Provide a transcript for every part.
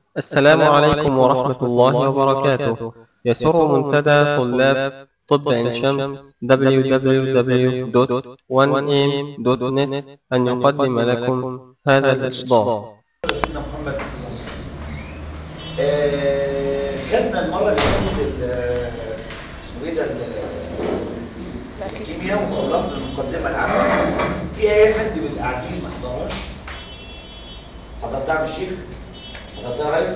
السلام عليكم ورحمة الله وبركاته يسر منتدى طلاب طب عين شمس www.1am.net أن يقدم لكم هذا الإصدار سيدنا محمد آه، خدنا المره اللي فاتت ال- اسمه ايه ده ال- الكيمياء وخلصنا المقدمه العامه في اي حد من القاعدين ما حضرهاش حضرتها يا عم الشيخ حضرتها يا ريس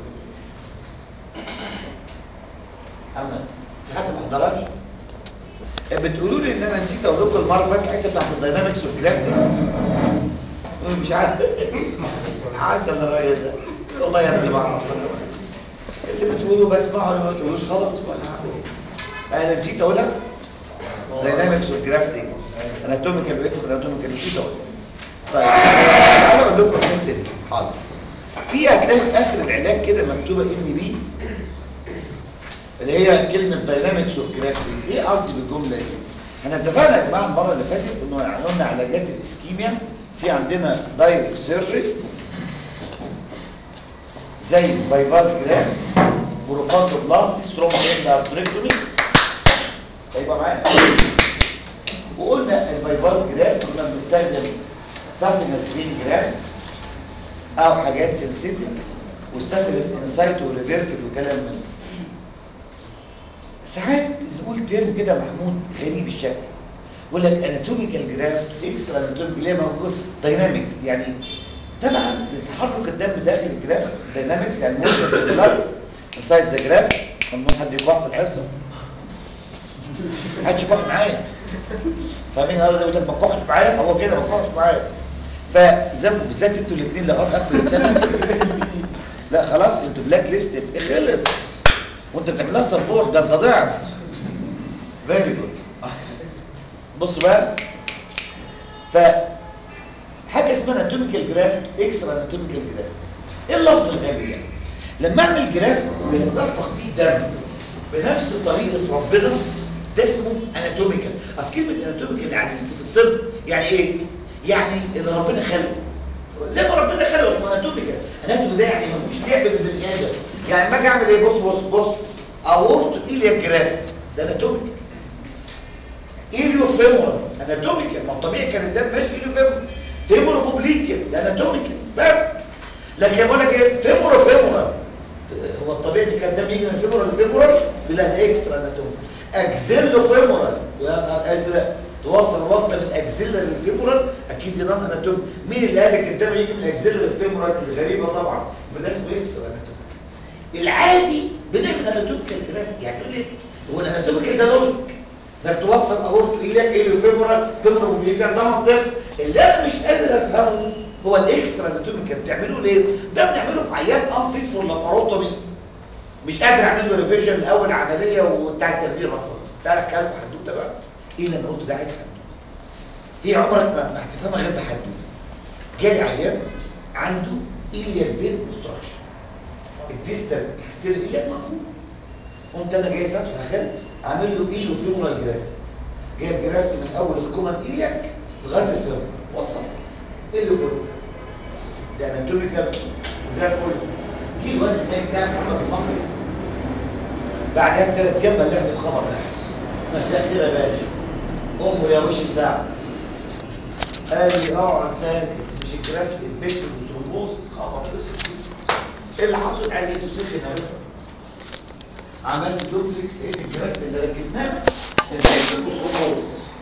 محمد في حد ما حضرهاش بتقولوا لي ان انا نسيت اقول لكم المره اللي فاتت الحته بتاعت الداينامكس والجراف دي مش عارف عسل الراجل ده والله يا ابني بعرف اللي بتقوله بسمعه اللي ما بتقولوش خلاص ما انا هعمل ايه انا نسيت اقولها داينامكس والجرافتنج اناتوميكال واكس اناتوميكال نسيت اقولها طيب تعالوا اقول لكم الحته دي حاضر في هتلاقي في اخر العلاج كده مكتوبه ان بي اللي هي كلمه داينامكس والجرافتنج ايه قصدي بالجمله دي احنا اتفقنا يا جماعه المره اللي فاتت انه قلنا علاجات الاسكيميا في عندنا دايركت سيرجري زي بايباس جراف بروفاندو بلاستي ستروما اند ارتريكتومي هيبقى معانا وقلنا البايباس جراف كنا بنستخدم سافينس بين جرافت او حاجات سنسيتيف والسافينس انسايت وريفرسل وكلام من ده ساعات نقول ترم كده محمود غريب الشكل يقول لك اناتوميكال جرافت اكسترا اناتوميكال اللي هي موجود داينامكس يعني طبعا تحرك الدم داخل الجراف داينامكس يعني موجود في البلد انسايد ذا جراف ممنوع حد يقع في الحصه محدش يقع معايا فاهمين انا بقول لك ما تقعش معايا هو كده ما تقعش معايا فزي ما بالذات انتوا الاثنين لغايه اخر السنه لا خلاص انتوا بلاك ليست خلص وانت بتعملها سبورت ده انت ضعت فيري جود بص بقى ف حاجه اسمها اناتوميكال جراف اكسترا اناتوميكال جراف ايه اللفظ الغبي يعني لما اعمل جراف ويتدفق فيه دم بنفس طريقه ربنا ده اسمه اناتوميكال اصل كلمه اناتوميكال يا عزيزتي في الطب يعني ايه يعني اللي ربنا خلقه زي ما ربنا خلقه اسمه اناتوميكال اناتومي ده يعني ملوش لعب بالبني ادم يعني لما اجي اعمل ايه بص بص بص اورط ايليا جراف ده اناتوميكال ايليو فيمورال اناتوميكال ما الطبيعي كان الدم ماشي ايليو فيمورال فيمورال بوبليتيا ده اناتوميكال بس لكن بقول لك ايه فيمورال فيمورال هو الطبيعي دي كان الدم يجي من فيمورال لفيمورال لا ده اكسترا اناتومي اكزيلو فيمورال يا ازرق توصل وصله من اكزيلا للفيمورال اكيد دي نون اناتومي مين اللي قال لك الدم يجي من اكزيلا للفيمورال الغريبه طبعا يبقى ده اسمه اكسترا اناتومي العادي بنعمل اناتوميكال جراف يعني تقول لي هو الاناتوميكال ده لوجيك انك توصل اورتو الى الى فيمورال فيمورال بوبليكال ده منطق اللي انا مش قادر افهمه هو الاكسترا اناتوميكال بتعمله ليه ده بنعمله في عيان انفيت فور لاباروتومي مش قادر اعمل له ريفيجن الاول عمليه وبتاع التخدير رفض تعالى احكي لكم حدوته بقى ايه اللي انا قلته ده عايز حدوته هي عمرك ما ما هتفهمها غير بحدوته جالي عيان عنده ايليان فين كونستراكشن الديستال اكستيريور ايليان مقفول قمت انا جاي فاتحه خل عامل له ايلو فيمورال جرافت جايب جرافت من اول الكومن ايلياك لغايه الفيمور وصل ايلو فيمور ده اناتوميكال وزي الفل جه الواد النايم بتاع محمد المصري بعدها بثلاث ايام بلغني بخبر نحس مساء الخير يا باشا امه يا وش الساعه قال لي اقعد ساكت مش الجرافت انفكتد وثرومبوز خبر قصه ايه اللي حصل قال لي تسخن يا باشا عملت دوبلكس ايه الجرافت اللي ركبناه انفكتد وثرومبوز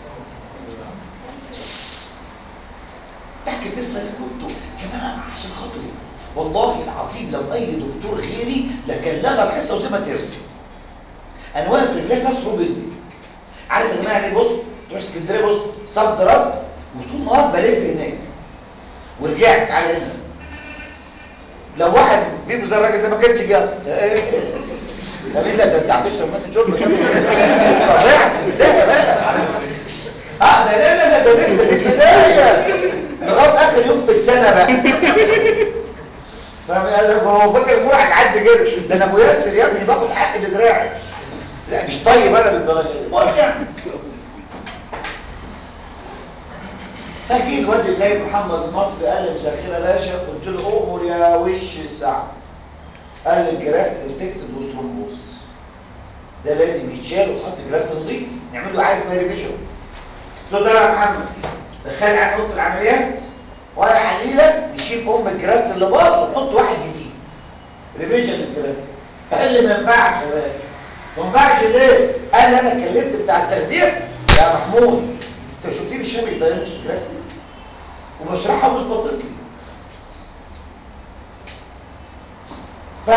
احكي القصه دي كنتوا يا جماعه عشان خاطري والله العظيم لو اي دكتور غيري لكان لغى الحصه وسيبها ترسم انا واقف في رجلي فاس روبن عارف يا جماعه يعني بص تروح اسكندريه بص صد رد وطول النهار بلف هناك ورجعت على هنا لو واحد فيكم زي الراجل ده ما كانش جه طب ايه ده انت هتشرب ميه شرب كده انت ضيعت البدايه بقى اه ده لا لا ده لسه دي البدايه لغايه اخر يوم في السنه بقى فاهم قال لك هو فاكر المرعى عدى كده ده انا ابو ياسر يا ابني باخد حق بدراعي لا مش طيب انا بالدرجه دي المهم يعني فجي الواد اللي جاي محمد المصري قال لي مساء الخير يا باشا قلت له امر يا وش الساعه قال لي الجرافت انفكتد وثرومبوز ده لازم يتشال ويحط جرافت نظيف نعمل له عايز ما ريفيجن قلت له ده يا محمد دخل على اوضه العمليات ولا عليلة نشيل ام الجرافت اللي باظ ونحط واحد جديد ريفيجن الجرافت قال لي ما ينفعش يا باشا ما ينفعش ليه؟ قال لي انا اتكلمت بتاع التخدير يا محمود انت شفتني شامل الدايركت الجرافت وبشرحها ومش باصص لي ف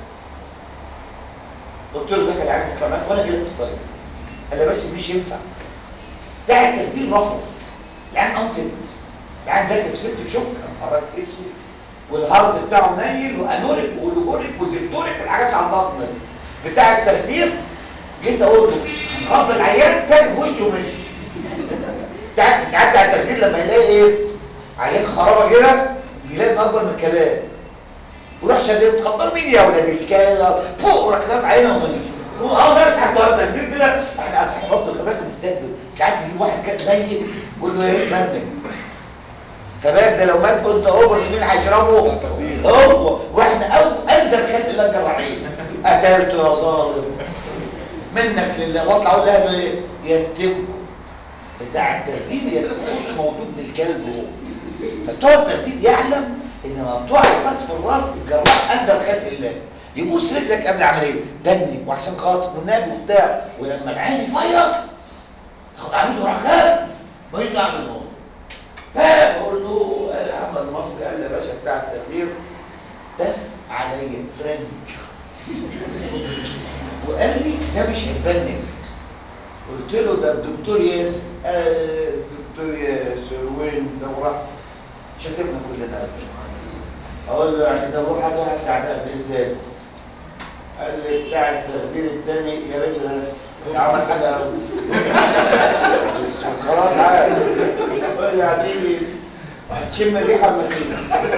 قلت له دخل على كمان وانا جيت في الطريق قال لي بس مش ينفع بتاع التخدير رفض العين انفد العين داخل في ست شوك نهارك اسود والهارد بتاعه نيل وانوريك ولوجوريك وزفتوريك والحاجات اللي على البطن دي. بتاع التخدير جيت اقول له هنقبل العيان كان في وشه ومشي بتاع ساعات بتاع التخدير لما يلاقي ايه عيان خرابه كده يلاقي اكبر من الكلام وراح شديد تخطر مين يا ولاد الكلام فوق وراح جاب عينه ومشي اه ده تحت التخدير كده احنا اصل برضه خباك بنستقبل ساعات يجيب واحد كان ميت يقول له ايه منك خباك ده لو مات كنت اوبر مين هيشربه هو واحنا اول اندر خلق الله الجراحين قتلته يا ظالم منك لله واطلع اقول لها ايه يتمكم بتاع الترتيب يخش موجود للكلب هو فبتوع الترتيب يعلم ان ممنوع الراس في الراس الجراح اندر خلق الله يبوس رجلك قبل العمليه دني وعشان خاطر والنبي وبتاع ولما العين فيروس تاخد عمود وراح جاي ماليش دعوه بالموضوع فبقول له يا محمد المصري قال لي يا باشا بتاع التغيير دف عليا فرنك وقال لي ده مش هيبنك قلت له ده الدكتور ياسر قال الدكتور ياسر وين ده وراح شتمنا كلنا اقول له يعني ده روح حاجه بتاع التخدير التاني قال لي بتاع التخدير التاني يا ريت ده عمل حاجه قوي خلاص عارف قال لي هتيجي هتشم الريحه اما تيجي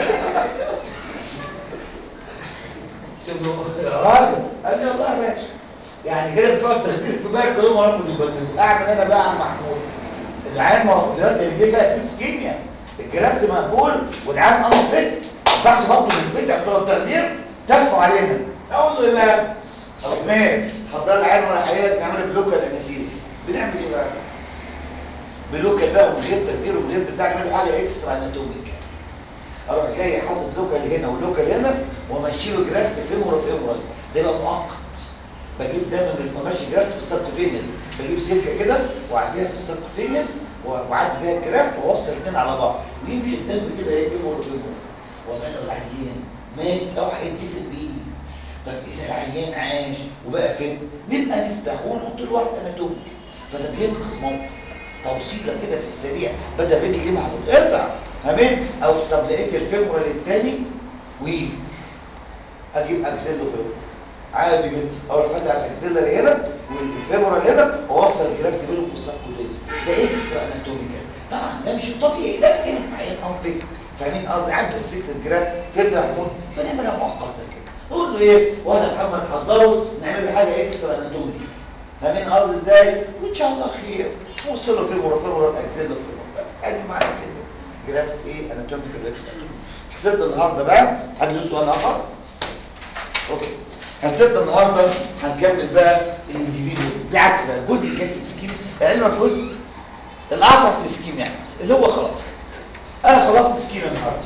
يا راجل قال لي والله يا باشا يعني كده بتوع التخدير في بالك كلهم هربوا يبنوا اعمل انا بقى عم محمود العيان ما هو دلوقتي اللي جه فيها فلوس كيمياء الجرافت مقفول والعيان امر فت ما ينفعش برضه من البيت بتوع التخدير تفوا علينا اقول له ايه بقى؟ اروح مين؟ حضر العيان ولا حياتك نعمل بلوكال انستيزيا بنعمل ايه بقى؟ بلوكال بقى من غير تخدير ومن غير بتاع نعمل حاجه اكسترا اناتوميك اروح جاي حاطط لوكال هنا ولوكال هنا وامشي له جرافت فيمورا فيمورال ده يبقى مؤقت بجيب دايما بيبقى ماشي جرافت في السبكوتينيوس بجيب سلكه كده واعديها في السبكوتينيوس واعدي بيها الجرافت واوصل الاثنين على بعض ويمشي الدم كده ايه فيمورا فيمورال والله لو العيان مات او هيتفق بيه طب اذا العيان عاش وبقى فين نبقى نفتحه ونحط له واحد اناتوميك فده بينقذ موقف توصيله كده في السريع بدل رجلي دي ما هتتقطع فاهمين او طب لقيت الفيمورال الثاني وي اجيب اكسيلو فيمورال عادي جدا اروح فاتح الاكسيلر هنا والفيمورال هنا واوصل الجرافت بينهم في السبكوتينس ده اكسترا اناتوميكال طبعا ده مش الطبيعي ده ينفع يبقى فكر فاهمين قصدي عنده فكره الجراف فكره محمود بنعملها مؤقتا كده نقول له ايه وانا محمد حضره نعمل له حاجه اكسترا اناتوميكال فاهمين قصدي ازاي وان شاء الله خير وصل له فيمورال فيمورال اكسيلو فيمورال بس ادي معنى كده جرافت ايه اناتوميكال اكسترا حسيت النهارده بقى حد له سؤال اخر اوكي حسيت النهارده هنكمل بقى الانديفيدوالز بالعكس بقى الجزء اللي كان في السكيم علمك جزء الاعصر في السكيم يعني اللي هو خلاص انا خلصت سكيم النهارده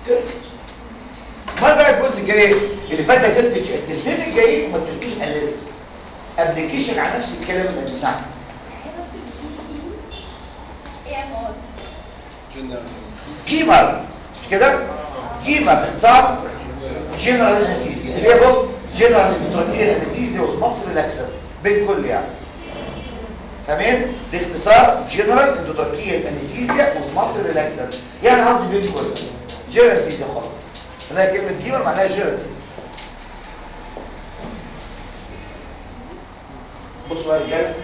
امال بقى الجزء الجاي اللي فات ده تلت التلتين الجايين هما التلتين الالذ ابلكيشن على نفس الكلام اللي قلناه جيمر مش كده جيمر باختصار جنرال انستيزيا اللي هي بص جنرال انتراكيال انستيزيا ومصر ريلاكسر بين كل يعني تمام ده اختصار جنرال اندوتراكيال انستيزيا ومصر ريلاكسر يعني قصدي بين كل جنرال انستيزيا خلاص هنلاقي كلمه جيمر معناها جنرال انستيزيا بصوا يا رجاله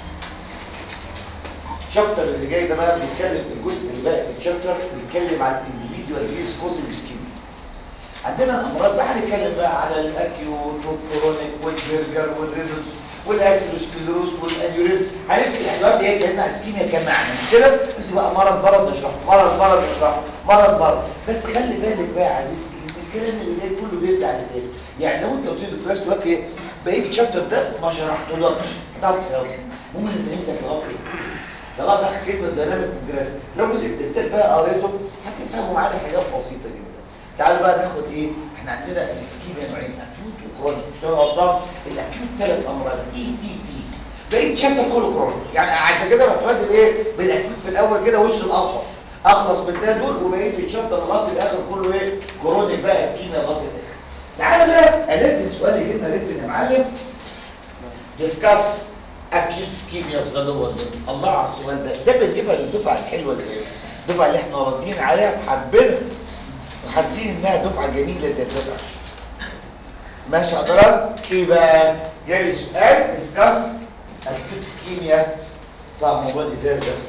الشابتر اللي جاي ده بقى بيتكلم الجزء اللي باقي في الشابتر بيتكلم عن الانديفيدوال ديز كوزنج سكيم عندنا الامراض بقى هنتكلم بقى على الاكيوت والكرونيك والبرجر والريفلز والاسيروسكليروس والانيوريزم هنمسك دلوقتي ايه كلمه عن سكيميا كام معنى مش كده بس بقى مرض مرض نشرحه مرض مرض نشرحه مرض مرض بس خلي بالك بقى يا عزيزتي ان الكلام اللي جاي كله بيزد على التاني يعني لو انت قلت لي دكتور دلوقتي ايه بقيت الشابتر ده ما شرحتلكش تعرف تفهم ممكن فهمتك يا ربي ده بقى بقى كلمه دايناميك جراف لو مسكت انت بقى قريته هتفهموا معانا حاجات بسيطه جدا تعالوا بقى ناخد ايه احنا عندنا السكيميا نوعين اكيوت وكرونيك مش هنقعد نوضح الاكيوت ثلاث امراض اي تي تي بقيت شابتر كله كرونيك يعني عشان كده رحت بادئ ايه بالاكيوت في الاول كده وش الاخلص اخلص من ده دول وبقيت الشابتر لغايه الاخر كله ايه كرونيك بقى سكيميا لغايه الاخر تعالى بقى ألذ سؤال يجيبنا ريت يا معلم ديسكاس اكيوت سكيميا في ظل الله على السؤال ده ده بنجيبها للدفعه الحلوه ازاي الدفعه اللي احنا راضيين عليها وحابينها وحاسين انها دفعه جميله زي الدفعه ماشي حضرتك ايه بقى جاي سؤال ديسكاس اكيوت سكيميا طبعا موضوع الازاز ده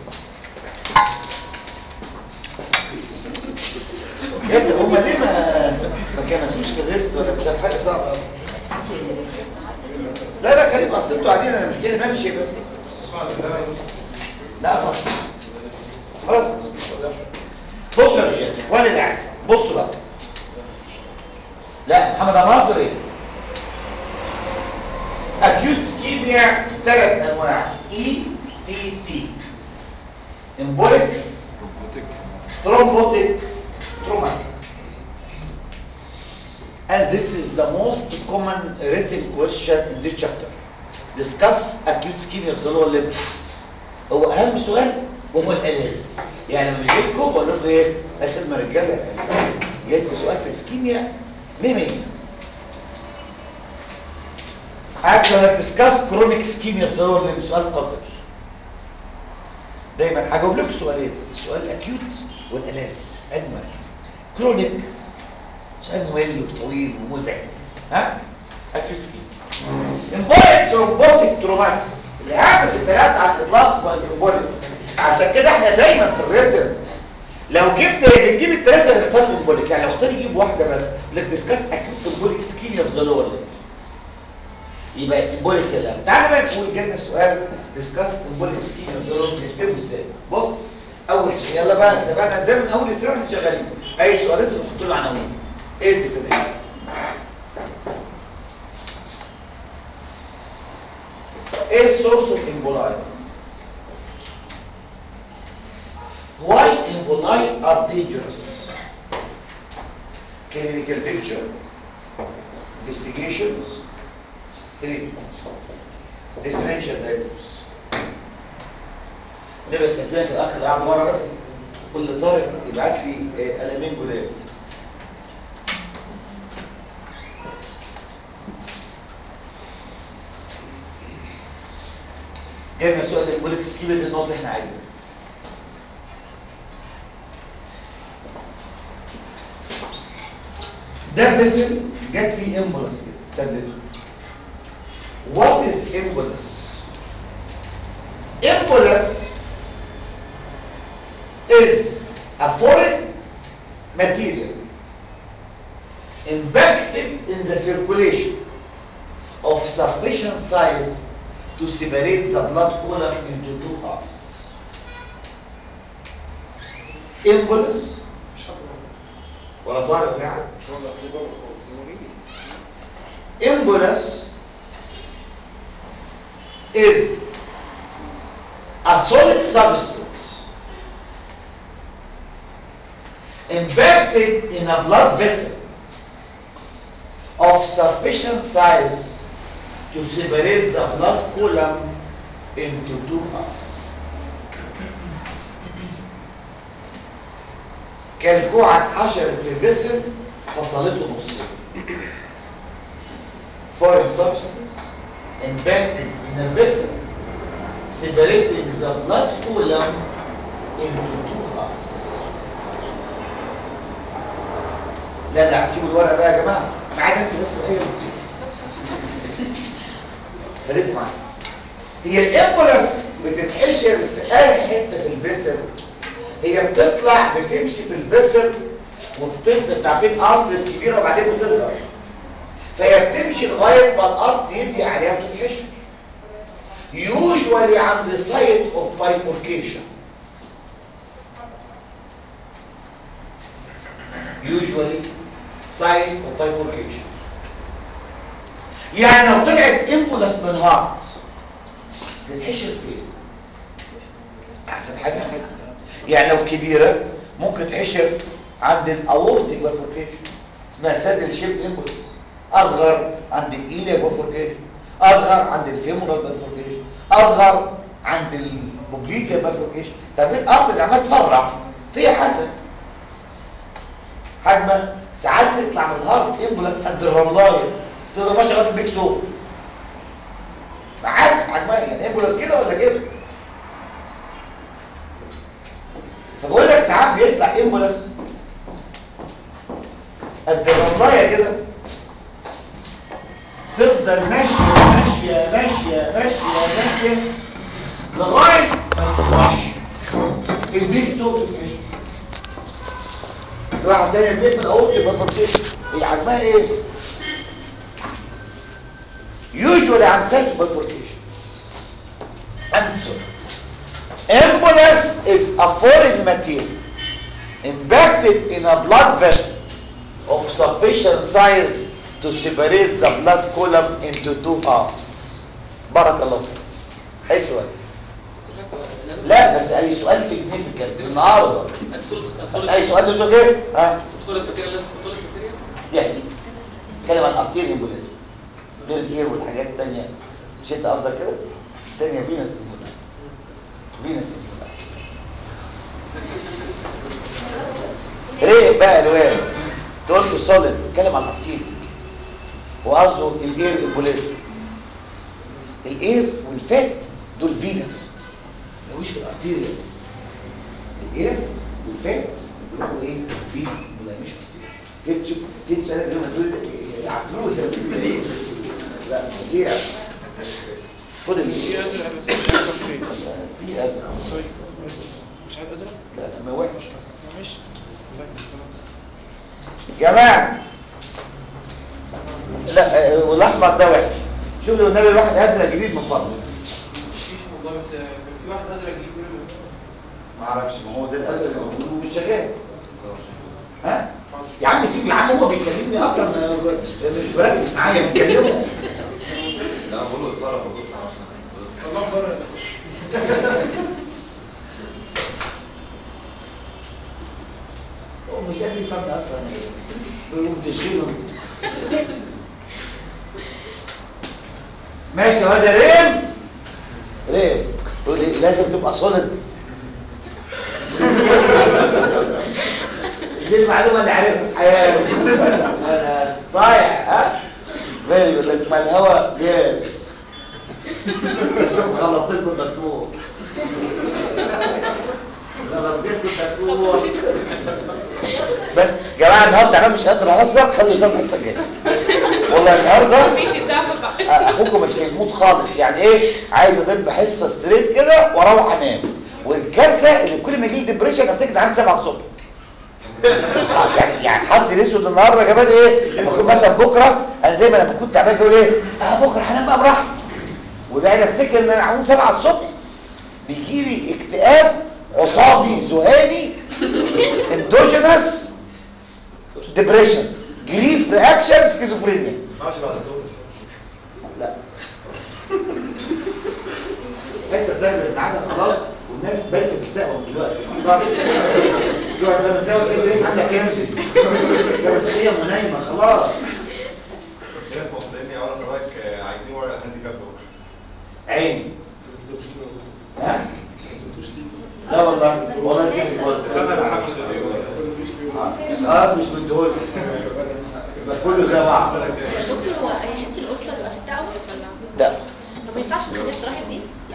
يا ابني هما ليه ما ما كملوش في الريست ولا مش عارف حاجه صعبه قوي لا لا خليكم اصل انتوا قاعدين انا مش جاي بمشي بس لا خلاص خلاص بصوا يا رجال ولا الاحسن بصوا بقى لا محمد مصري اكيوت سكيميا ثلاث انواع اي تي تي امبوليك thrombotic traumatic and this is the most common written question in this chapter discuss acute ischemia of the lower limbs هو اهم سؤال وهو الاليز يعني لما يجي لكم بقول لكم ايه الخدمه رجاله جاي لكم سؤال في اسكيميا 100 100 actually discuss chronic ischemia of the lower limbs سؤال قذر دايما هجاوب لكم سؤالين السؤال الاكيوت والاليز اجمل كرونيك سؤال ممل وطويل ومزعج ها اكيوت سكين امبوليك روبوتيك تروماتيك الاهم في الثلاث على الاطلاق هو الامبوليك عشان كده احنا دايما في الريتم لو جبنا بنجيب الثلاثه اللي اختار الامبوليك يعني لو اختار يجيب واحده بس لك ديسكاس اكيوت امبوليك سكيميا في ذا لور يبقى امبوليك كده تعالى بقى نقول جالنا السؤال ديسكاس امبوليك سكيميا في ذا لور نكتبه ازاي بص اول شيء يلا بقى ده بقى نزل من اول السنه احنا شغالين اي سؤالات نحط له عناوين ايه الديفينيشن ايه السورس اوف امبولاي why emboli are dangerous clinical picture investigations treatment differential diagnosis ده بس استاذنك الاخ اللي قاعد ورا بس كل طارق يبعت لي آه، قلمين جداد جبنا سؤال البوليك سكيمة دي النقطة اللي احنا عايزينها ده فيزل جت فيه امبولس كده سدته What is embolus? Embolus is a foreign material impacted in the circulation of sufficient size to separate the blood column into two halves. Embolus ولا طارق يعني Embolus is a solid substance embedded in a blood vessel of sufficient size to separate the blood column into two halves. كالكوعة اتحشرت في فيسل فصلته نصين. Foreign substance embedded in a vessel separating the blood column into two halves. لا لا هتسيبوا الورقه بقى يا جماعه ما عدا انتوا بس هي خليكم معايا هي الامبولس بتتحشر في اي حته في الفيسل هي بتطلع بتمشي في الفيسل وبتفضل عارفين ارتريس كبيره وبعدين بتصغر فهي بتمشي لغايه ما الارض يدي عليها وتتحشر usually عند site of bifurcation usually ساين اوف بايفوركيشن يعني لو طلعت امبولاس من الهارت تتحشر فين احسن حاجه يعني لو كبيره ممكن تحشر عند الاورتيك بايفوركيشن اسمها سادل شيب امبولاس اصغر عند الايليا بايفوركيشن اصغر عند الفيمورال بايفوركيشن اصغر عند البوبليكا بايفوركيشن طب ايه الارض زي ما تفرع فيها حسن حجمه ساعات تطلع من الهارت امبولاس قد الرملايه تقدر ماشي لغايه البيك تو حسب حجمها يعني امبولاس كده ولا كده فبقول لك ساعات بيطلع امبولاس قد الرملايه كده تفضل ماشيه ماشيه ماشيه ماشيه ماشيه لغايه ما تخش البيك تو تتحشر واحد تاني بيقفل الاورتي ما فرشيش هي حجمها ايه usually عند سايت bifurcation answer embolus is a foreign material impacted in a blood vessel of sufficient size to separate the blood column into two halves بارك الله فيك اي سؤال لا بس اي سؤال significant النهارده بس اي سؤال ده ايه ها صورة ماتيريال لازم صورة ماتيريال يس اتكلم عن ارتيريال امبوليزم غير الايه والحاجات التانية مش انت قصدك كده التانية فينس امبوليزم فينس امبوليزم ليه بقى الواد تقول لي سوليد اتكلم عن ارتيريال وقصده الاير امبوليزم الاير والفات دول فينس ملوش في الارتيريال الاير والفات بيروحوا ايه فينس ولا مش كيف تشوف كيف سنة لما تقول يعقلوه ده بتقول ايه لا فظيع خد اللي في ازرق بس مش عارف فين في ازرق طيب مش عارف ازرق لا ما وحش ماشي طيب خلاص جماعه لا آه، والاحمر ده وحش شوف لو النبي واحد ازرق جديد من فضله مفيش والله بس كان في واحد ازرق يجيب كل ما اعرفش ما هو ده الازرق اللي موجود ومش شغال ها يا عم سيب يا عم هو بيكلمني اصلا آه، مش مركز معايا بيكلمه لا بقول له اتصرف بقول طلعوا بره هو مش قادر يفهمني اصلا بيقوم تشغيله ماشي هو ده ريم ريم تقول لي لازم تبقى صلد دي المعلومه اللي عارفها في حياتي انا صايع ها غير يقول لك ما الهواء جاز شوف غلطتكم الدكتور غلطتكم الدكتور بس يا جماعه النهارده انا مش قادر اهزر خلوا يزال الحصه الجايه والله النهارده ماشي الدعم بقى اخوكم مش في المود خالص يعني ايه عايز اضرب حصه ستريت كده واروح انام والكارثه اللي كل ما يجي لي ديبريشن هتجد عند 7 الصبح آه، يعني يعني حظي الاسود النهارده كمان ايه لما اكون مثلا بكره انا دايما لما كنت تعبان اقول ايه اه بكره هنام بقى براحتي وده انا افتكر ان انا هقوم 7 الصبح بيجي لي اكتئاب عصابي ذهاني اندوجينس ديبريشن جريف رياكشن سكيزوفرينيا ماشي بعد الظهر لا لسه دخلت معانا خلاص والناس بايته في التقوى من دلوقتي دلوقتي لما التقوى تلاقي الناس عامله كامل كانت هي منايمه خلاص في ناس موصليني اول حضرتك آه، عايزين ورقه هانديكاب بكره عيني ها لا والله والله نسيت الورد. آه، خلاص مش مديهولك يبقى كله زي بعض دكتور هو هيحس القرصه تبقى في التقوى ولا لا طب ما ينفعش تخليها بصراحه دي؟ لا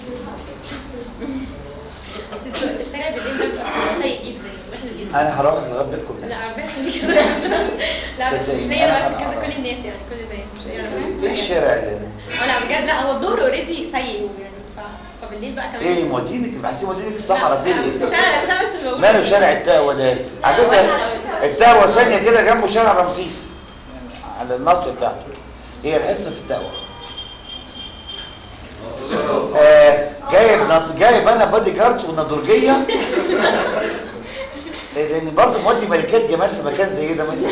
اصل بتبقى اشتغل بالليل ده بيبقى سيء جدا وحش جدا انا هروح لغايه بيتكم لا نفسي ربنا يخليك لا بس مش صدقيني، ليا أنا- بس أنا كذا أعرف. كل الناس يعني كل البنات مش ليا انا ايه الشارع اللي اه لا بجد لا هو الظهر اوريدي سيء يعني ف- فبالليل بقى كمان ايه مودينك بحسين مودينك الصحراء فين لا، مش انا مش انا بس اللي بقول ماله شارع التقوى ده على فكره التقوى ثانيه كده جنبه شارع رمسيس يعني على النص بتاعته هي الحصه في التقوى آه جايب جايب انا بادي جاردز والنضرجيه لان برضه مودي ملكات جمال في مكان زي ده مثلا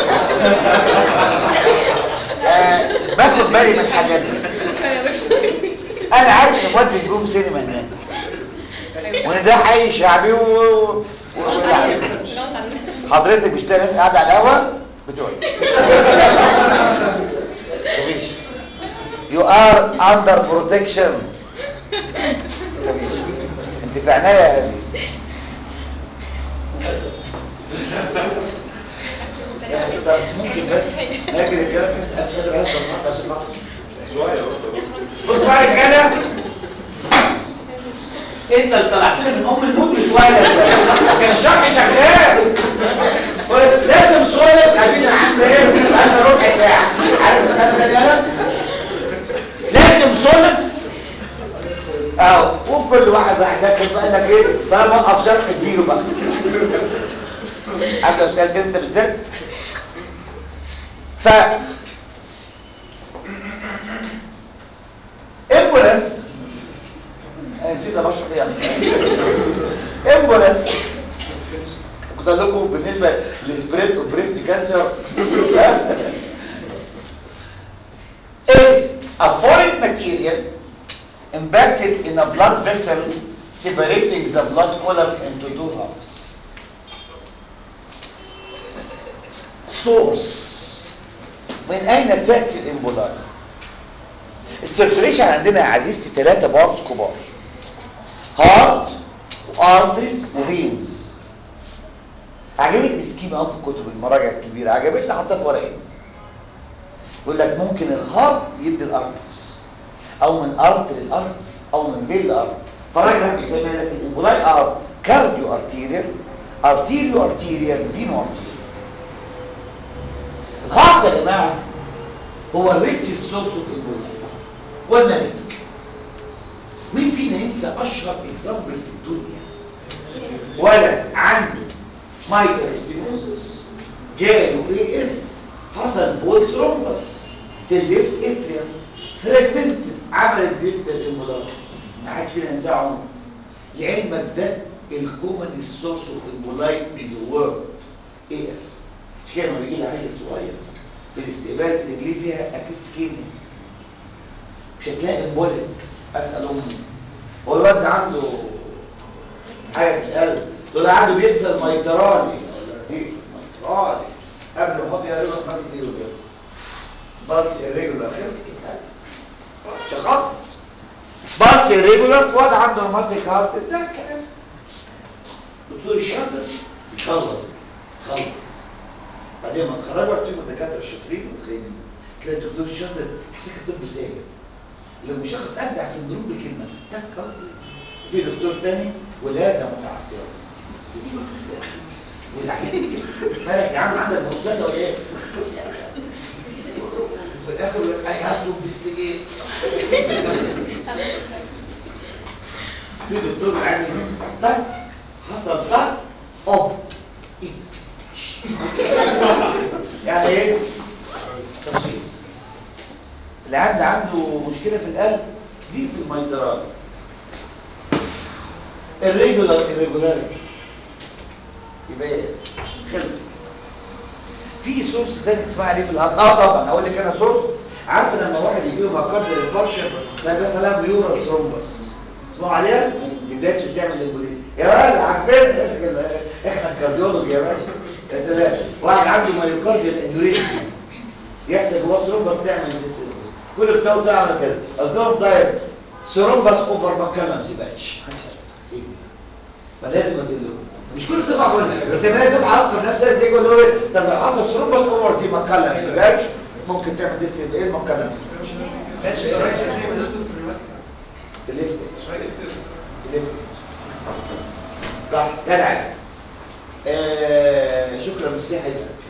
آه، باخد بالي من الحاجات دي انا عارف ان مودي نجوم سينما هناك وان ده حي شعبي و... و... ولا حضرتك مش تلاقي ناس قاعده على القهوه بتقول مفيش يو ار اندر بروتكشن مفيش انت في عنايه يا هادي يعني طب ممكن بس اجي الكلام بس انا مش قادر اهزر النهارده عشان خاطر شويه بس بص بقى يا رجاله انت اللي طلعتني من ام الموت شويه كان الشرح شغال لازم صورة قاعدين عند ايه بقالنا ربع ساعه عارف السنه ده يالا لازم صورة اهو وكل واحد راح داخل بقى لك ايه طالما وقف شرح اديله بقى عارف لو سالت انت بالذات ف امبولانس انا نسيت ابشر ايه اصلا امبولانس كنت اقول لكم بالنسبه للسبريد اوف بريست كانسر is a foreign material impacted in a blood vessel separating the blood column into two halves source من اين تاتي الامبولاي السيركوليشن عندنا يا عزيزتي ثلاثه بارتس كبار هارت وارتريز وفينز عجبتني السكيما قوي في الكتب المراجع الكبيره عجبتني حطها في ورقه يقول لك ممكن الهارت يدي الارتريز او من ارت للارت او من فين لارت فالراجل راح يسميها لك الامبولاي ار كارديو ارتيريال ارتيريو ارتيريال فينو ارتيريال الهارت يا جماعه هو الريتش سورس اوف امبولاي هو الملك مين فينا ينسى اشهر اكزامبل في الدنيا ولد عنده مايتر ستينوزس جاله اي اف حصل بول ثرومبس في الليفت اتريوم فراجمنت عملت ديستال امبولاي ما حدش فينا ينساه عمره لعلمك ده الكومن سورس اوف امبولاي ان ذا وورلد اي اف مش كده لما بيجي لي عيل صغير في الاستقبال رجليه فيها اكيد سكيميا مش هتلاقي امبوليك اسال امي هو الواد ده عنده حاجه في القلب دول عنده بيقفل ميترالي ولا ايه ميترالي قبل ما يحط يا ريبك ماسك ايده كده بالس irregular خلص كده شخصت بالس irregular في واد عنده روماتيك هارت ده الكلام دكتور الشاطر يخلص خلص بعدين ما تخرجوا تشوفوا الدكاتره الشاطرين والخاينين تلاقي الدكتور الشاطر يحسك الطب سايق لو مشخص ابدع سندروم بكلمه تك في دكتور تاني ولاده متعسره والعيال مالك يا عم عندك مصدر ولا ايه؟ وفي الاخر يقول لك اي هاف تو انفستيجيت في دكتور يعني طق حصل طق اوه إيه؟ يعني ايه؟ تشخيص اللي عنده عنده مشكله في القلب دي في الميترال الريجولار irregularity يبقى ايه خلص في سورس تاني تسمع عليه في الهارت اه طبعا اقول لك انا سورس عارف لما واحد يجي له مايكارد ريفلكشن زي مثلا بيورال ثرومبس تسمعوا عليها بدايه بتعمل البوليس يا ولد عارفين احنا الكارديولوجي يا باشا يا سلام واحد عنده مايوكارديال انوريزم يحصل جواه ثرومبس تعمل البوليس كل بتاعه تعمل كده قلت لهم طيب ثرومبس اوفر ماكلم سيبقاش فلازم ازلهم مش كل دفعه قلنا بس ما هي دفعه اصلا نفسها زي يقول له طب لو حصل ثرومبس اوفر زي ماكلم سيبقاش ممكن تعمل ديست ايه الماكلم ماشي الراجل ده يبقى دكتور في الرماد الليفت راجل سيرس الليفت صح جدع آه شكرا مسيحي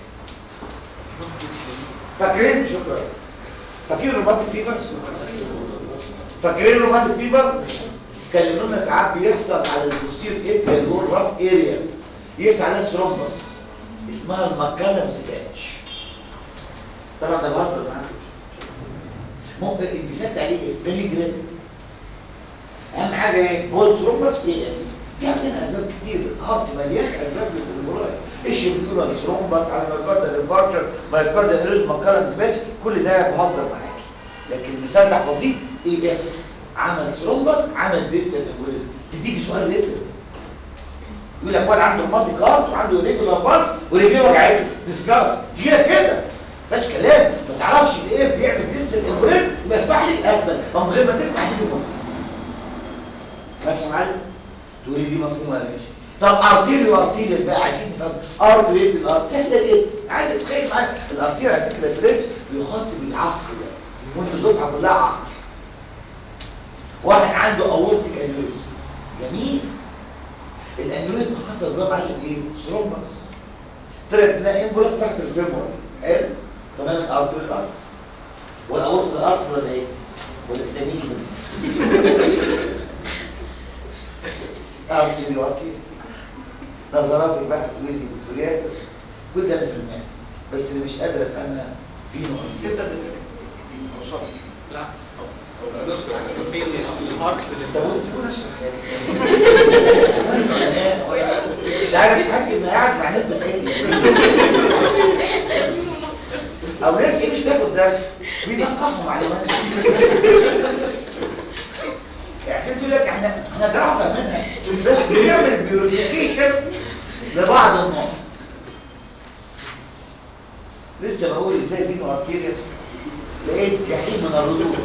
فاكرين شكرا فاكرين روماتيك فيفر فاكرين روماتيك فيفر كلمونا ساعات بيحصل على البوستير اتريا اللي هو الرف اريا يسعى عليها ثرومبس اسمها المكالم سكاتش طبعا ده بهزر معاكم ممكن المثال عليه فيري جريد اهم حاجه ايه بول ثرومبس ايه في عندنا اسباب كتير الهارت مليان اسباب للامراض ايش بيقولوا ثرومبس على مايكاردال انفاركشن مايكاردال اريزما كالم سبيش كل ده بهزر معاك لكن المثال ده حفظيه ايه اف عمل ثرومبس عمل ديستال امبوليزم تديكي سؤال ريتم يقول لك واحد عنده مالتي كارد وعنده ريجولار بارس ورجليه وجعته ديسكاس تجي لك كده ما فيهاش كلام ما تعرفش الايه بيعمل ديستال امبوليزم يبقى اسمح لي اقبل ما من غير ما تسمع دي بكره ماشي يا معلم تقولي دي مفهومه يا باشا طب ارتيريو ارتيريو بقى عايزين نفهم ارتيريو الارت سهله جدا عايز تتخيل معايا الارتيريو على فكره فرنش بيخاطب العقل وانت الدفعه كلها عقل واحد عنده اورتيك انيوريزم جميل الانيوريزم حصل جوه معلم ايه ثرومبس طلعت منها امبولاس راحت الفيمور حلو تمام الارتيريو الارت والاورتيك الارت ولا ايه ولا فيتامين ارتيريو ارتيريو نظراتي بقى تقول لي دكتور ياسر كل ده انا فهمها بس اللي مش قادر افهمها في نوع تبدا تفرق او شرط بالعكس او نذكر فين الهارت اللي سابوني سابوني اشرح مش عارف حاسس ان قاعد مع ناس دفعتي او ناس ايه مش بياخد درس بينقحوا معلومات احساس يقول لك احنا احنا بنعرف منها بس بنعمل بيوريفيكيشن لبعض النقط لسه بقول ازاي في ارتيريا لقيت جحيم من الردود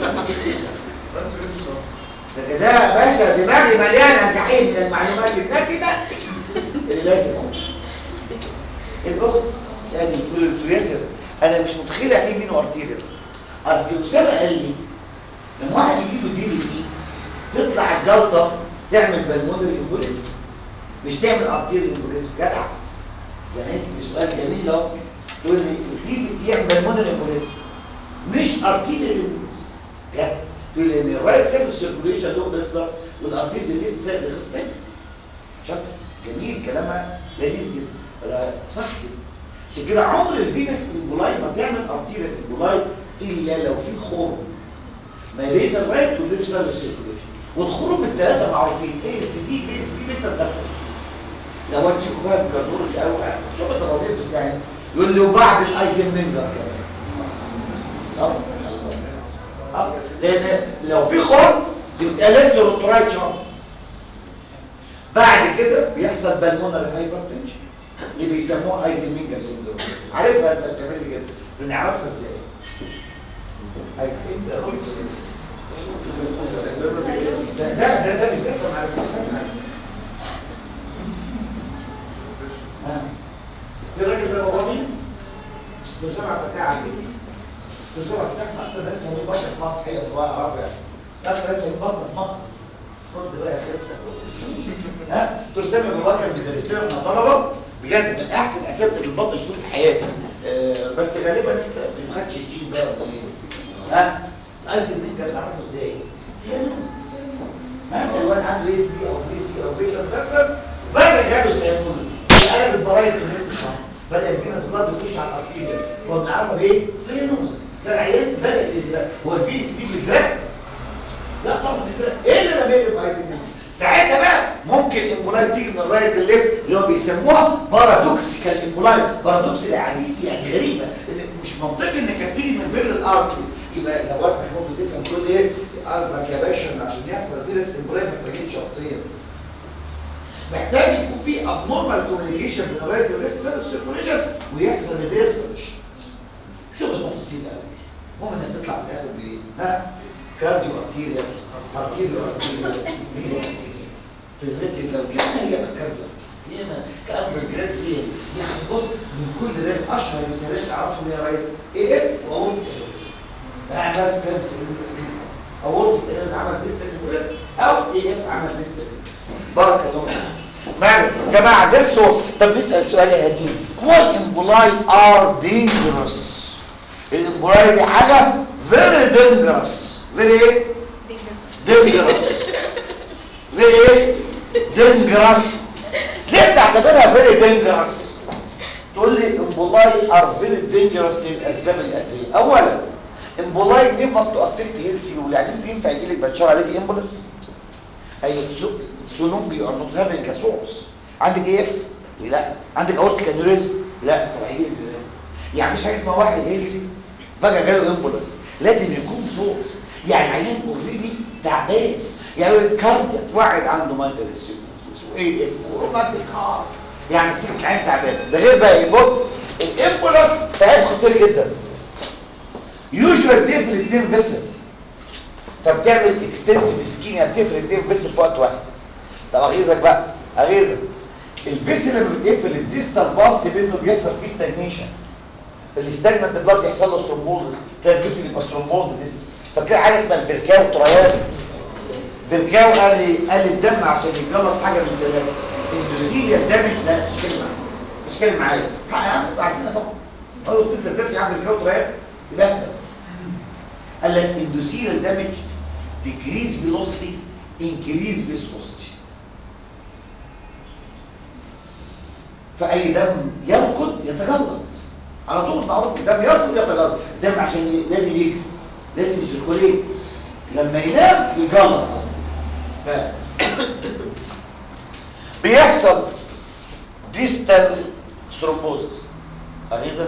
ده كده يا باشا دماغي مليانه جحيم من المعلومات النكده اللي لازم اقول الاخت سالني تقول له ياسر انا مش متخيله يعني ايه فينو ارتيريا اصل اسامه قال لي لما واحد يجي له دي دي تطلع الجلطه تعمل بالمونري امبوليزم مش تعمل ارتيري امبوليزم جدع زنقت في سؤال جميل اهو تقول لي دي يعمل بالمونري امبوليزم مش ارتيري امبوليزم جدع تقول لي ان الرايت سايد سيركوليشن له قصه والارتيري ليفت سايد قصه تاني شاطر جميل كلامها لذيذ جدا ولا صح كده عشان كده عمر الفينس امبولاي ما تعمل ارتيري امبولاي الا لو في خرم ما بين الرايت والليفت سايد سيركوليشن والخروج الثلاثه معروفين ايه اس دي ايه اس دي متر دكتس لو انت فاهم كارديولوجي او شوف التفاصيل بس يعني يقول لي وبعد الايزنمنجر كمان طب اه لان لو في خرم بيتالف له الرايت شامب بعد كده بيحصل بالمونري هايبرتنشن اللي بيسموه ايزنمنجر سيندروم عارفها انت بتعمل كده بنعرفها ازاي عايز انت ده ده ده ده بالذات ما عرفتش اسمع ها في راجل ده بابا مين؟ لو سمع فتاة عادي لو سمع فتاة اكتر ناس موجود بطل في مصر حقيقة طبعا اعرف يعني اكتر ناس موجود بطل في مصر رد بقى يا خيرتك ها دكتور سامي بابا كان بيدرس لنا احنا طلبه بجد من احسن اساتذه البطن شفتوه في حياتي آه بس غالبا انت ما خدتش الجين بقى ولا ايه ها الايس اللي انت بتعرفه ازاي سيانوزس ما انت الواد عنده اس دي او في اس دي او بيتا دكتس فجاه جاله سيانوزس قلب البرايد من الشهر بدا الفينس بلاد يخش على الارتيريا هو بنعرفها بايه سيانوزس ده العيان بدا الازرق هو الفي اس دي بيزرق لا طبعا بيزرق ايه اللي رميه في عايز ساعتها بقى ممكن امبولاي تيجي من الرايت للليفت اللي هو بيسموها بارادوكسيكال امبولاي بارادوكس يا عزيزي يعني غريبه إن مش منطقي انك تيجي من فين الارتري يبقى لو واحد ممكن تفهم تقول ايه قصدك يا باشا ان عشان يحصل فيروس امبولاي محتاجين شرطين محتاج يكون في ابنورمال كوميونيكيشن بين الرايت والليفت سايد سيركوليشن ويحصل ريفرسال شوف التفاصيل قوي المهم انك تطلع في الاخر بايه ها كارديو ارتيريا ارتيريو ارتيريا ميرو ارتيريا في الريتم لو كان هي كارديو هي ما كأفضل جراد هي يعني بص من كل ريت اشهر مثالات تعرفهم يا ريس اي اف واورد كالوريس يعني بس كده اورد كالوريس عمل ديستريك او اي اف عمل ديستريك بارك الله معنا جماعه ده الصوص طب نسال سؤال قديم هو الامبولاي ار دينجرس الامبولاي دي حاجه فيري دينجرس فيري ايه دينجرس فيري ايه دينجرس ليه بتعتبرها فيري دينجرس تقول لي امبولاي ار فيري دينجرس للاسباب الاتيه اولا امبولاي نيفر تو افكت هيلث يو يعني انت ينفع يجي لك بنشر عليك امبولس اي so long you are not having a source عندك ايه اف لا عندك اورتيك انوريزم لا طب هيجي لك ازاي يعني مش حاجه اسمها واحد هيلثي فجاه جاله امبولس لازم يكون صوت يعني عيان اوريدي تعبان يعني الكاردياك واحد عنده مايترس وايه اف وروماتيك هارت يعني سكه العين تعبان ده غير بقى ايه بص الامبولس تعب خطير جدا يوجوال تقفل الاثنين فيسل فبتعمل اكستنسيف سكيميا بتقفل الاثنين فيسل في وقت واحد طب اغيظك بقى اغيظك الفيسل لما بتقفل الديستال بارت منه بيحصل فيه ستاجنيشن الاستاجننت بلاد يحصل له ثرومبوز تلاقي الفيسل يبقى ثرومبوز ديست فاكر حاجه اسمها الفيركاو تريان فيركاو قال لي قال لي الدم عشان يجلط حاجه من ثلاثه اندوسيليا دامج لا مش كلمه مش كلمه معايا حق يا عم عارفينها طبعا اول ست سيرش عند فيركاو تريان يبقى قال لك اندوسيليا دامج decrease velocity increase viscosity فأي دم يركض يتجلط على طول معروف الدم يركض يتجلط الدم عشان ي- لازم يجري لازم يسيركوليت لما ينام يجلط ف بيحصل ديستال ثرومبوزس غريزة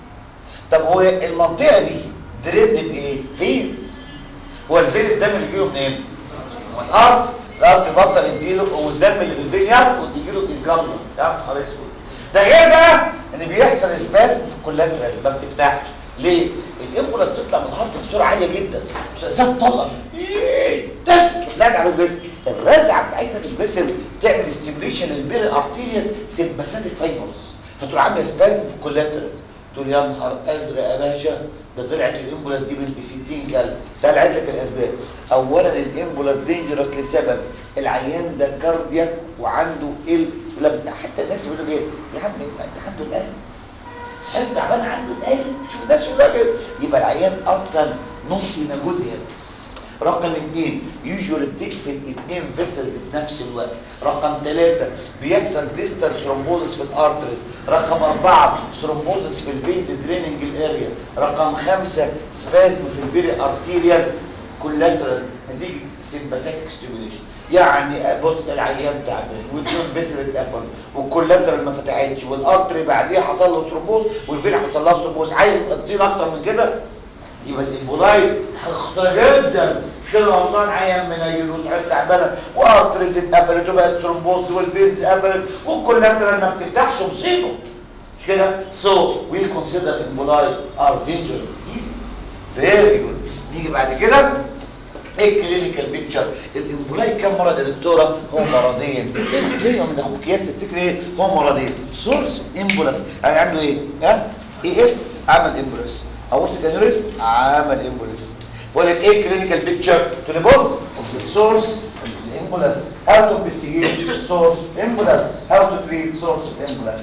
طب هو المنطقة دي دريد بايه؟ فينز هو الفين الدم اللي جايه منين؟ من الارض الارض يبطل يديله والدم اللي في الفين يركض يجيله الجلطه يا نهار اسود ده غير بقى ان بيحصل اسبازم في الكولاترالز ما بتفتحش ليه؟ الامبولاس تطلع من الهارت بسرعه عاليه جدا زي الطلقه ايه ده تلاقي بالفيسل الرزعه بتاعتها في الفيسل تعمل ستيميليشن للبير ارتيريال سيمباثيك فايبرز فتروح عامله اسبازم في الكولاترالز تقول يا نهار ازرق يا باشا ده طلعت الامبولاس دي بنت 60 كلب تعال عد لك الاسباب اولا الامبولاس دينجرس لسبب العيان ده كاردياك وعنده ال لما حتى الناس يقولوا ايه يا عم انت عنده القلب صحيح تعبان عنده القلب شوف الناس يقولوا كده يبقى العيان اصلا نوت ان جود هيلث رقم اثنين يوجوالي بتقفل اثنين فيسلز في نفس الوقت رقم ثلاثة بيحصل ديستال ثرومبوزس في الارتريز رقم أربعة ثرومبوزس في الفينز دريننج الاريا رقم خمسة سبازم في البيري ارتيريال كولاترال نتيجة سيمباثيك ستيميوليشن يعني بص العيان تعبان واثنين فيسل اتقفلوا والكولاترال ما فتحتش والارتري بعديها حصل له ثرومبوز والفين حصل لها ثرومبوز عايز تدين اكتر من كده يبقى الامبولاي خطر جدا مش كده غلطان عيان من ايلوس عيال تعبانه وارتريز اتقفلت وبقت ثرومبوز والفينز قفلت والكولاترال ما بتفتحش مصيبه مش كده سو وي كونسيدر امبولاي ار dangerous diseases فيري جود نيجي بعد كده ايه الكلينيكال بيكتشر الامبولاي كم مرض يا دكتوره هو مرضين ليه من اخوك ياس تفتكر ايه هو مرضين سورس امبولاس يعني عنده ايه ها اي اف عمل امبولاس اورتيك انوريزم عمل امبولاس بقول لك ايه الكلينيكال بيكتشر تقول لي بص السورس امبولاس هاو تو انفستيجيت سورس امبولاس هاو تو تريت سورس امبولاس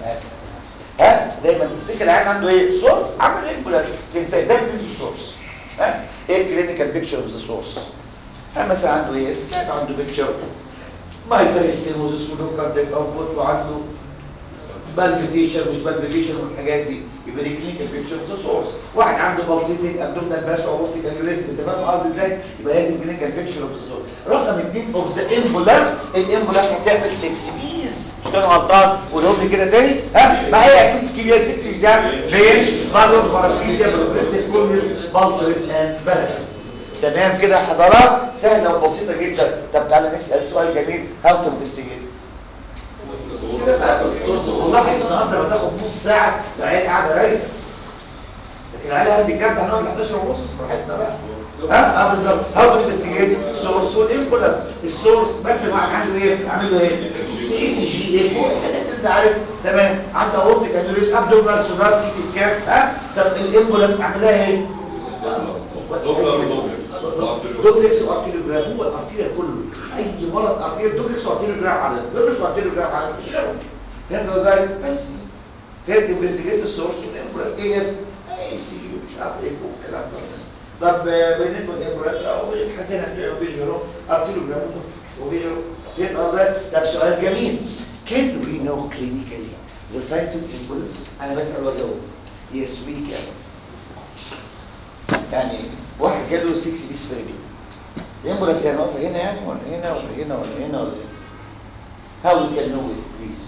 ها دايما تفتكر العيان عنده ايه سورس عمل امبولاس تنسى ده بتنسى السورس ها ايه الكلينيكال بيكتشر اوف ذا سورس ها مثلا عنده ايه كان عنده بيكتشر مايتري سينوزس ولوكارديك اوتبوت وعنده بالفيتيشن مش بالفيتيشن والحاجات دي يبقى دي كلينيكال بيكتشر اوف ذا سورس واحد عنده بالسيتنج ابدومينال باس اورتيك انيوريزم انت فاهم قصدي ازاي يبقى لازم كلينيكال بيكتشر اوف ذا سورس رقم اثنين اوف ذا امبولاس الامبولاس هتعمل 6 بيس مش كده غلطان قولهم لي كده تاني ها ما هي اكيد سكيليا 6 بيس فين مالوس باراسيزيا بروبريسيف كولنس بالسرس اند بالانس تمام كده يا حضرات سهله وبسيطه جدا طب تعالى نسال سؤال جميل هاو تو انفستيجيت والله حاسس النهارده بتاخد نص ساعه العيال قاعده رايقه لكن العيال هندي الجد هنقعد ل 11 ونص براحتنا بقى ها اه بالظبط هاو تو انفستيجيت سورس والامبولاس السورس بس الواحد عنده ايه عامل له ايه اي سي جي ايه كل الحاجات اللي انت عارف تمام عنده اورتيك انوريزم ابدومينال سونار سي تي سكان ها طب الامبولاس عاملها ايه دوبلكس وارتيريوجرام هو الارتيريا كله اي مرض ارتيريا دوبلكس وارتيريوجرام على دوبلكس وارتيريوجرام على مش كده فهمت ازاي بس فهمت انفستيجيت السورس والامبولاس ايه اف اي سي يو مش عارف ايه الكلام ده طب بالنسبه للامبولاس او الحسنه فيجرو ارتيريوجرام ودوبلكس وفيجرو فهمت ازاي طب سؤال جميل can we know clinically the site of embolus انا بسال واجاوب yes we can يعني واحد جاله 6 بيس فريمين الامبولاس يعني واقفه هنا يعني ولا هنا ولا هنا ولا هنا ولا هنا هاو وي كان نو بليز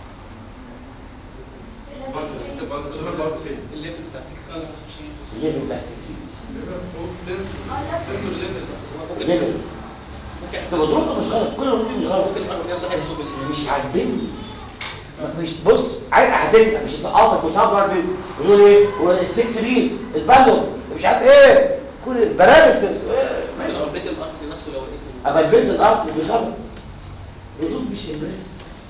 بانس بانس شنو البانس فين؟ الليفل بتاع 6 بانس الليفل بتاع 6 سيز سنسور سنسور ليفل الليفل ممكن بس مضروب مش غلط كل اللي مش غلط ممكن يحط نفسه حسه بال مش عاجبني مش بص عايز هتبقى مش هسقطك مش هقعد بقى يقول ايه هو السكس بيس البالو مش عارف ايه كل البراليسيس إيه، ماشي لو البيت الارض نفسه لو لقيته اما البنت الارض بغلط ردود مش امبريس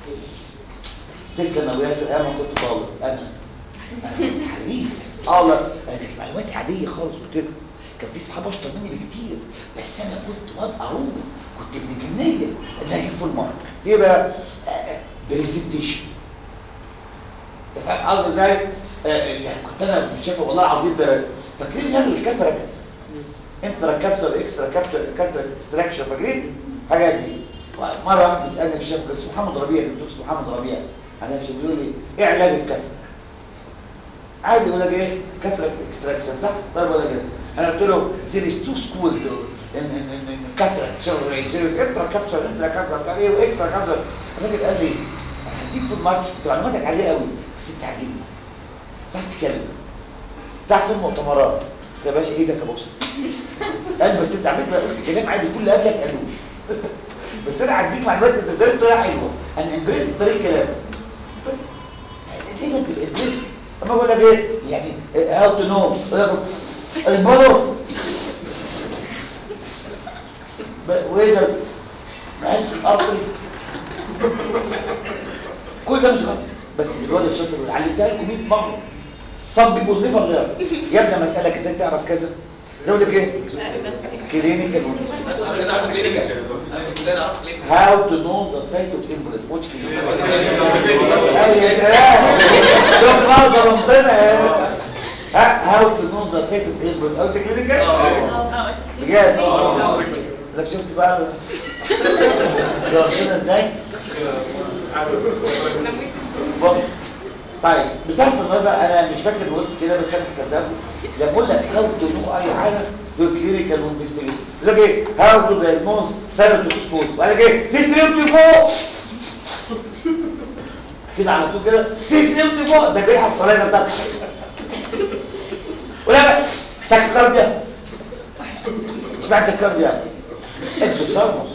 تسلم يا ياسر انا كنت طالب انا انا كنت حريف اه لا انا كانت معلوماتي عاديه خالص قلت لك كان في صحاب اشطر مني بكتير بس انا كنت واد قروب كنت ابن جنيه ان اجيب فول مارك في ايه بقى بريزنتيشن انت فاهم قصدي ازاي آه، يعني كنت انا شايفه والله العظيم ده فاكرين يعني الكاتراكت انترا كابسول اكسترا كابسول كاتراكت اكستراكشن فاكرين حاجه دي مره واحد بيسالني في الشبكه اسمه محمد ربيع الدكتور اسمه محمد ربيع انا مش بيقول لي ايه علاج الكاتراكت عادي يقول لك ايه كاتراكت اكستراكشن صح طيب ولا كده انا قلت له there is two schools in in in, in cataract surgery there is intra capsule intra capsule ايه واكسترا كابسول الراجل قال لي انا هديك في الماركت انت معلوماتك عاليه قوي بس انت عاجبني تعرف تتكلم تعرف في المؤتمرات يا باشا ايدك يا بوكس قال بس انت عملت قلت كلام عادي كل اللي قبلك قالوه بس انا هديك معلومات انت بتقول بطريقه حلوه انا امبريست بطريقه كلام بس دايما تبقى امبريست اما بقول لك ايه يعني هاو تو نو بقول لك البلور وين معلش القطري كل ده مش غلط بس الولد الشاطر اللي علمتها لكم 100 مره صب بيبول نيفر لير يا ابني لما اسالك ازاي تعرف كذا زي اقول لك ايه كلينيكال انا عارف كلينيكال انا عارف كلينيكال هاو تو نو ذا سايت اوف امبولس مش كلينيكال يا سلام شوف نظر ربنا هاو تو نو ذا سايت اوف امبولس او كلينيكال بجد لك شفت بقى ربنا ازاي بص طيب بصرف النظر انا مش فاكر قلت كده بس انا هصدقه لما اقول لك هاو تو نو اي حاجه دول كلينيكال انفستيجيشن يقول لك ايه هاو تو دايجنوز سيروتوكسكوز وقال لك ايه تسريبتي فوق كده على طول كده تسريبتي فوق ده بيلحق الصلايه بتاعتك ولا تاكيكارديا سمعت الكارديا اكزوسارموس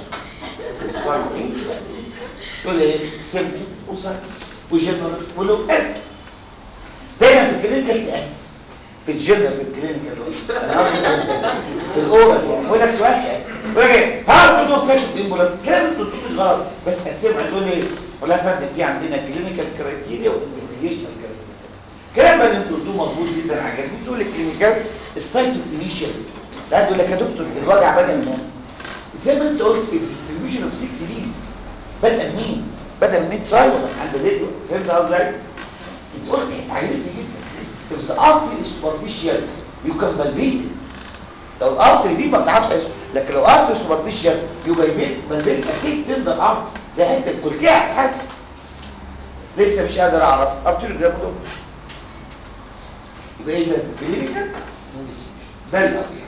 تقول ايه سيمبل وصار وجنرال ولو اس دايما في الكلينيكال تأس في الجنرال في الكلينيكال أنا قصدي في الاورال يعني يقول لك سؤال تأس يقول لك ايه هاو تو نو سايت امبولانس كلام انتوا بتقولوا مش غلط بس قسموا هتقول ايه ولا يا فندم في عندنا كلينيكال كرايتيريا وانفستيجيشنال كرايتيريا الكلام اللي انتوا قلتوه مظبوط جدا عجبني تقول الكلينيكال السايت اوف انيشال لا تقول لك يا دكتور الوجع بدا من هنا زي ما انت قلت الديستريبيوشن اوف 6 ليز بدا منين بدا من ميد سايد عند الريديو فهمت قصدي ازاي انت قلت انت عجبتني جدا if the artery is superficial you can palpate it لو الارتري دي ما بتعرفش تحسه لكن لو ارتري superficial يبقى يبين بالبيت اكيد تقدر ارتري ده حته الكلكيه هتحس لسه مش قادر اعرف ارتري جرام دول يبقى اذا كلينيكال ده الارتري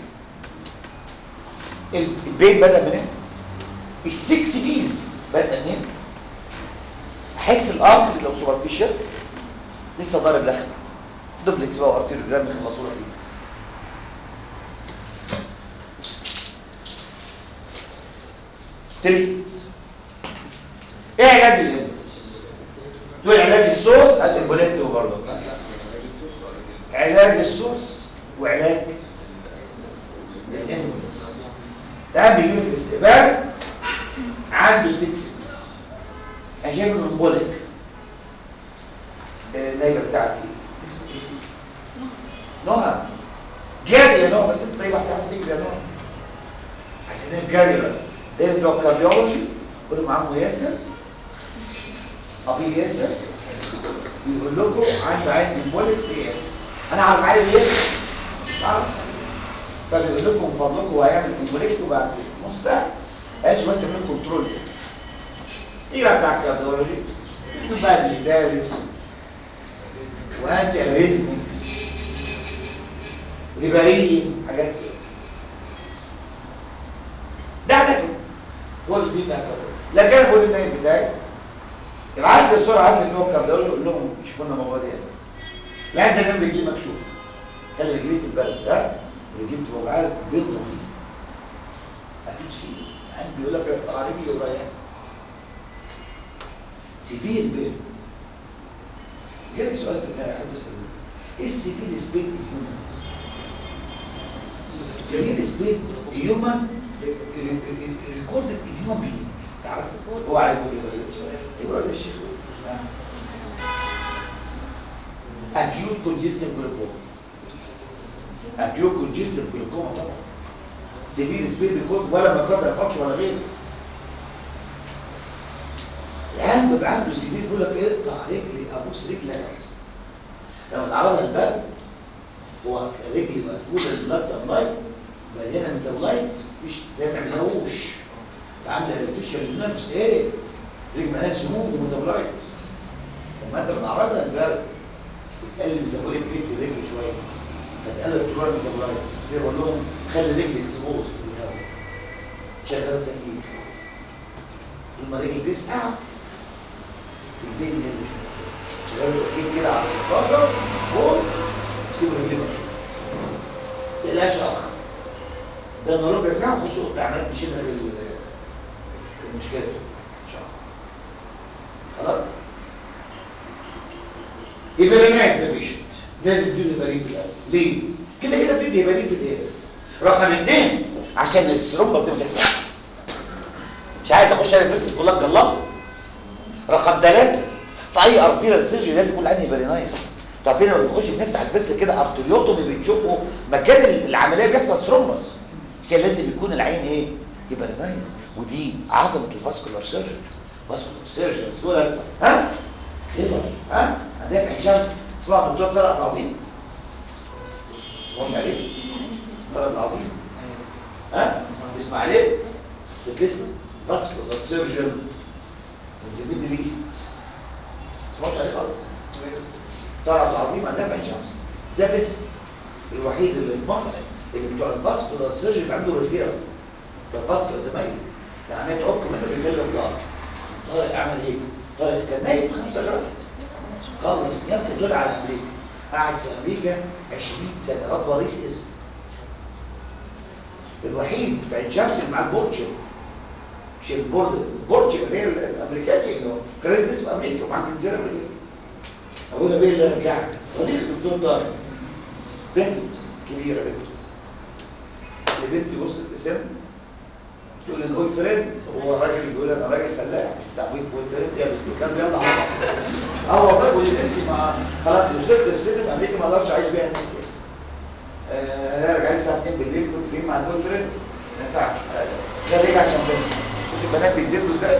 البيت بدا من هنا السكس بيز بدا منين احس الارض لو سوبرفيشال لسه ضارب لخم دوبلكس بقى وارتيروجرام يخلصوا لك الناس تري ايه علاج الانفلس تقول علاج السوس الانفلت برضه علاج السوس وعلاج الانفلس ده بيجي في الاستقبال عنده 6 بيس انا شايف انه امبوليك النايبه بتاعتي نهى جاري يا نهى بس انت طيب هتعرف تجري يا نهى حسيت جاري بقى ده بتوع الكارديولوجي كلهم معاهم ياسر ابي ياسر بيقول لكم عنده عين امبوليك بي اف انا عارف عين ايه عارف فبيقول لكم من فضلكم هو هيعمل امبوليك وبعد نص ساعه ايش بس تعملوا كنترول ايه بقى بتاع الكارديولوجي انه بقى ديجيتاليس وانتي اريزمكس هيبارين حاجات كده كل دي بتاع لكن انا بقول النايم بتاعي ابعت لي بسرعه هات لي النوع كارديولوجي قول لهم يشوفوا لنا الموضوع ده يعني لا ده جنب رجلي مكشوف خلي رجلي في البلد ده رجلي بتبقى وجعانه بيض مخيف اكيد شيء عندي بيقول لك اقطع رجلي ورايح سيفير بين جالي سؤال في النهايه احب اساله ايه السيفير سبين هيومنز سيفير سبين هيومن ريكوردد هيومن بي تعرف هو عايز يقول ايه سيبوا ولا الشيخ اكيوت كونجستيف جلوكوما اكيوت كونجستيف جلوكوما طبعا سيفير سبين ريكورد ولا مقدر يفكش ولا غيره العيال بيبقى عنده سيفير بيقول لك اقطع رجلي ابوس رجلي لما اتعرضها البرد هو رجلي مقفوله البلاد سبلاي مليانه ميتابولايتس مفيش ده ما بيعملهوش عامله اريتيشن للنفس ايه رجل مليانه سموم وميتابولايتس لما انت بتعرضها البرد بتقلل الميتابوليك ريت في الرجل شويه فتقلل الكرة الميتابولايتس كده بقول لهم خلي رجلي اكسبوز في الهواء شغل التكييف طول ما رجلي تسقع البين يهدى شويه شغال التكييف كده على 16 فوق سيبوا رجلي مكشوف ما تقلقش يا اخ ده انا ربع ساعه نخش اوضه العمليات نشيل لك ال- المشكله ان شاء الله خلاص يبقى رينايز ذا بيشنت لازم تدي هيبارين في الاول ليه؟ كده كده بتدي هيبارين في الايه؟ رقم اثنين عشان الثرومبس دي ما تحصلش مش عايز اخش انا بس كلها جلطت رقم ثلاثة في اي ارتيريال سيرجري لازم يكون عندي هيبارينايز عارفين لما بنخش بنفتح الفصل كده ارتريوتومي بنشوفه مكان العمليه بيحصل ثرومبس كان لازم يكون العين ايه هيبارينايز ودي عظمه الفاسكولار سيرجنز فاسكولار سيرجنز دول ها ليفر ها هدافع الشمس اسمع الدكتور طارق العظيم مش عليه طارق العظيم ها اسمع عليه سبيست فاسكولار سيرجن من ذا ميدل ايست مش عليه خالص طارق العظيم هدافع الشمس ذا بيست الوحيد اللي في مصر اللي بتوع الفاسكولار سيرجن اللي عنده ريفيرال ده الفاسكولار زمايله ده عمال يعك منه بيكلم طارق طارق عمل ايه؟ طارق كان نايم في خمسة جرام خلص نيابته دول على امريكا قعد في امريكا 20 سنه لغايه رئيس اسمه الوحيد في عين شمس اللي مع البورتشر مش البورد البورتشر اللي هي الامريكاني اللي هو كان رئيس اسم امريكا ومعاه جنسيه امريكيه ابونا بيه اللي رجعك صديق الدكتور طارق بنت كبيره بنت البنت وصلت لسن تقول البوي فريند هو راجل بيقول انا راجل فلاح بتاع بوي فريند يا بنت كان يلا عمر اه والله ودي بنتي مع خلاص وصلت السن في امريكا ما اقدرش اعيش بيها هناك آه، انا راجع لي الساعه 2 بالليل كنت فين مع البوي فريند ما ينفعش خليك عشان بنت كنت البنات بيزيدوا ازاي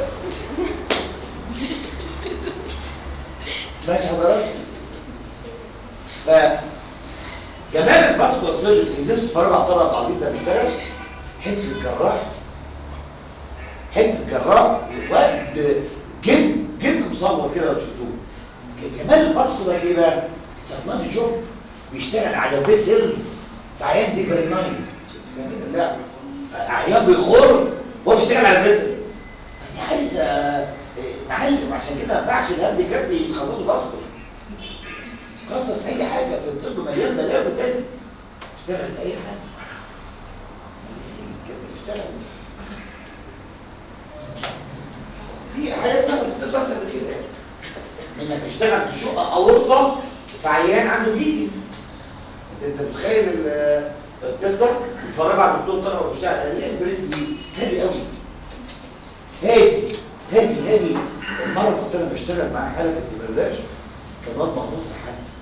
ماشي حضرتك ف جمال الفاسكولار سيرجري اللي نفسي اتفرج على طارق العظيم ده بيشتغل حته جراح حته جراح واد جن جن مصور كده لو شفتوه جمال الفاسكولار ايه بقى؟ سرطان الشوك بيشتغل على فيسلز في عيان دي بريمايز فاهمين اللعبه عيان بيخر وهو بيشتغل على فيسلز فدي عايزه إيه، معلم عشان كده ما ينفعش الهاند كارد يتخصصوا فاسكولار خصص اي حاجه في الطب مليان بلاوي تاني اشتغل اي حاجه اشتغل في حاجات سهله في الطب اسهل من كده يعني. انك تشتغل تشق اورطه في عيان عنده جيجي انت متخيل ال- القصه اتفرج على الدكتور طارق وهو بيشتغل قال لي امبريس دي هادي قوي هادي هادي هادي مره كنت انا بشتغل مع حاله في البرداش كان واد مخبوط في حادثه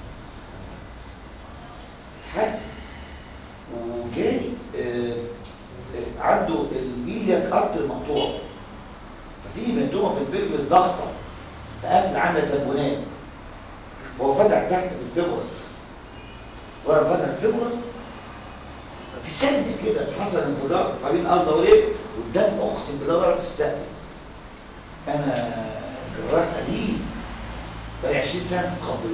حادثه وجاي آه، آه، عنده الايلياك ارتر مقطوع ففي مهتومه في البلبس ضغطه فقافل عامله تبونات هو فتح تحت في الفبره وانا فتح الفبره في ثانيه كده حصل انفجار ما بين ارض وليه والدم اقسم بالله ضرب في السقف انا جراح قديم بقى 20 سنه اتخضيت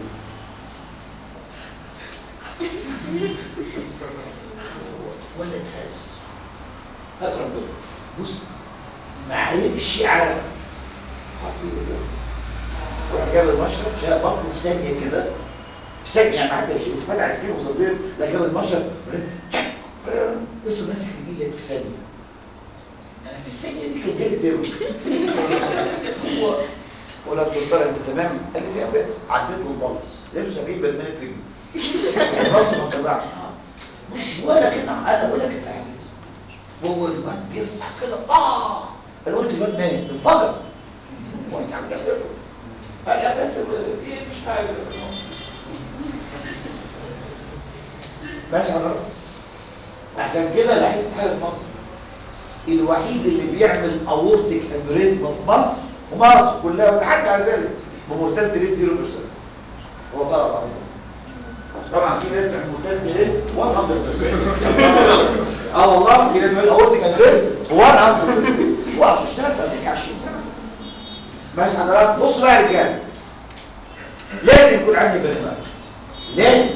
ولا تحس هات ربنا بص معايير الشيء عالم حط ايده كده وراح جاب المشرب شاف بطنه في ثانيه كده في ثانيه يعني حتى يشيل فتح عايز كده وصبيت لا جاب المشرب قلت له ماسك رجلك في ثانيه انا في الثانيه دي كان جالي تيرو هو ولا الدكتور انت تمام قال لي فيها بس عديت له البلص لقيته 70 برميل رجلي البلص ما صدعش ولا كان انا ولا كنت عامل هو الواد بيفتح كده اه انا قلت الواد مات انفجر وانت عم تحرقه قال لا بس في إيه؟ مفيش حاجه ماشي حضرتك عشان كده لاحظت حاجه في مصر الوحيد اللي بيعمل اورتيك انوريزم في مصر في مصر كلها وتعدى على ذلك بمورتاليتي ريت 0% هو طلب على طبعا في ناس بتعمل مورتاليتي ريت 100% اه والله في ناس بتعمل اورتيك انوريزم 100% هو اصلا اشتغل في امريكا 20 سنه ماشي حضرتك بص بقى يا رجاله لازم يكون عندي برنامج لازم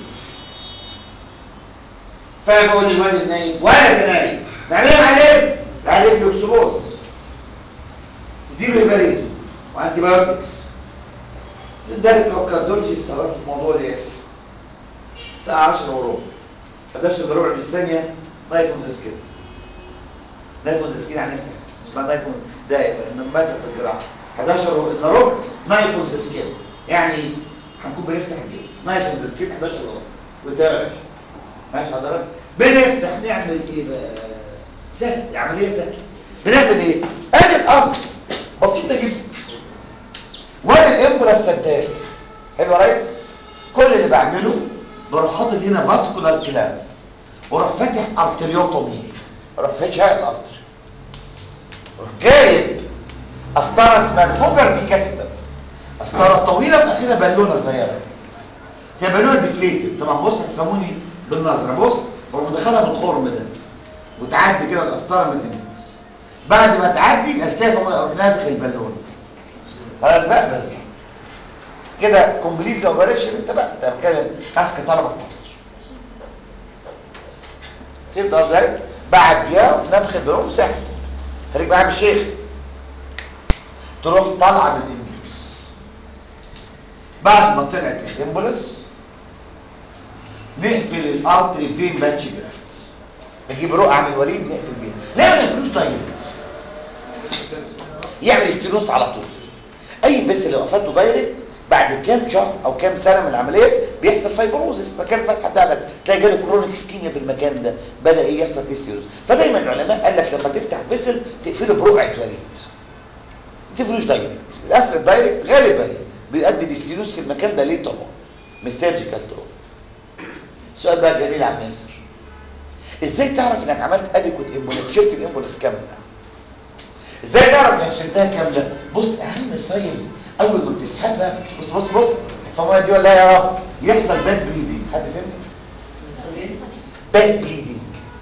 فبقول للواد النايم ولا نايم نعمل عليه عليه بيوكسبوز تديله هيبارين وانتي بايوتكس تدرك لو كاردولوجي الصراحه في موضوع الاف الساعه 10 وربع 11 الا ربع بالثانيه نايفون زي كده نايفون زي كده هنفتح اسمها نايفون ده مثلا في الجراحه 11 الا ربع نايفون زي كده يعني هنكون بنفتح الجيل نايفون زي كده 11 الا ربع وتابع ماشي حضرتك بنفتح نعمل ايه بقى سهل العمليه سهله بنعمل ايه ادي الامر بسيطه جدا وادي الامبولا السداد حلو يا ريس كل اللي بعمله بروح حاطط هنا فاسكولار كلاب واروح فاتح ارتريوتومي اروح فاتح الارتر اروح جايب قسطره اسمها الفوجر دي كاسبه قسطره طويله في اخرها بالونه صغيره هي بالونه ديفليتد طبعا بص هتفهموني بالنظره بص بروح مدخلها بالخرم ده وتعدي كده القسطره من الانفس بعد ما تعدي الاسلاك اروح نافخ البالونه خلاص بقى بس كده كومبليت اوبريشن انت بقى انت بتكلم ناس كطلبه في مصر فهمت قصدي بعديها نفخ البالون سهل خليك بقى يا عم الشيخ تروح طالعه بالامبولس بعد ما طلعت الامبولس نقفل الارتري فين باتش جرافت نجيب رقعه من الوريد نقفل بيها لا ما نقفلوش دايركت يعمل استينوس على طول اي فيسل لو قفلته دايركت بعد كام شهر او كام سنه من العمليه بيحصل فايبروزس مكان فتحه بتاعتك تلاقي جاله كرونيك سكيميا في المكان ده بدا ايه يحصل فيه ستيروز فدايما العلماء قال لك لما تفتح فيسل تقفله برقعه وريد ما تقفلوش دايركت القفل الدايركت غالبا بيؤدي الاستيروز في المكان ده ليه طبعا مش سيرجيكال طبعا السؤال بقى جميل يا عم ياسر ازاي تعرف انك عملت اديكوت امبولس شلت الامبولس كامله ازاي تعرف انك شلتها كامله بص اهم ساين اول ما بتسحبها بص بص بص الفمويه دي ولا يا رب يحصل باك بليدنج حد فهمني باك بليدنج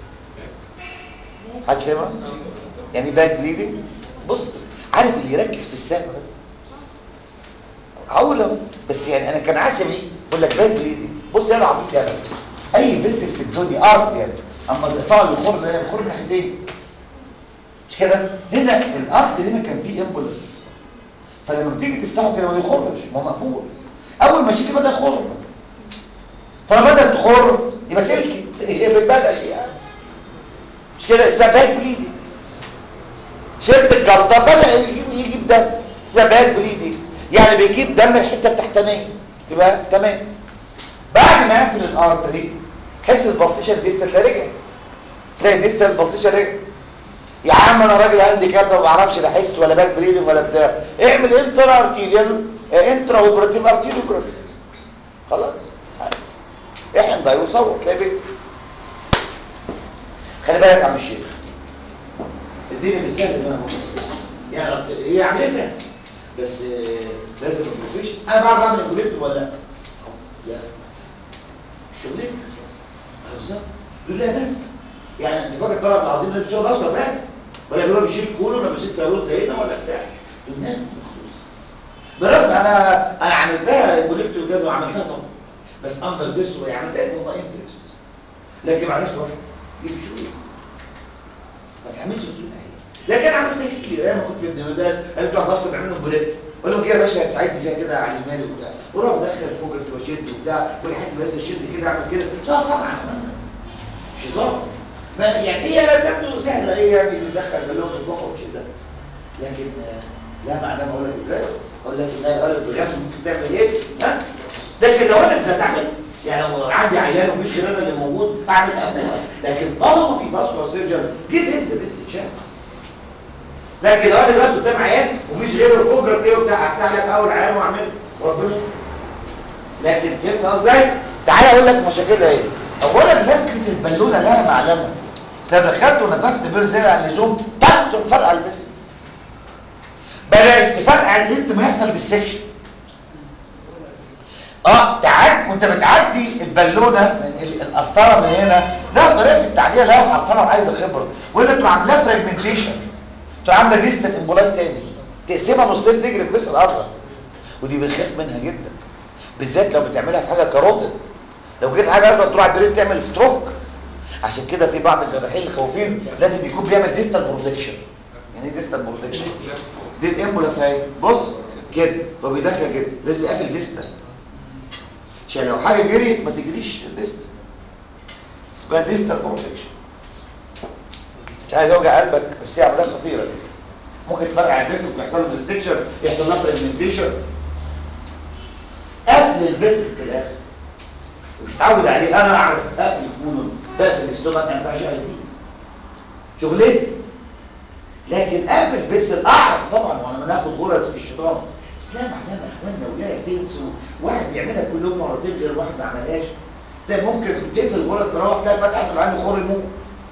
حد فاهمها يعني باك بليدنج بص عارف اللي يركز في السهم بس هقول اهو بس يعني انا كان عشمي بقول لك باك بليدنج بص يا عبيط يا اي فيسل في الدنيا ارض يعني اما تقطع له الخرم ده الخرم ناحيتين مش كده هنا الارض هنا كان فيه امبولس فلما بتيجي تفتحه كده ما يخرج ما هو مقفول اول ما شيك بدا يخر فلما بدا تخر يبقى سلكي بدا يعني مش كده اسمها باك بليدنج شلت الجلطه بدا يجيب يجيب دم اسمها باك بليدنج يعني بيجيب دم الحته التحتانيه تبقى تمام بعد ما يقفل الارتري تحس البلسيشن ديستال رجعت تلاقي الديستال البلسيشن رجعت يا عم انا راجل عندي كده ما بعرفش لا احس ولا باك بليدنج ولا بتاع اعمل انترا ارتيريال انترا اوبراتيف ارتيريوجرافي خلاص احن ده يصور تلاقي بيت خلي بالك يا عم الشيخ الدنيا مش سهله زي ما بقول يعني هي عمليه سهله بس آه، لازم البروفيشن انا بعرف اعمل الجوليت ولا لا لا الشغلين بالظبط دول لها ناس يعني انت فاكر الطلب العظيم ده بيشتغل اصلا بس ولا بيقول بيشيل كولو ولا بيشيل سيارات زينا ولا بتاع الناس مخصوص بالرغم انا انا عملتها جوليت وجاز وعملتها طبعا بس اندر زيرس يعني عملتها فور ماي انترست لكن معلش بقى دي مش شغل ما تعملش مسؤول ايه لكن انا عملت ده كتير ايام ما كنت في ابن المدارس قال بتوع مصر بيعملوا بوليت اقول لهم كده يا باشا هتساعدني فيها كده على المال وبتاع وروح دخل فوق واشد وبتاع ويحاسب بس شد كده اعمل كده لا صنعه مش هزار ما يعني هي تبدو سهله ايه يعني بندخل بالون الفوق وشده لكن آه، لا معناه ما اقول لك ازاي اقول لك ان انا قالب بجد ممكن تعمل ايه ها لكن لو انا ازاي اعمل يعني لو عندي عيان ومفيش غير انا اللي موجود اعمل قبلها لكن طالما في باسكولار سيرجن جيب هيم ذا بيست تشانس لكن لو انا دلوقتي قدام عيان ومفيش غيره فوجر ايه وبتاع هفتح لك اول عيان واعمله وربنا يستر لكن فهمت قصدي تعالى اقول لك مشاكلها ايه اولا نفخه البالونه لها معلمه لو دخلت ونفخت بين زي على اللزوم تاخد الفرق على الجسم بلا استفاق عن انت ما يحصل بالسكشن اه تعدي وانت بتعدي البالونه من ال- القسطره من هنا لها طريقه في التعديه لها حرفنه وعايزه خبره ولا تروح عاملاه فراجمنتيشن تروح عامله ديستال امبولاي تاني تقسمها نصين تجري في جسم الاصغر ودي بنخاف منها جدا بالذات لو بتعملها في حاجه كاروتيد لو جيت حاجه اصغر تروح على البرين تعمل ستروك عشان كده في بعض الجراحين الخوفين لازم يكون بيعمل ديستال بروتكشن يعني ايه ديستال بروتكشن دي الامبولاس اهي بص كده هو بيدخل كده لازم يقفل ديستال عشان لو حاجه جريت ما تجريش ديستال اسمها ديستال بروتكشن مش عايز اوجع قلبك بس هي عمليه خطيره ممكن تفرقع الجسم ويحصل له ديسكشن يحصل له فريمنتيشن قفل الفيسل في الاخر مش متعود عليه انا اعرف اقفل الكولون بقفل الاستومك ما ينفعش اقفل شغلتي لكن قافل فيسل اعرف طبعا وانا بناخد غرز في الشيطان بس لا معلمه اخواننا ولها سنس واحد بيعملها كل يوم مرتين غير واحد ما عملهاش ده ممكن تقفل الغرز تروح تلاقي فتحه طلع عنده خور يموت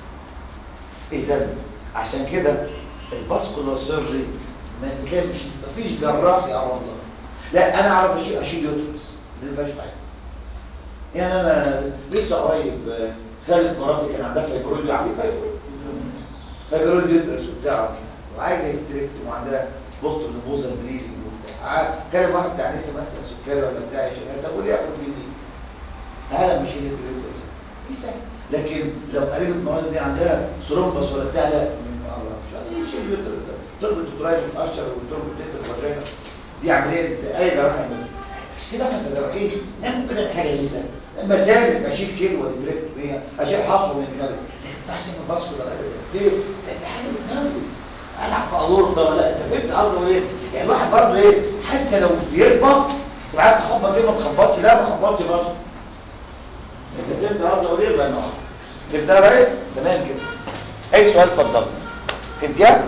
اذا عشان كده الفاسكولار سيرجري ما تلاقيش مفيش جراح يا الله لا انا اعرف اشيل اشيل يوترس ما ينفعش معايا يعني انا لسه قريب آه، خالد مراتي كان عندها فايبرويد عندي فايبرويد فايبرويد يوترس وبتاع وعايزه يستريكت وعندها بوست نبوزه بليدنج وبتاع ع- كلم واحد بتاع نسا مثلا سكري ولا بتاع يشيلها طب قول ياخد مني هلا مش هي اليوترس دي سهل لكن لو قريبة المرض دي عندها سرومبس ولا بتاع لا من الله مش لازم يشيل اليوترس ده تربط الدرايف والقشر وتربط تحت الفاجينا دي عمليه اي جراحه يعملها مش كده احنا كجراحين يعني ممكن نعمل حاجه لسه مسالك اشيل كيلو وديفليكت 100 اشيل حصوه من الكبد لكن ما ينفعش اعمل فاسكولار ابدا ليه؟ ده حاجه بتنوي العب في اورطه ولا انت فهمت قصدي ايه؟ يعني الواحد برضه ايه حتى لو بيخبط وعارف تخبط ايه ما تخبطش لا ما تخبطش برضه انت فهمت قصدي ايه بقى النهارده فهمتها يا ريس تمام كده اي سؤال اتفضل فهمتيها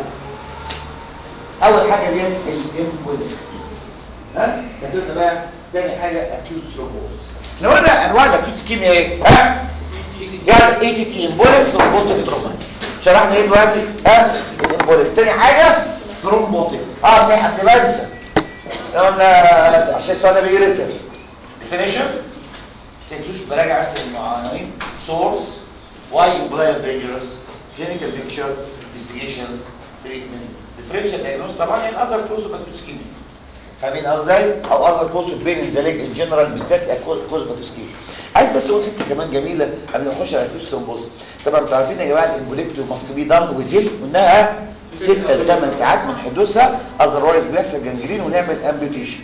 اول حاجه دي الامبوليك ها هتقول بقى تاني حاجه اكيوت ثرومبوزس احنا قلنا انواع الاكيوت سكيميا ايه ها يعني اي تي تي امبوليك ثرومبوتيك تروماتيك شرحنا ايه دلوقتي ها الامبوليك تاني حاجه ثرومبوتيك اه صحيح قبل ما انسى قلنا عشان السؤال ده بيجي ديفينيشن تنسوش براجع بس العناوين سورس واي بلاير دينجرس كلينيكال بيكتشر انفستيجيشنز تريتمنت ديفرنشال دايجنوز طبعا يعني اذر كوز اوف اكيوت اسكيميا فاهمين ازاي او اذر كوز اوف بين ان ذا ليج ان جنرال بالذات كوز اوف اسكيميا عايز بس اقول حته كمان جميله قبل ما نخش على اكيوت ثرومبوز طبعا انتوا عارفين يا جماعه الامبوليكتو ماست بي دان وزيل وانها 6 ل 8 ساعات من حدوثها اذروايز بيحصل جنجرين ونعمل امبيوتيشن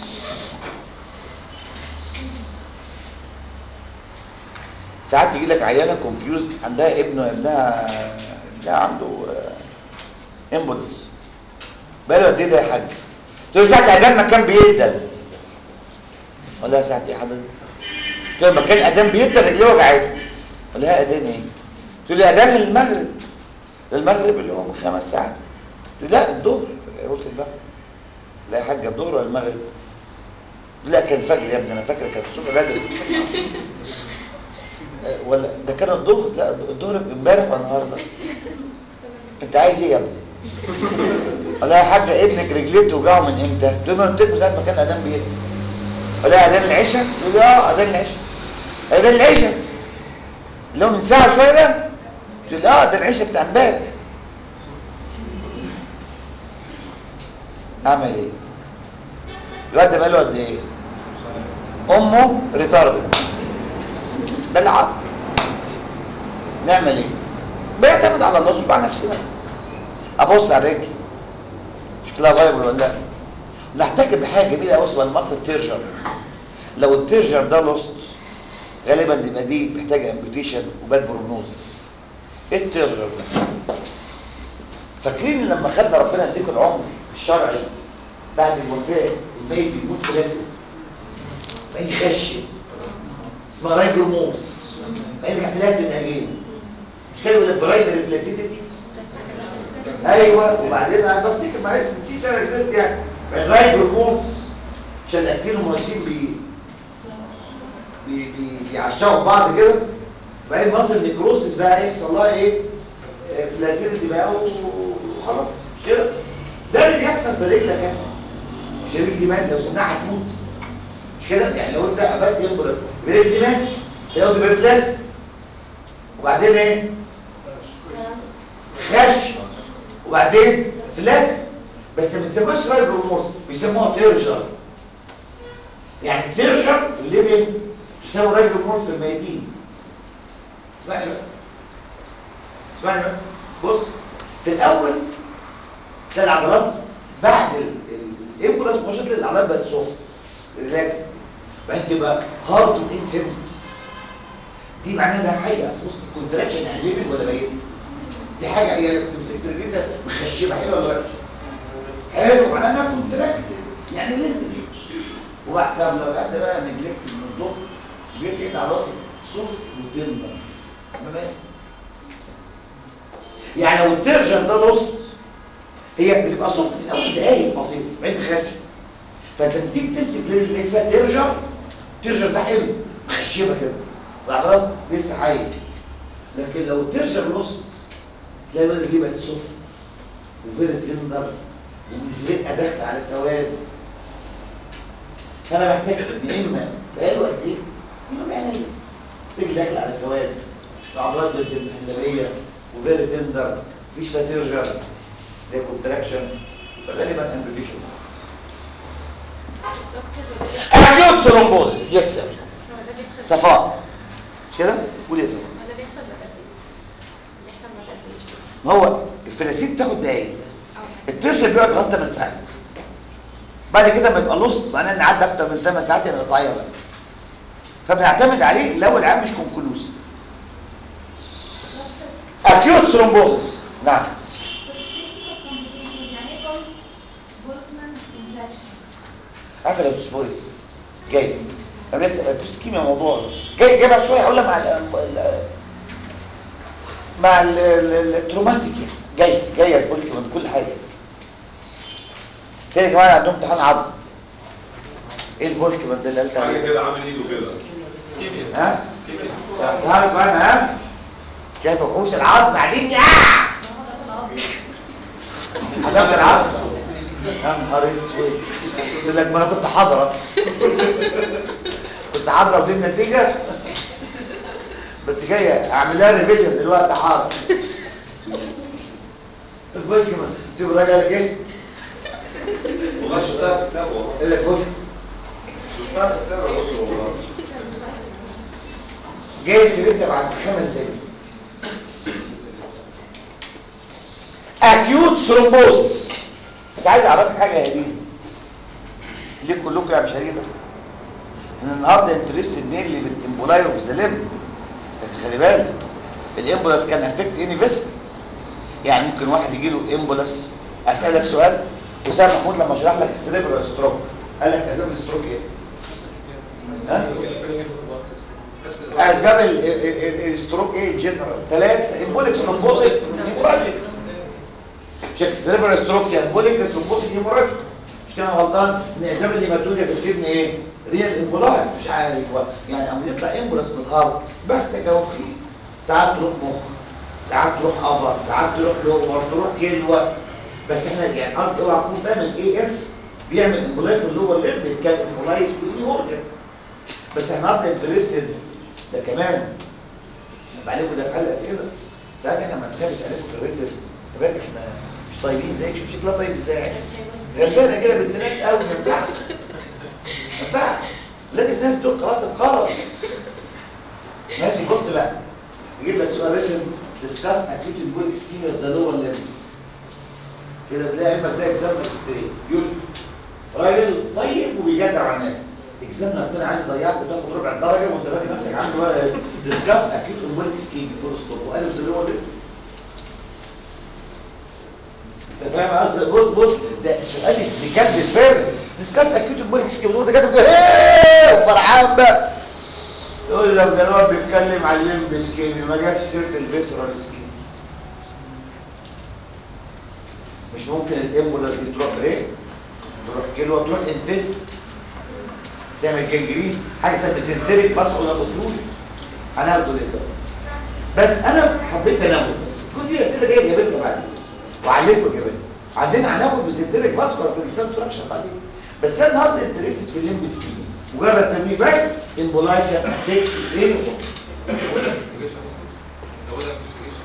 ساعات تيجي لك عيانه كونفيوز عندها ابنه ابنها ابنها عنده امبولس بقاله قد ايه ده يا حاج تقول ساعه الاذان ما كان بيدن ولا ساعه ايه حضرتك تقول ما كان الاذان بيدن رجليه وجعته ولا لها اذان ايه تقول لي اذان للمغرب للمغرب اللي هو من خمس ساعات تقول لا الظهر قلت بقى لا يا حاجه الظهر ولا المغرب لا كان الفجر يا ابني انا فاكر كان الصبح بدري ولا ده كان الظهر لا الظهر امبارح ولا النهارده انت عايز ايه يا ابني ولا يا حاجه ابنك رجليه بتوجعه من امتى تقول له قلت لك من ساعه ما كان الاذان بيدي ولا اذان العشاء يقول لي اه اذان العشاء اذان العشاء اللي هو من ساعه شويه ده تقول لي اه ده العشاء بتاع امبارح اعمل ايه الواد ده بقاله قد ايه امه ريتاردد ده اللي حصل نعمل ايه بيعتمد على الله سبحانه نفسنا ابص على رجلي شكلها فايبل ولا لا نحتاج بحاجه جميله قوي اسمها المصل تيرجر لو التيرجر ده لوست غالبا يبقى دي محتاجه امبيوتيشن وباد بروجنوزس ايه التيرجر ده فاكرين لما خدنا ربنا يديك العمر الشرعي بعد الوفاه الميت بيموت في لازم ما يخش اسمها رايجر موتس ما يرجع في لازم اجين مش كده ولا برايمري بلاسيديتي ايوه وبعدين انا بفتكر معلش نسيت انا كبرت يعني الرايجر موتس عشان الاكتينومايسين بي بي بي بيعشقوا بعض كده بعدين مصر النيكروسيس بقى يحصل لها ايه فلاسيديتي بقى وخلاص مش كده ده اللي بيحصل في رجلك يعني مش رجل دي مات لو سمناها هتموت مش كده يعني لو انت قبلت ينبرز برجل دي مات تلاقوا دي بيبلاس وبعدين ايه خش وبعدين فلاس بس ما بيسموهاش رايد هرمونز بيسموها تيرجر يعني تيرجر في الليفنج بيسموها رايد هرمونز في الميتين اسمعني بس اسمعني بس بص في الاول تلاقي العضلات بعد الامبولاس مش تلاقي العضلات بقت سوفت ريلاكس بعدين تبقى هارد انسنسيتيف دي معناها انها حقيقه اصل بص الكونتراكشن يعني ليفل ولا باين دي حاجه هي مسكت رجلتها مخشبه حلوه ولا وحشه حلو معناها انها كونتراكت يعني ليفل وبعد طب لو حد بقى نجلكت من الضغط بيبقى عضلات سوفت وتندر تمام يعني لو الترجن ده لوست هي بتبقى سوفت في اول دقايق بسيطه بعدين تخش فانت لما تيجي تمسك رجل فيها ترجر ترجر ده حلو مخشبه كده العضلات لسه حيه لكن لو الترجر لوست تلاقي الولد دي بقت سوفت وفيري تندر ونسبتها داخله على سواد فانا محتاج ان اما بقاله قد ايه؟ يبقى يعني رجل داخله على سواد العضلات بس المحلبيه وفيري تندر مفيش فيها ترجر ليه كونتراكشن فغالبا امبليشن اكيوت ثرومبوزيس يس سير صفاء مش كده قول يا صفاء ولا بيحصل بعد قد ايه؟ بيحصل بعد قد ايه؟ ما هو الفلاسيد بتاخد دقايق الترشل بيقعد لغايه 8 ساعات بعد كده ما يبقى لوست معناه ان عدى اكتر من 8 ساعات يعني قطعيه بقى فبنعتمد عليه لو العام مش كونكلوسيف اكيوت ثرومبوزيس نعم عارفه لو تسمعي جاي انا بس تسكيميا موضوع جاي جاي بعد شويه هقولها مع ال ال- مع ال- ال- التروماتيك يعني. جاي جايه الفولك من كل حاجه تاني كمان عندهم امتحان عظم ايه الفولك من ده اللي قلت حاجه عليه كده عامل ايده كده ها تعالوا كمان ها شايف وحوش العظم قاعدين يا حسبت العظم يا نهار اسود يقول لك ما انا كنت حاضره كنت حاضره ودي النتيجه بس جايه اعمل لها ريفيجن دلوقتي حاضر الفولك من شوف الراجل قال لك ايه؟ والله شفتها في الكتاب والله قال لك فولك شفتها في الكتاب يا دكتور والله جاي سيرتها بعد خمس دقايق اكيوت ثرومبوزس بس عايز اعرفك حاجه يا دي ليه كلكم يعني مش هدي بس ان النهارده انترستد مينلي بالامبولاي اوف ذا ليمب لكن خلي بالك الامبولاس كان افكت اني فيسك يعني ممكن واحد يجي له امبولاس اسالك سؤال وسام محمود لما شرح لك السريبرال ستروك قال لك اسباب الستروك ايه؟ ها؟ اسباب ال- ال- ال- الستروك ايه جنرال ثلاثه امبوليك ثرومبوتيك هيموراجيك شيك سيريبرال ستروك يا امبوليك ثرومبوتيك هيموراجيك مش كده غلطان ان اسباب الهيماتوريا في الكدني ايه ريال امبولاي مش عارف هو يعني اما يطلع امبولاس من الهارت بحتاج اوقي ساعات تروح مخ ساعات تروح ابر ساعات تروح لور تروح كلوه بس احنا يعني قصدي اوعى تكون فاهم الاي اف بيعمل امبولاي في اللور ليمب كان امبولايز في النيورجن بس احنا النهارده انترستد ده كمان نبقى عليكم ده في حل اسئله ساعات احنا لما نتنافس عليكم في الريتر شباب احنا مش طيبين زيك شوف شكلها طيب ازاي غلبانه كده بنت ناس قوي ما ينفعش ما ينفعش لازم الناس دول خلاص انقرضوا ماشي بص بقى يجيب لك سؤال ريتم ديسكاس اكيوت امبوليك سكيميا اوف ذا لور ليمب كده تلاقي علمك ده اكزامنر ستريت يشكر راجل طيب وبيجدع على الناس اكزامنر التاني عايز يضيعك وتاخد ربع الدرجه وانت فاكر نفسك عنده بقى ديسكاس اكيد امبوليك سكيم فول ستوب وقالوا زي هو ليه انت فاهم قصدي بص بص ده سؤال اللي كان بالفعل ديسكاس اكيد امبوليك سكيم وانت كاتب ده ايه وفرحان بقى يقول لك ده الواد بيتكلم عن الليمب سكيمي ما جابش سيره الفيسرال سكيمي مش ممكن الامبولانس دي تروح بريك تروح كيلو تروح انتست تعمل جنجرين حاجه اسمها بسنتريك بس ولا بطول هناخده ليه ده بس انا حبيت انوه بس كل دي اسئله جايه جابتنا بعدين وعلمكم كمان عندنا هناخد بسنتريك فاسكولار في الاكسام ستراكشر بعدين بس انا النهارده انترستد في الليمب سكيم مجرد تمرين بس امبولايكا تيك ايه زودها انفستيجيشن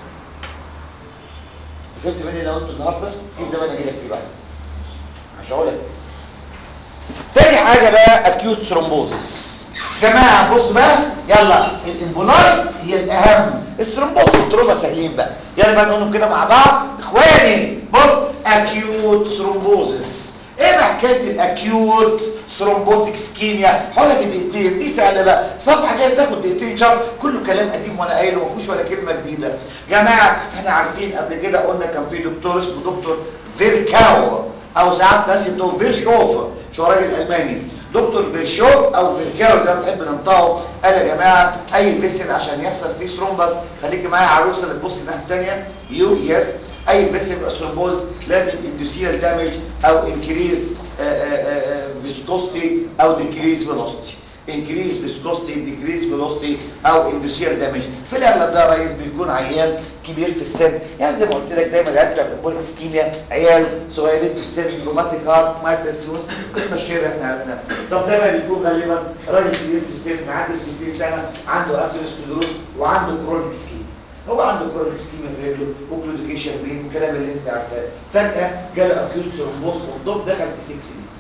فهمت مني اللي أنا قلته النهارده سيب ده بقى انا اجي لك فيه بعدين مش هقول لك تاني حاجه بقى اكيوت ثرومبوزس جماعه بص بقى يلا الامبولاي هي الاهم الثرومبوز والتروما سهلين بقى يلا بقى نقولهم كده مع بعض اخواني بص اكيوت ثرومبوزس ايه بقى حكايه الاكيوت ثرومبوتيك سكيميا حولها في دقيقتين دي سهله بقى صفحه جايه بتاخد دقيقتين شهر كله كلام قديم وانا قايله ما فيهوش ولا كلمه جديده جماعه احنا عارفين قبل كده قلنا كان في دكتور اسمه دكتور فيركاو او ساعات ناس يقولوا فيرشوف شو راجل الماني دكتور فيرشوف او فيركاو زي ما بنحب ننطقه قال يا جماعه اي فيسل عشان يحصل فيه ثرومبس خليكي معايا عروسه اللي تبص الناحيه الثانيه يو يس اي فيسل يبقى ثرومبوز لازم اندوسيال دامج او انكريز فيسكوستي او ديكريز فيلوستي increase viscosity decrease velocity او industrial damage في الاغلب ده رئيس بيكون عيان كبير في السن يعني زي ما قلت لك دايما العيال بتوع الامبوليك سكيميا عيال صغيرين في السن روماتيك هارت مايترستيوز قصه الشير احنا عرفناها طب ده بقى بيكون غالبا راجل كبير في السن معدي 60 سنه عنده اسيروسكليروز وعنده كرونيك سكيميا هو عنده كرونيك سكيميا في رجله وكلوديكيشن بين والكلام اللي انت عارفاه فجاه جاله اكيوت ثرومبوز والضب دخل في 6 سيريز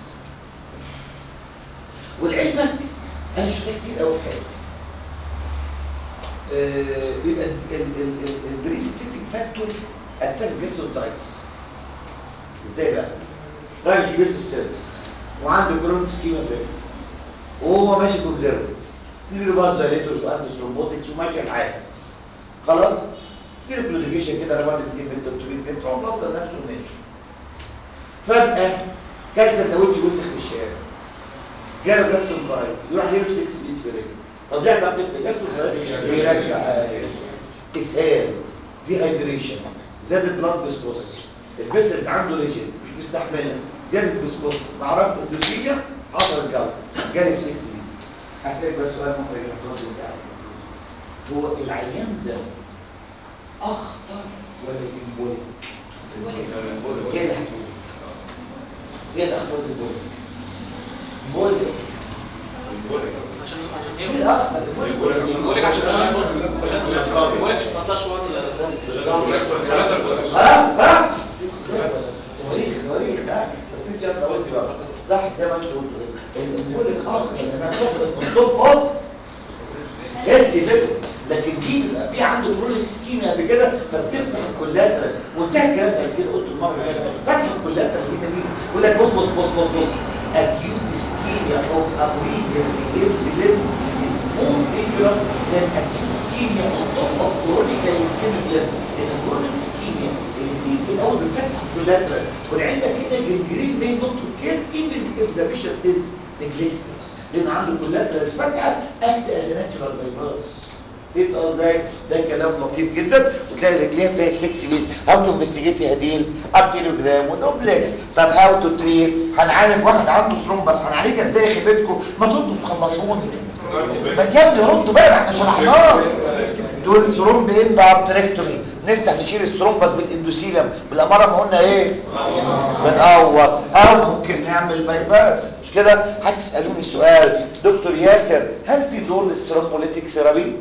ولعلمك انا شفتها كتير قوي في حياتي آه، بيبقى البريسبتيتنج فاكتور اتاك جاستروتايتس ازاي بقى راجل كبير في السن وعنده كرونيك سكيما في رجله وهو ماشي كونزرفت يجي له باز دايليتورز وعنده ثرومبوتكس وماشي الحال خلاص يجي له كلوديكيشن كده رمضان 2 متر 3 متر هو مصدر نفسه ماشي فجأة كان سندوتش وسخ في الشارع جاله جاستروكايت يروح يجيب 6 بيس في رجله طب ليه علاقه بالجاستروكايت بيرجع آه، اسهال دي هايدريشن زادت بلاد فيسكوسيتي الفيسلز عنده ريجن مش مستحمله زادت فيسكوسيتي معرفش اندوثيليا حصل الجلطه جالب 6 بيس هسألك بس سؤال محرج الاحتراز بتاعك هو العيان ده اخطر ولا الامبوليك؟ ايه اللي هتقول؟ ايه الاخطر الامبوليك؟ امبوليك عشان عشان ايه هي الاخطر بقول لك عشان بقول لك عشان بقول لك عشان ما طلعش ها ها صواريخ صواريخ ها بس انت انت قلت بقى صح زي ما انت قلت الامبوليك اخطر لما بتاخد من توب اوف هيلثي فيست لكن دي بيبقى في عنده كرونيك سكيميا قبل كده فبتفتح الكولاترال وانتهى الكلام ده كده قلت المره اللي فاتت فتح الكولاترال هنا ميزه يقول لك بص بص بص بص بص acute ischemia of a previously healthy limb is more dangerous than acute ischemia on top of chronic ischemic limb لان chronic ischemia اللي في الاول بيفتح الكولاترال والعلم كده الجنجرين may not occur even if the patient is neglected لان عنده كولاترال فجأة act as a natural bypass يبقى ازاي ده كلام لطيف جدا وتلاقي رجليها فيها 6 بيس هاو تو انفستيجيت هديل ارتيروجرام ودوبلكس طب هاو تو تريت هنعالج واحد عنده ثرومبس هنعالجها ازاي يا خيبتكم ما تردوا تخلصوني ما يا ابني ردوا بقى ما احنا شرحناه دول ثرومب اند ارتريكتومي نفتح نشيل الثرومبس بالاندوسيلم بالاماره ما قلنا ايه بنقور او ممكن نعمل باي باس مش كده هتسالوني سؤال دكتور ياسر هل في دور للثرومبوليتيك ثيرابي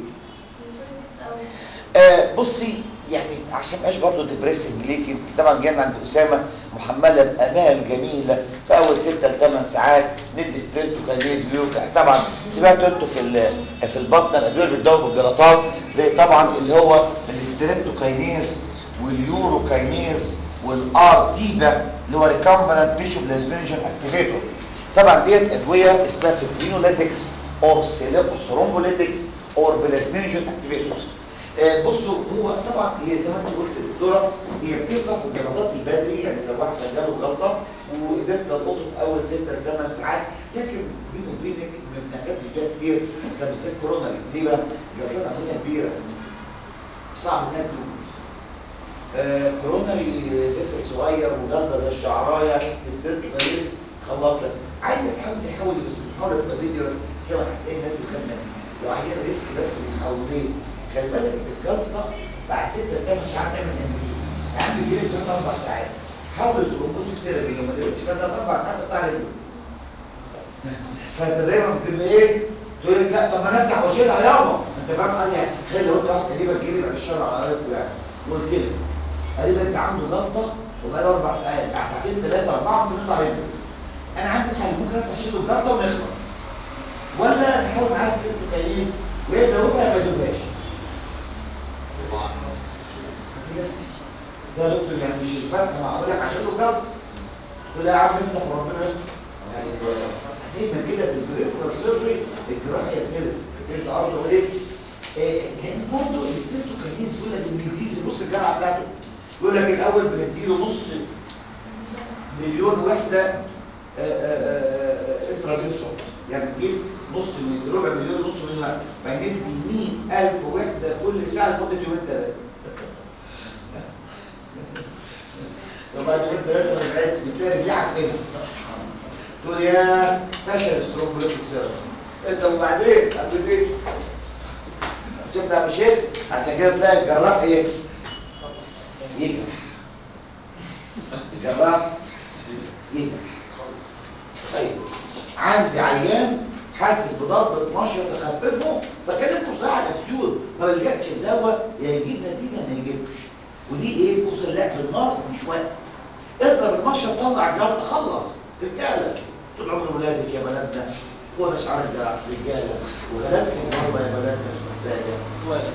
آه بصي يعني عشان مبقاش برضه ديبريسنج ليك انت طبعا جاي من عند اسامه محمله بامال جميله في اول 6 ل 8 ساعات ندي ستريبتوكاينيز جلوكا طبعا سمعتوا انتوا في ال- في البطن الادويه اللي بتداوي بالجلطات زي طبعا اللي هو الستريبتوكاينيز واليوروكاينيز والار تيبا اللي هو ريكامبنت تيشو بلازمينيشن اكتيفيتور طبعا ديت ادويه اسمها فيبرينوليتكس اور ثرومبوليتكس اور بلازمينيشن اكتيفيتورز آه، بصوا هو طبعا هي زي ما انت قلت الدكتوره هي بتنفع في الجلطات البدري يعني لو واحد جاله جلطه وقدرت تلقطه في اول 6 ل 8 ساعات لكن بيني وبينك ما بنعتمدش بيها كتير ده بالذات كورونا ليه بقى؟ جلطات عمليه كبيره صعب انها تدوم آه، كورونري جسر صغير وجلده زي الشعرايه ستريبتوكاليز خلاص لك عايزه تحاول تحاول بس المحاوله تبقى فيديوز كده هتلاقي الناس بتخاف منها لو عايزين ريسك بس بنحاول ليه؟ خلي بالك الجلطه بعد 6 ل 8 ساعات تعمل امبريو يعني بيجي لك 3 4 ساعات حاول الظروف سيرابي لو ما قدرتش 3 4 ساعات تقطع رجله فانت دايما بتبقى ايه؟ تقول لك لا طب ما انا افتح واشيلها يابا انت فاهم قصدي يعني تخيل لو انت واحد قريبك جري بعد الشر على قريبك يعني قلت له قريبا انت عنده جلطه وبقى له اربع ساعات بعد ساعتين ثلاثه اربعه ممكن يطلع رجله انا عندي حل ممكن افتح اشيله الجلطه ونخلص ولا نحاول معاه سكريبتو كاينيز ويبدا هو ما يدوبهاش ده يا دكتور يعني مش الفتح معقول لك عشان له جلطه تقول لا يا عم افتح وربنا يستر يعني دايما كده في البريفرال سيرجري الجراحه يتفلس فهمت قصده ايه؟ آه، لان برضه الستريبتوكاينيز يقول لك الانجليزي نص الجرعه بتاعته يقول لك الاول بنديله نص مليون وحده انترافيوس شوت يعني بنجيب نص من ربع مليون نص مليون واحده فندي 100000 وحده كل ساعه لمده يومين ثلاثه وبعد يومين ثلاثه ما رجعتش بتلاقي رجعت هنا تقول يا فشل سترومبوليتك سيرس انت وبعدين قبل ايه شفت يا مشيت عشان كده تلاقي الجراح ايه يجرح الجراح يجرح طيب عندي عيان حاسس بضربة 12 تخففه فكلمته بصراحة الاتيتيود ما بلجأش الدواء يا يجيب نتيجة ما يجيبش ودي ايه خصوصا اللعب بالنار مش وقت اضرب المشرب طلع الجلطة خلص رجالة طول عمر ولادك يا بلدنا هو ده شعار الجراح رجالة وغلبت المرضى يا بلدنا مش محتاجة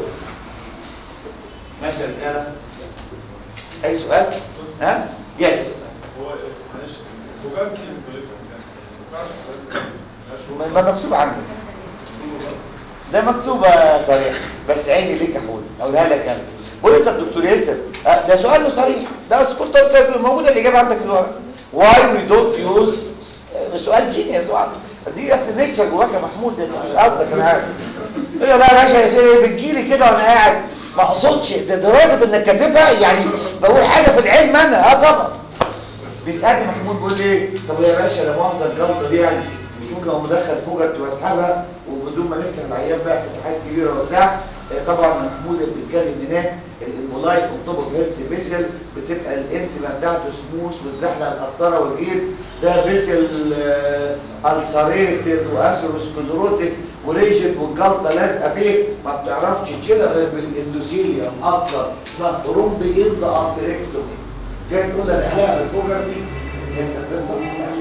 ماشي يا رجالة اي سؤال ها يس هو معلش فوجات دي بوليسنس يعني ما ينفعش ما ما مكتوب عندك ده مكتوبة صريح بس عيني ليك يا حود اقولها لك انا بقول لك الدكتور ياسر آه، ده سؤال صريح ده بس كنت قلت موجوده الاجابه عندك في الورق واي وي دونت يوز سؤال جينيوس واحد دي اصل نيتشر جواك يا محمود ده انت مش قصدك انا عارف يقول لي لا يا باشا يا سيدي بتجيلي كده وانا قاعد ما اقصدش ده لدرجه انك كاتبها يعني بقول حاجه في العلم انا اه طبعا بيسالني محمود بيقول لي ايه طب يا باشا لا مؤاخذه الجلطه دي يعني مش ممكن لو مدخل فوجت واسحبها وبدون ما نفتح العيان بقى فتحات كبيره وبتاع آه، طبعا محمود اللي بتتكلم هناك الامبولايت اوكتوبر هيلث فيسلز بتبقى الانتما بتاعته سموث وتزحلق القسطره والايد ده فيسل الساريتد واسيروسكلروتيك وريجن والجلطه لازقه فيه ما بتعرفش تشيلها غير بالاندوثيليوم اصلا اسمها ثرومبي اند ارتريكتومي جاي تقول لها زحلقها بالفوجر دي فهمت القصه؟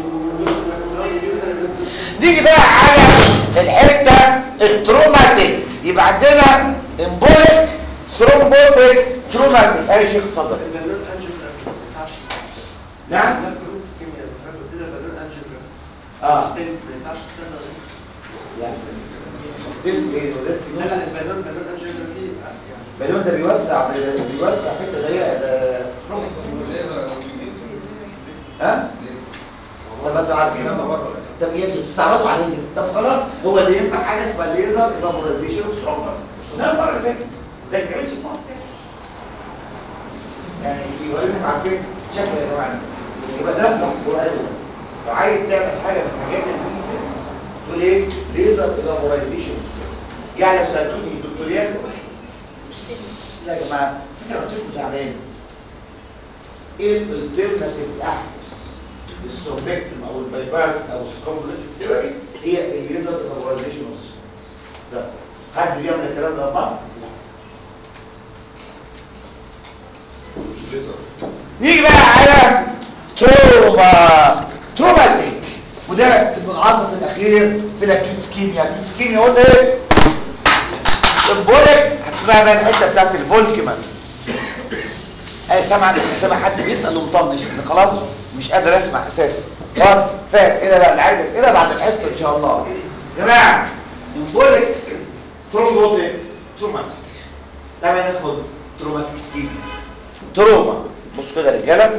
نيجي بقى على الحته التروماتيك يبقى عندنا امبوليك ثرومبوتيك تروماتيك اي شيخ اتفضل البالون انجيوجرام ما ينفعش نعم لا كروت سكيميا بحب اديها بالون انجيوجرام اه ستنت ما ينفعش ستنت لا ستيل ايه وده لا لا البالون بالون انجيوجرام دي يعني بالون ده بيوسع بيوسع حته ضيقه ده ها طب انتوا عارفين انا بره طب ايه انتوا بتستعرضوا عليا طب خلاص هو ده ينفع حاجه اسمها ليزر ايفابورايزيشن وسترومبس ده المره اللي فاتت ده ما بيتعملش في مصر يعني يوريكم عارفين شكله يا جماعه يبقى ده صح وقالوا لو عايز تعمل حاجه من الحاجات الريسنت تقول ايه ليزر ايفابورايزيشن يعني لو سالتوني دكتور ياسر بس، لا يا جماعه فكره قلت لكم تعبان ايه الالترناتيف احدث للسوربكتوم او البايباس او الثرومبوليتيك ثيرابي هي الليزر ايفابورايزيشن بس حد بيعمل الكلام ده في مصر؟ مش ليزر نيجي بقى على تروما تروماتيك وده المنعطف الاخير في الاكيوت سكيميا الاكيوت سكيميا قلنا ايه امبوليك هتسمعها بقى الحته بتاعت الفولكمان انا سامع سامع حد بيسال ومطنش إن خلاص مش قادر اسمع اساسا خلاص فاسئله بقى اللي عايز اسئله بعد الحصه ان شاء الله يا جماعه نقول لك ترومبوت ايه تروماتيك تعالى ناخد تروماتيك سكيب تروما بص كده يا رجاله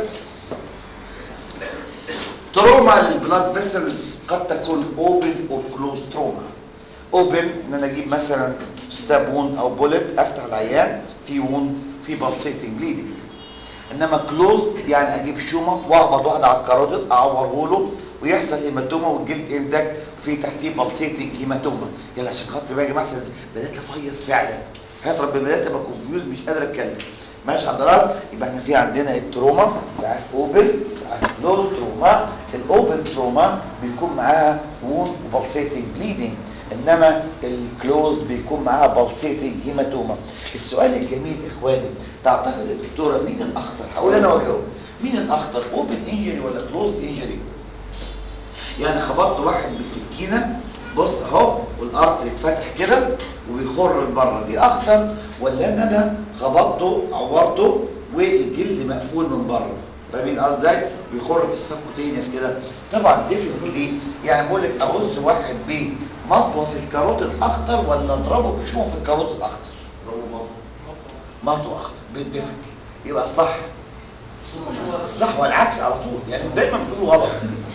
تروما للبلاد فيسلز قد تكون اوبن او كلوز تروما اوبن ان انا اجيب مثلا ستاب ووند او بولت افتح العيان في ووند في بالسيتنج بليدنج انما كلوزد يعني اجيب شومه واخبط واحده على الكاروتيد اعوره له ويحصل هيماتوما والجلد انتك وفي تحتيه بالسيتنج هيماتوما يلا عشان خاطر بقى يا جماعه بدات افيص فعلا هات ربنا بدات ابقى كونفيوز مش قادر اتكلم ماشي حضرتك يبقى احنا في عندنا التروما ساعات اوبن ساعات كلوز تروما الاوبن تروما بيكون معاها وون وبلسيتنج بليدنج انما الكلوز بيكون معاها بالسيتنج هيماتوما السؤال الجميل اخواني تعتقد الدكتوره مين الاخطر هقول انا واجاوب مين الاخطر اوبن انجري ولا كلوز انجري يعني خبطت واحد بسكينه بص اهو والارض اتفتح كده وبيخر لبره دي اخطر ولا ان انا خبطته عورته والجلد مقفول من بره فاهمين قصدي ازاي بيخر في السبكوتينيوس كده طبعا ديفينتلي يعني بقول لك اغز واحد بمطوه في الكاروت الاخضر ولا اضربه بشومه في الكاروت الاخضر مطوه اخضر بالديفينتلي يبقى الصح الصح والعكس على طول يعني دايما بتقولوا غلط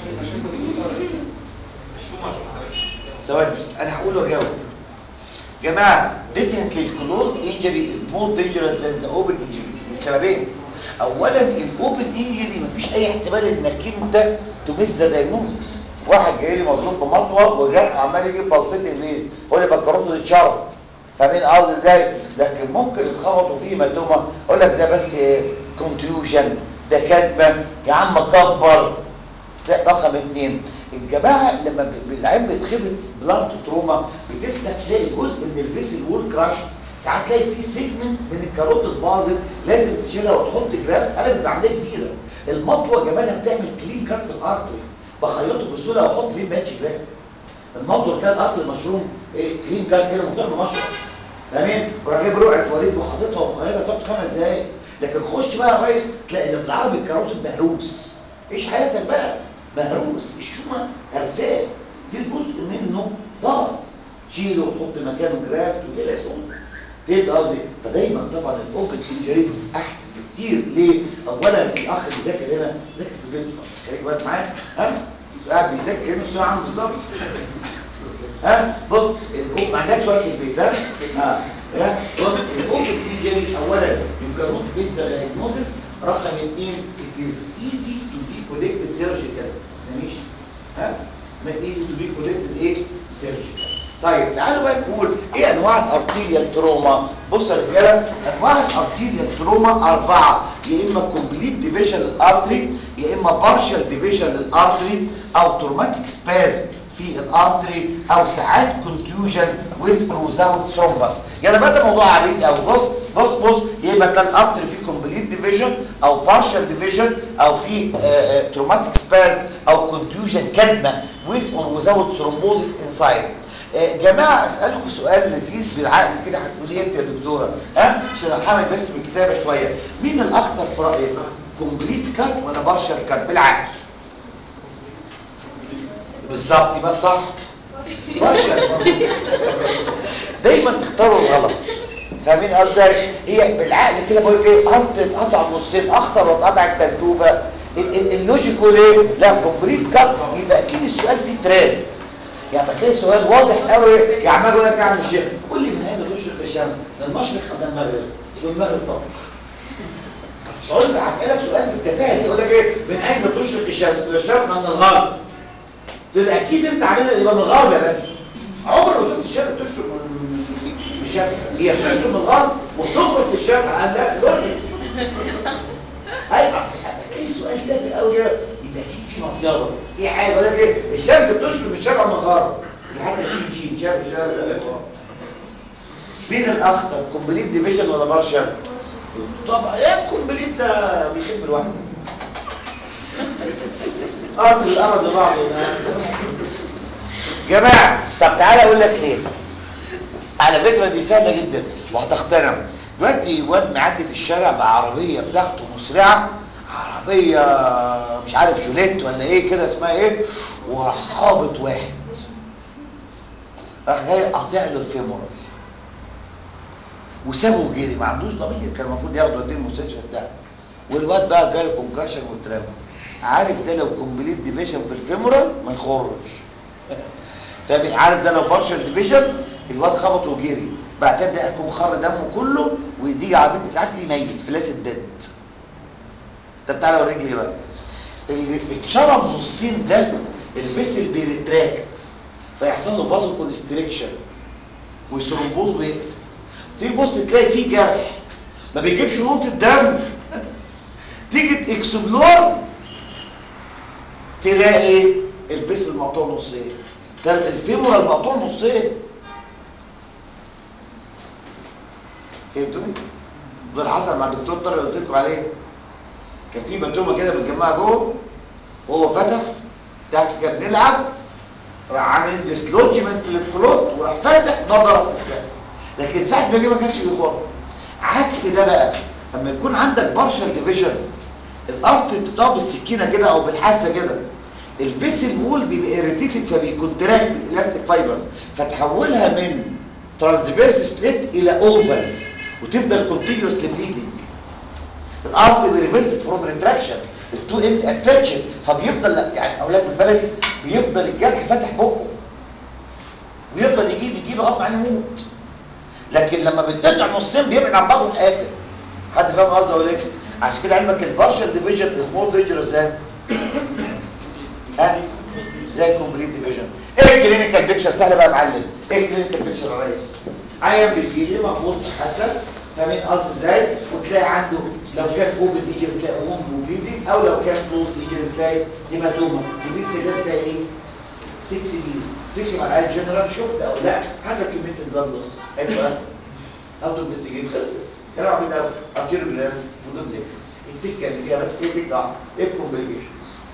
ثواني بس انا هقول واجاوب جماعه definitely closed injury is more dangerous than the open injury لسببين اولا الاوبن انجري مفيش اي احتمال انك انت تمس ذا دايجنوزس واحد جاي لي مضروب بمطوه وجاء عمال يجيب بلصتي ليه هو اللي بكرته اتشرب فاهمين قصدي ازاي لكن ممكن يتخبطوا فيه ماتومه اقول لك ده بس كونتيوجن ده كدمه يا عم كبر ده رقم اثنين الجماعه لما ب- العين بيتخبط بلانت تروما بتفتح تلاقي جزء من الفيسل وول كراش ساعات تلاقي في سيجمنت من الكاروت الباظت لازم تشيلها وتحط جراف انا بيبقى عمليه كبيره المطوه جمالها بتعمل كلين كات في الارتري بخيطه بسهوله واحط فيه ماتش جراف المطوه تلاقي الارتري مشروم إيه كلين كات كده مفتوح بمشرط تمام وراح جايب رقعه وريد وحاططها ومخيطها تقعد خمس دقايق لكن خش بقى يا ريس تلاقي العربي الكاروت مهروس ايش حياتك بقى مهروس الشومه هرسان في جزء منه باظ شيله وتحط مكانه جرافت وكده يصوم فهمت قصدي فدايما طبعا الاوبن انجري احسن بكتير ليه اولا الاخ اللي بيذاكر هنا ذاكر في بيته خليك بالك معايا ها قاعد بيذاكر هنا السؤال عامل بالظبط ها بص الأوب- ما عندكش وقت في البيت ها ها ها بص الاوبن انجري اولا you cannot miss the diagnosis رقم اثنين it is easy to be collected surgical ماشي ها ما easy to be collected ايه surgical طيب تعالوا بقى نقول ايه انواع الارتيريال تروما بص يا رجاله انواع الارتيريال تروما اربعه يا اما كومبليت ديفيجن للارتري يا اما بارشال ديفيجن للارتري او تروماتيك سبازم في الارتري او ساعات كونتيوجن ويز وزاوت ثرومبس يعني بقى ده موضوع عبيط قوي بص بص بص يبقى كان الارتري فيه كومبليت ديفيجن او بارشال ديفيجن او في تروماتيك سباز او كونتيوجن كدمه ويز اور وزاوت ثرومبوزس انسايد جماعه اسالكم سؤال لذيذ بالعقل كده هتقولي انت يا دكتوره ها عشان ارحمك بس بالكتابه شويه مين الاخطر في رايك كومبليت كات ولا بارشال كات بالعكس بالظبط يبقى صح بارشال دايما تختاروا الغلط فاهمين قصدي هي بالعقل كده بقول ايه ارض اتقطع نصين اخطر واتقطع التنتوفه ال- ال- اللوجيك يقول ايه لا كومبليت كات يبقى اكيد السؤال فيه تراب يعني تلاقي سؤال واضح قوي يا عم اقول لك يا عم الشيخ قول لي من اين تشرق الشمس من المشرق ام المغرب والمغرب طبعا بس شعور هسالك سؤال في التفاهه دي يقول لك ايه من اين تشرق الشمس من الشرق ام من الغرب تقول اكيد انت عاملها يبقى من الغرب يا باشا عمر ما شفت الشرق تشرق من من الشرق هي بتشرق من الغرب وبتغرب في الشرق قال لا الوجه اي اصل هتلاقي سؤال تافه قوي كده يبقى اكيد في مصيده في حاجه يقول لك ايه الشمس بتشرق من الشرق من الغرب دي حاجه شين شين شرق شرق مين الاخطر كومبليت ديفيجن ولا بارشل طبعا ايه الكومبليت ده بيحب الواحد ارض الارض لبعض جماعه طب تعالى اقول لك ليه على فكره دي سهله جدا وهتقتنع دلوقتي واد معدي في الشارع بعربيه بتاعته مسرعه عربيه مش عارف جوليت ولا ايه كده اسمها ايه وراح خابط واحد راح جاي قاطع له الفيمورال وسابه وجري ما عندوش ضمير كان المفروض ياخده يوديه المستشفى بتاعه والواد بقى جاله كونكشن واترمى عارف ده لو كومبليت ديفيجن في الفيمورال ما يخرج فاهم عارف ده لو بارشل ديفيجن الواد خبط وجري بعد كده ده هيكون خر دمه كله ويجي على بنت ساعات يميت فلاس الدد طب تعالى اوريك ليه بقى اللي اتشرب نصين ده الفيسل بيريتراكت فيحصل له فازو كونستريكشن ويثرومبوز ويقفل تيجي تبص تلاقي فيه جرح ما بيجيبش نقطه دم تيجي تكسبلور تلاقي الفيسل مقطوع نصين ده الفيمورال مقطوع نصين فهمتوني؟ ده اللي حصل مع الدكتور طارق اللي قلت لكم عليه كان في بتومه كده متجمعه جوه وهو فتح تحت كده بنلعب راح عامل ديسلوجمنت للكلوت وراح فاتح نضرب في السقف لكن ساعه ما جه ما كانش بيخر عكس ده بقى لما يكون عندك بارشال ديفيجن الارض بتقطع بالسكينه كده او بالحادثه كده الفيسل وول بيبقى اريتيتد فبيكونتراكت الالاستيك فايبرز فتحولها من ترانسفيرس سليت الى اوفال وتفضل كونتينيوسلي بليدنج الارض بريفنتد فروم ريتراكشن التو اند اتاتشد فبيفضل يعني اولاد البلدي بيفضل الجرح فاتح بقه ويفضل يجيب يجيب لغايه ما يموت لكن لما بتقطع نصين بيبعد عن بعضه قافل حد فاهم قصدي ولا ايه عشان كده علمك البارشال ديفيجن از مور دينجرس ذان ها زي الكومبليت ديفيجن ايه الكلينيكال بيكتشر سهله بقى يا معلم ايه الكلينيكال بيكتشر يا ريس عيان بيجي لي مخبوط في حادثه فاهمين قصدي ازاي وتلاقي عنده لو كان اوبن يجي تلاقي ووند وبليدنج او لو كان كلوز يجي تلاقي هيماتوما ودي استجابه تلاقي ايه 6 بيز تكشف على العيال جنرال شوف او لا حسب كميه البلاد لوس ايوه او تو انفستيجيت خلصت كلام عبيد قوي ارتيريو جلام ودوبلكس التكه اللي فيها بس ايه تكه ايه الكومبليكيشن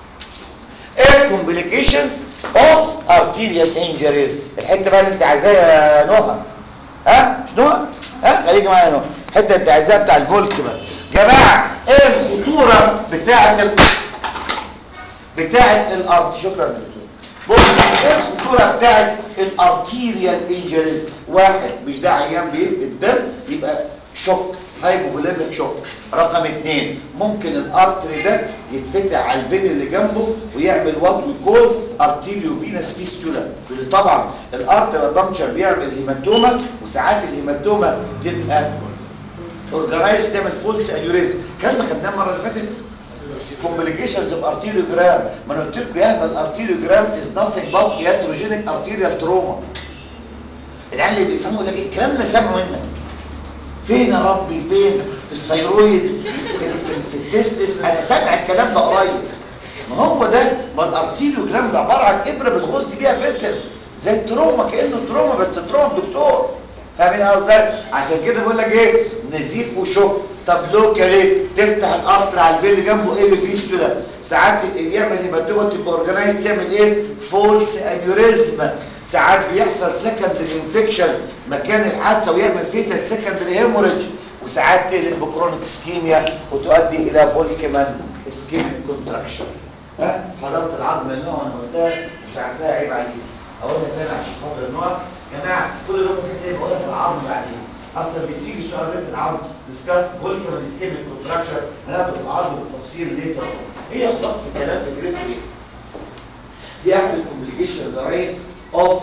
ايه الكومبليكيشنز اوف ارتيريال انجريز الحته بقى اللي انت عايزاها يا نهى ها مش نهى ها خليكي معايا يا نهى الحته اللي انت عايزاها بتاع الفولك بقى جماعه ايه الخطوره بتاعه ال... بتاعه الارت شكرا يا دكتور بص ايه الخطوره بتاعه الارتيريال انجريز واحد مش ده عيان بيفقد دم يبقى شوك هايبوفوليميك شوك رقم اثنين ممكن الارتري ده يتفتح على الفين اللي جنبه ويعمل وات ويكول ارتيريو فينس فيستولا لان طبعا الارتري بانكشر بيعمل هيماتوما وساعات الهيماتوما تبقى اورجنايز بتعمل فولس انيوريزم الكلام ده خدناه المره اللي فاتت complications of arteriogram ما انا قلت لكم يا اهبل الارتيريوجرام از nothing but iatrogenic arterial trauma العيال اللي بيفهموا لك ايه الكلام اللي سامعه منك فين يا ربي فين في الثيرويد في في, في التستس انا سامع الكلام ده قريب ما هو ده ما الارتيريوجرام ده عباره عن ابره بتغص بيها فيسل زي التروما كانه تروما بس التروما دكتور فاهمين قصدي عشان كده بقول لك ايه نزيف وشوك طب لوكال ايه تفتح الارتر على الفيل اللي جنبه ايه بفيستولا ساعات يعمل هيماتوما تبقى اورجنايز تعمل ايه فولس انيوريزم ساعات بيحصل سكندري انفكشن مكان الحادثه ويعمل فيتال سكندري هيموريدج وساعات تقلب بكرونيك سكيميا وتؤدي الى بوليكمان سكيميك كونتراكشن ها حضرت العظم اللي هو انا قلتها مش عارفاها عيب عليك اقول لك تاني عشان خاطر النوع يا جماعه كل يوم كده بقول لك العظم بعدين اصلا بتيجي سؤال ريت العظم ديسكاس بوليكمان سكيميك كونتراكشن هناخد العظم بالتفصيل ليتر هي خلاصه الكلام في جريد ايه دي احد الكومبليكيشنز رئيس اوف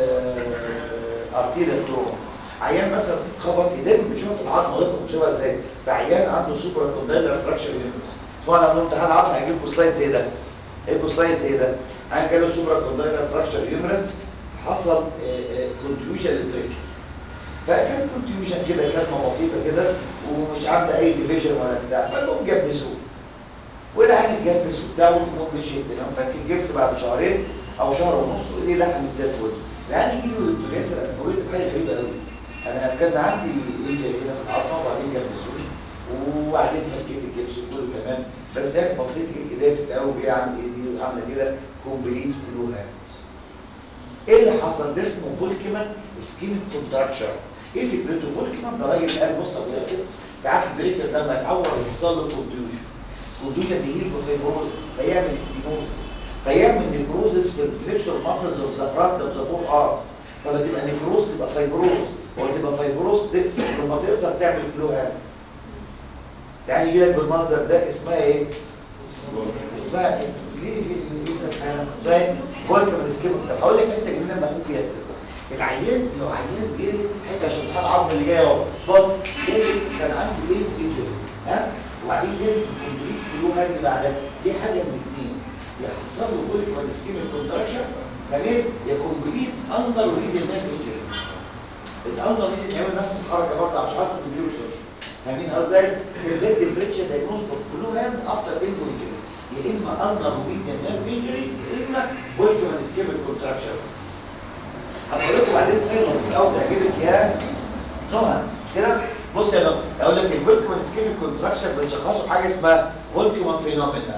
ارتيريال تروما عيان مثلا اتخبط ايديه بتشوف العظم حضرتك بتشوفها ازاي فعيان عنده سوبر كوندايلر فراكشر يونس طبعا عندهم امتحان عظم هيجيب لكم سلايد زي ده هيجيب لكم سلايد زي ده عيان جاله سوبر كوندايلر فراكشر يونس حصل كونتيوجن للبريك فكان كونتيوجن كده كلمه بسيطه كده ومش عامله اي ديفيجن ولا بتاع فالمهم جبسوه والعين اتجبس وبتاع والامور مشيت انا فاكر الجبس بعد شهرين او شهر ونص وايديه لحمت زي الفل العين يجي له دكتور ياسر انا فوجئت بحاجه غريبه قوي انا كان عندي انجري كده في العظمه وبعدين جبسوني وبعدين فكيت الجبس وكله تمام بس هيك بصيت لقيت ايديا بتتقوي وهي عامله ايه دي عامله كده كومبليت كلو هاند ايه اللي حصل ده اسمه فولكمان سكين كونتراكشر ايه فكرته فولكمان ده راجل قال بص يا ابو ياسر ساعات البريكر ده لما يتعور يحصل له كونديوشن كونديوشن بيجيب له فيبروزس فيعمل ستينوزس فيعمل نيكروزس في الفليكسور ماسلز اوف ذا فرونت اوف ذا فور ارم فلما تبقى نيكروز تبقى فيبروز وتبقى فيبروز تكسر لما تكسر تعمل كلو هام يعني يجي لك بالمنظر ده اسمها ايه؟ اسمها ايه؟ ليه ليه اسمها اسمها فولكمان سكيب طب هقول لك حته جميله لما ممكن ياسر العيان لو عيان جالي حته عشان امتحان العظم اللي جاي اهو بص جالي كان عنده ايه انجري ها وبعدين جالي كومبليت كلو هام بعدها دي حاجه من الاثنين يا حصل له فولكمان سكيب كونتراكشن تمام يا كومبليت اندر ريديال نيرف انجري الاندر ريديال يعمل نفس الحركه برضه عشان عارف الكمبيوتر فاهمين قصدي ده ديفرنشال دايجنوز اوف كلو هام افتر انجري انجري يا اما اندر ريديال نيرف انجري يا اما فولكمان سكيب كونتراكشن هقول لكم بعدين سنه لطيف قوي تعجبك يا نهى مش كده بص يا نهى اقول لك الفولكمان سكيب كونتراكشن بنشخصه بحاجه اسمها فولكمان فينومينا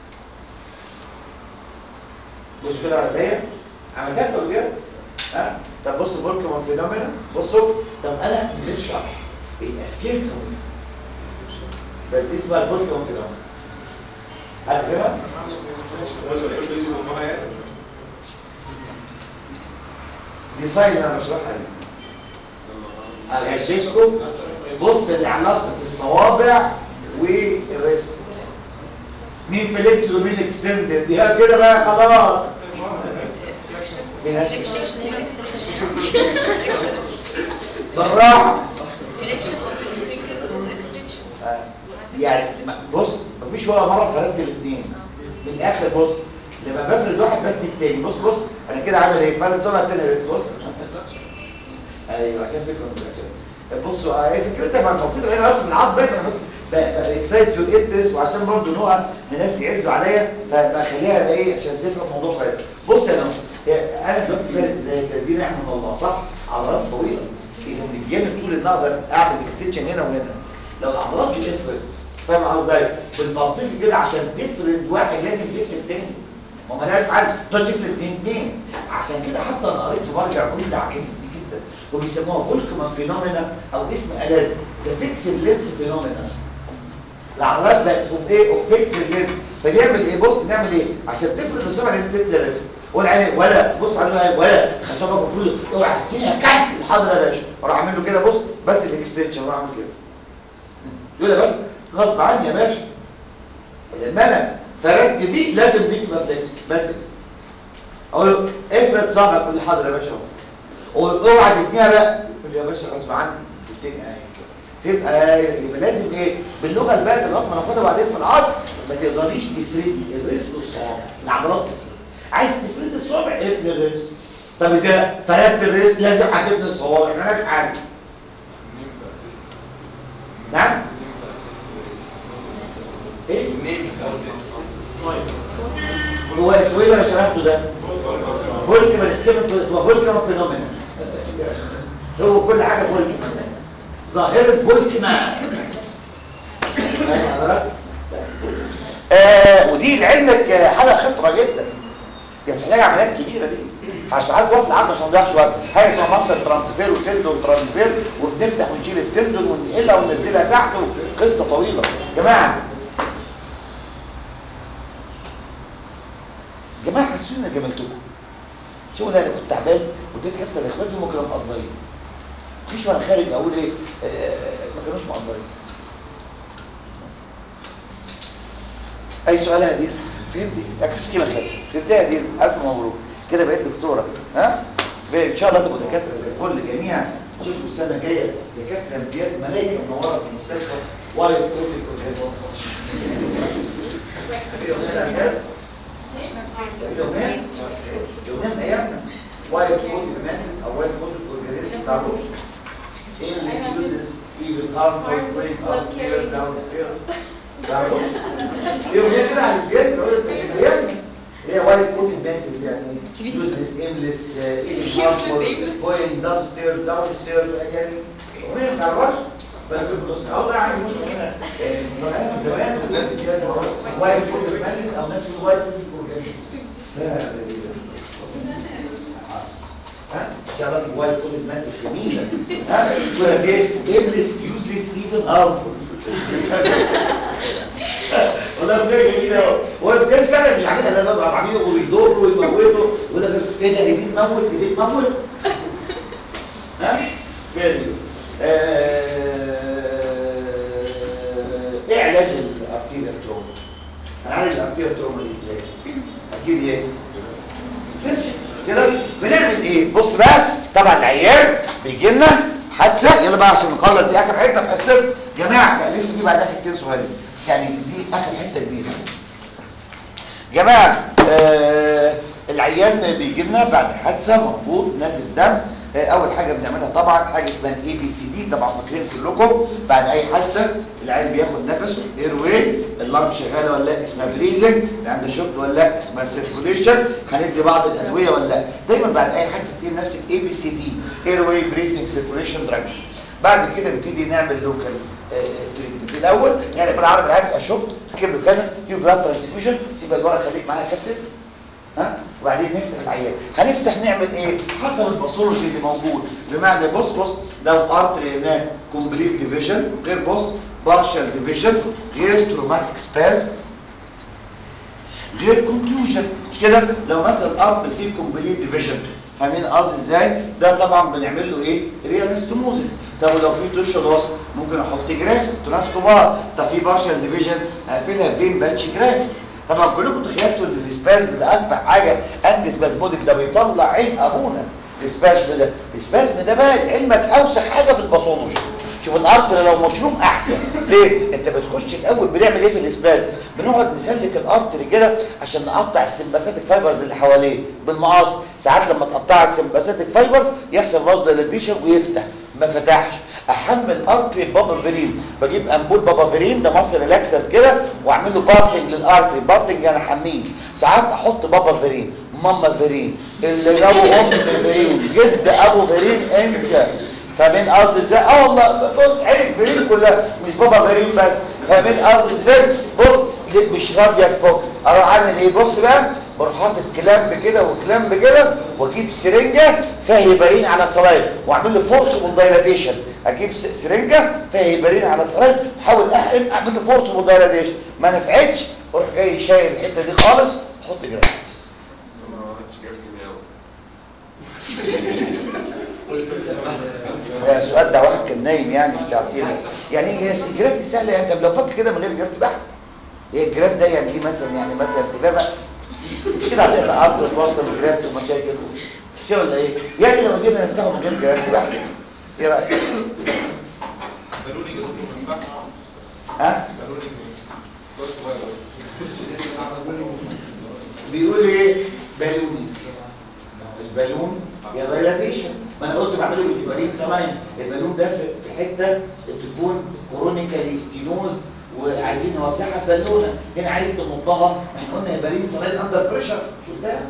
بص كده على ايديا عملتها قبل كده ها طب بص فولكمان فينومينا بصوا طب انا من غير شرح الاسكيب فينومينا بس دي اسمها الفولكمان فينومينا عارفها دي ساين انا بشرحها دي هغششكم بص لعلاقه الصوابع والريست مين فليكس ومين اكستندد يا كده بقى خلاص في ناس بالراحه آه. يعني ما- بص مفيش ولا مره فردت الاثنين من الاخر بص لما بفرد واحد بدي التاني بص بص انا كده عامل ايه فرد صبع التاني بص ايوه عشان فكره متراكشن بصوا آه، ايه فكرتها بقى بسيطه هنا في العظم بقى انا بس اكسايت يور انترست وعشان برضه نوع من الناس يعزوا عليا فبخليها بقى ايه عشان تفهم الموضوع كويس بص يا نوع انا دلوقتي فارد دي نعمه من الله صح عضلات طويله اذا بتجيب طول ان اقدر اعمل اكستنشن هنا وهنا لو العضلات دي اسرت فاهم قصدي ازاي بالمنطق كده عشان تفرد واحد لازم تفرد تاني ما هو مالهاش حل تقدر تفرد اتنين اتنين عشان كده حتى انا قريت في مرجع كل عجيب دي جدا وبيسموها فولكمان فينومينا او اسم الاز ذا فيكسد لينس فينومينا العضلات بقت اوف ايه اوف فيكسد لينس فبيعمل ايه بص نعمل ايه عشان تفرد السمع لازم تدي الريست ولا عيني ولا بص على ولا خشبه المفروض اوعى تديني كام الحاضر يا باشا اروح اعمل له كده بص بس الاكستنشن اروح اعمل كده يقول يا باشا غصب عني يا باشا لما انا فردت دي لازم دي تبقى فليكس بس كده. اقول له افرد صابعك كل حاضر يا باشا اهو اوعى تديها بقى يقول لي يا باشا غصب عني تديني ايه تبقى يبقى لازم ايه باللغه البلد لغايه ما ناخدها بعدين في العظم ما تقدريش تفردي الرزق والصوابع العضلات تسيب عايز تفرد الصوابع ابني الرزق طب اذا فردت الرزق لازم هتبني الصوابع مالهاش حاجه نعم ايه هو اسمه ايه اللي انا شرحته ده فولكمان سكيمنت اسمه فولكمان فينومينا هو كل حاجه فولكمان ظاهره فولكمان فاهم حضرتك؟ آه ودي لعلمك آه، حاجه خطره جدا دي محتاجه عمليات كبيره دي عشان عارف وقت العظم عشان ما نضيعش وقت حاجه اسمها مصر ترانسفير وتندون ترانسفير وبنفتح ونشيل التندون وننقلها وننزلها تحت قصه طويله يا جماعه جماعه حسوني اني جملتكم شوفوا انا كنت تعبان وديت حصه لاخواتي وما كانوا مقدرين مفيش وانا خارج اقول ايه آه، ما كانوش مقدرين اي سؤال يا هدير فهمتي اكل كده خالص فهمتها يا هدير الف مبروك كده بقيت دكتوره ها بقى ان شاء الله تبقوا دكاتره زي الفل جميعا شوفوا السنه الجايه دكاتره امتياز ملايكه منوره في المستشفى وايت كوتي كوتي يومين يومين ايامنا وايت كود ماسس او وايت كود اورجانيزم تعرفوش ايه اللي يسيوزس ايفن ارم بريك اب ستير داون ستير تعرفوش يومين كده على الجهاز بقول لك ايامنا هي وايت كود ماسس يعني يوزلس ايملس ايفن ارم جوينج داون ستير داون ستير يعني يومين ما تعرفوش بس بص والله يعني مش هنا طالعين من زمان والناس جايه وايت كود ماسس او ناس وايت كود اورجانيزم ها ان شاء الله الوايت كود ماسك جميله ها يقول لك ايه ايمليس يوزليس ايفن هارمفول والله بجد جميل قوي هو الناس فعلا مش عاملها ده بقى عاملينه وبيضروا ويموتوا يقول لك ايه ده دي تموت دي تموت ها جميل ايه علاج الارتيريال تروما هنعالج الارتيريال تروما دي ازاي اكيد ايه سيرش كده بنعمل ايه بص بقى طبعا العيان بيجي لنا حادثه يلا بقى عشان نخلص دي اخر حته في السر جماعه لا لسه في بعدها حتتين صغيرين بس يعني دي اخر حته كبيره جماعه آه العيان بيجي لنا بعد حادثه مخبوط نازف دم آه اول حاجه بنعملها طبعا حاجه اسمها الاي بي سي دي طبعا فاكرين كلكم بعد اي حادثه العيان بياخد نفسه اير واي اللنج شغاله ولا لا اسمها بريزنج عنده شوك ولا لا اسمها سيركوليشن هندي بعض الادويه ولا لا دايما بعد اي حادثه تسال نفسك اي بي سي دي اير واي بريزنج سيركوليشن دراجز بعد كده بنبتدي نعمل لوكال تريتمنت الاول يعني بالعربي العام يبقى شوك تجيب له كده يو بلاد ترانسفيوجن سيب الورق خليك معايا يا كابتن ها وبعدين نفتح العيان هنفتح نعمل ايه حسب الباثولوجي اللي موجود بمعنى بص بص لو ارتري هناك كومبليت ديفيجن غير بص بارشال ديفيجن غير تروماتيك سباز غير كونكلوجن مش كده لو مثلا ارتري فيه كومبليت ديفيجن فاهمين قصدي ازاي ده طبعا بنعمل له ايه ريانستموزيس طب ولو في توش لوس ممكن احط جرافت ترانسكوبار طب في بارشال ديفيجن هقفلها فين باتش جرافت طبعا كلكم تخيلتوا ان السبازم ده ادفع حاجه انتي سبازموديك ده بيطلع عين ابونا السبازم ده السبازم ده بقى علمك اوسخ حاجه في الباثولوجي شوف الارتر لو مشروم احسن ليه انت بتخش الاول بنعمل ايه في الاسباز بنقعد نسلك الارتر كده عشان نقطع السمباثيك فايبرز اللي حواليه بالمقص ساعات لما تقطع السمباثيك فايبرز يحصل فاز ديليتيشن ويفتح ما فتحش احمل ارتري بابا فيرين بجيب امبول بابا فيرين ده مصر ريلاكسر كده واعمل له باثنج للارتري باثنج يعني احميه ساعات احط بابا فيرين ماما فيرين اللي ابو ام فيرين جد ابو فيرين انسى فاهمين قصدي ازاي اه والله بص عينك فيرين كلها مش بابا فيرين بس فاهمين قصدي ازاي بص ليه مش راضيه تفك اروح اعمل ايه بص بقى بروح حاطط كلامب كده وكلامب كده واجيب سرنجه فيها هيبرين على صلايب واعمل له فورس دايلاتيشن اجيب سرنجه فيها هيبرين على صلايب واحاول احقن اعمل له فورس دايلاتيشن ما نفعتش اروح جاي شايل الحته دي خالص واحط جرافت ما عملتش جرافت كيميائي ده سؤال ده واحد كان نايم يعني في تعسير يعني ايه الجراف دي سهله يعني انت لو فكر كده من غير جراف تبقى احسن ايه الجراف ده يعني ايه مثلا يعني مثلا تبقى مش كده هتقطع عرض وتوصل الجراف ومشاكل مش كده ولا ايه يعني لو جينا نفتحه من غير جراف تبقى احسن ايه رايك بالوني جزء من تحت ها بالوني شوية صغير بس بيقول ايه بالون البالون يا دايلاتيشن ما انا قلت بعمله بالهيبارين سماين البالون ده في في حته تكون كرونيكالي ستينوز وعايزين نوزعها في بالونه هنا عايز تمضها احنا قلنا هيبارين سماين اندر بريشر شفتها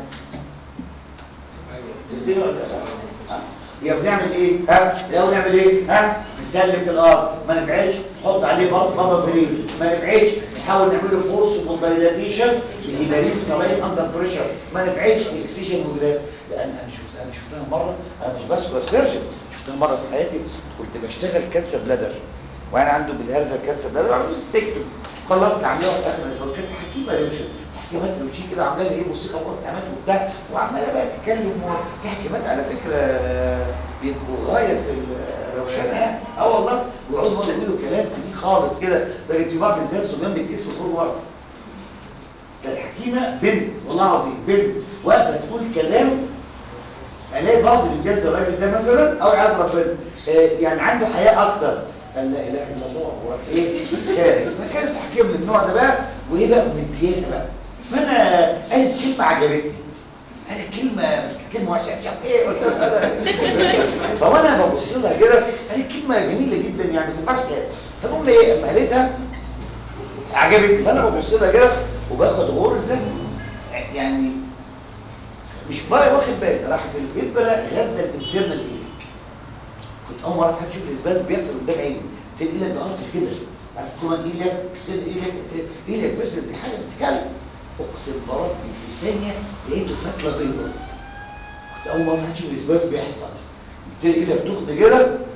الدنيا ولا لا؟ ها؟ يبقى بنعمل ايه ها الاول نعمل ايه ها نسلك الارض ما نفعلش نحط عليه برضه بابا فريد ما نفعلش نحاول نعمل له فورس دايلاتيشن الهيبارين سماين اندر بريشر ما نفعلش اكسجين وجراف لان انا شفت انا شفتها مره انا مش بس سيرجن شفتها مره في حياتي كنت بشتغل كانسر بلادر وانا عنده بالهرزه كانسر بلادر عامل ستيكتو خلصت عاملها في اخر الوقت كانت حكيمه روشه حكيمات روشين كده عامله لي ايه موسيقى وقت عملت وبتاع وعماله بقى تتكلم في حكيمات على فكره بيبقوا غايه في الروشنه اه والله ويقعدوا برضه يقولوا كلام كبير خالص كده لكن في بعض الناس صبيان بيتكسروا فوق ورا الحكيمه بنت والله العظيم بنت واقفه تقول كلام الاقي بعض الرجال زي الراجل ده مثلا او عياذ ربنا آه، يعني عنده حياه اكتر قال لا اله الا الله هو ايه خارج فكانت تحكيم من النوع ده بقى وايه بقى مديانه بقى فانا قالت كلمه عجبتني قالت كلمه بس كانت كلمه وحشه مش عارف ايه قلت لها فانا ببص لها كده قالت كلمه جميله جدا يعني ما ينفعش كده فالمهم ايه اما قالتها عجبتني فانا ببص لها كده وباخد غرزه يعني مش بقى واخد بالي راحت الابره غزه الانترنال ايلك كنت اول مره حد يشوف الاسباز بيحصل قدام عيني تلاقي ايلك ده ارتر كده عارف كمان ايلك اكسترنال ايلك ايلك بس زي حاجه بتتكلم اقسم بربي في ثانيه لقيته فتله بيضاء كنت اول مره حد يشوف الاسباز بيحصل تلاقي ايلك تخن كده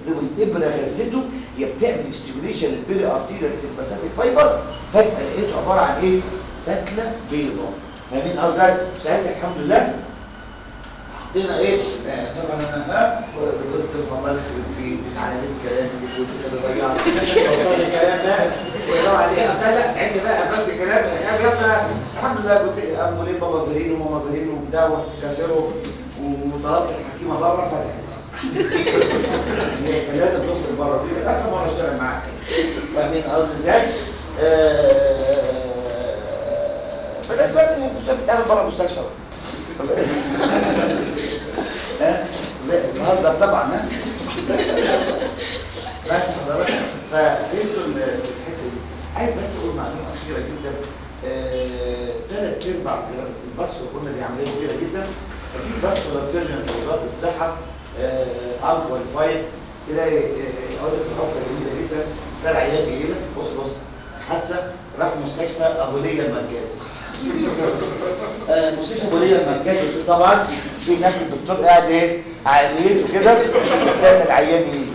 لو الابره غزته هي بتعمل ستيميوليشن للبيري ارتيريال سيمباثيك فايبر فجاه لقيته عباره عن ايه فتله بيضاء فاهمين قصدي ساعتها الحمد لله حطينا ايه آه، طبعا انا ها قلت الله يخرب فيك على الكلام اللي كنت ضيعت بطل الكلام ده طبعا ايه قلت لا ساعتها بقى قفلت الكلام يا بابا الحمد لله كنت امال ايه بابا فرينو وماما فرينو وبتاع ورحت كاسره وطلبت الحكيمه بره فتحت هي كان لازم تخرج بره دي اخر مره اشتغل معاك فاهمين قصدي ازاي؟ آه، بلاش بقى المستشفى بتعمل بره المستشفى ها؟ لا، بهزر طبعا ها بس حضرتك ففهمتوا ال- الحته دي عايز بس اقول معلومه اخيره جدا ثلاث ارباع الفاسكو كنا دي عمليه كبيره جدا ففي فاسكولار سيرجنز في وزاره الصحه ان كواليفايد تلاقي آه، اقول لك نقطه جميله جدا ده العيان جاي لك بص بص حادثه راح مستشفى ابو ليا المركزي آه، مستشفى ابو ليا المركزي طبعا في هناك الدكتور قاعد ايه على اليمين وكده مستني العيان يجي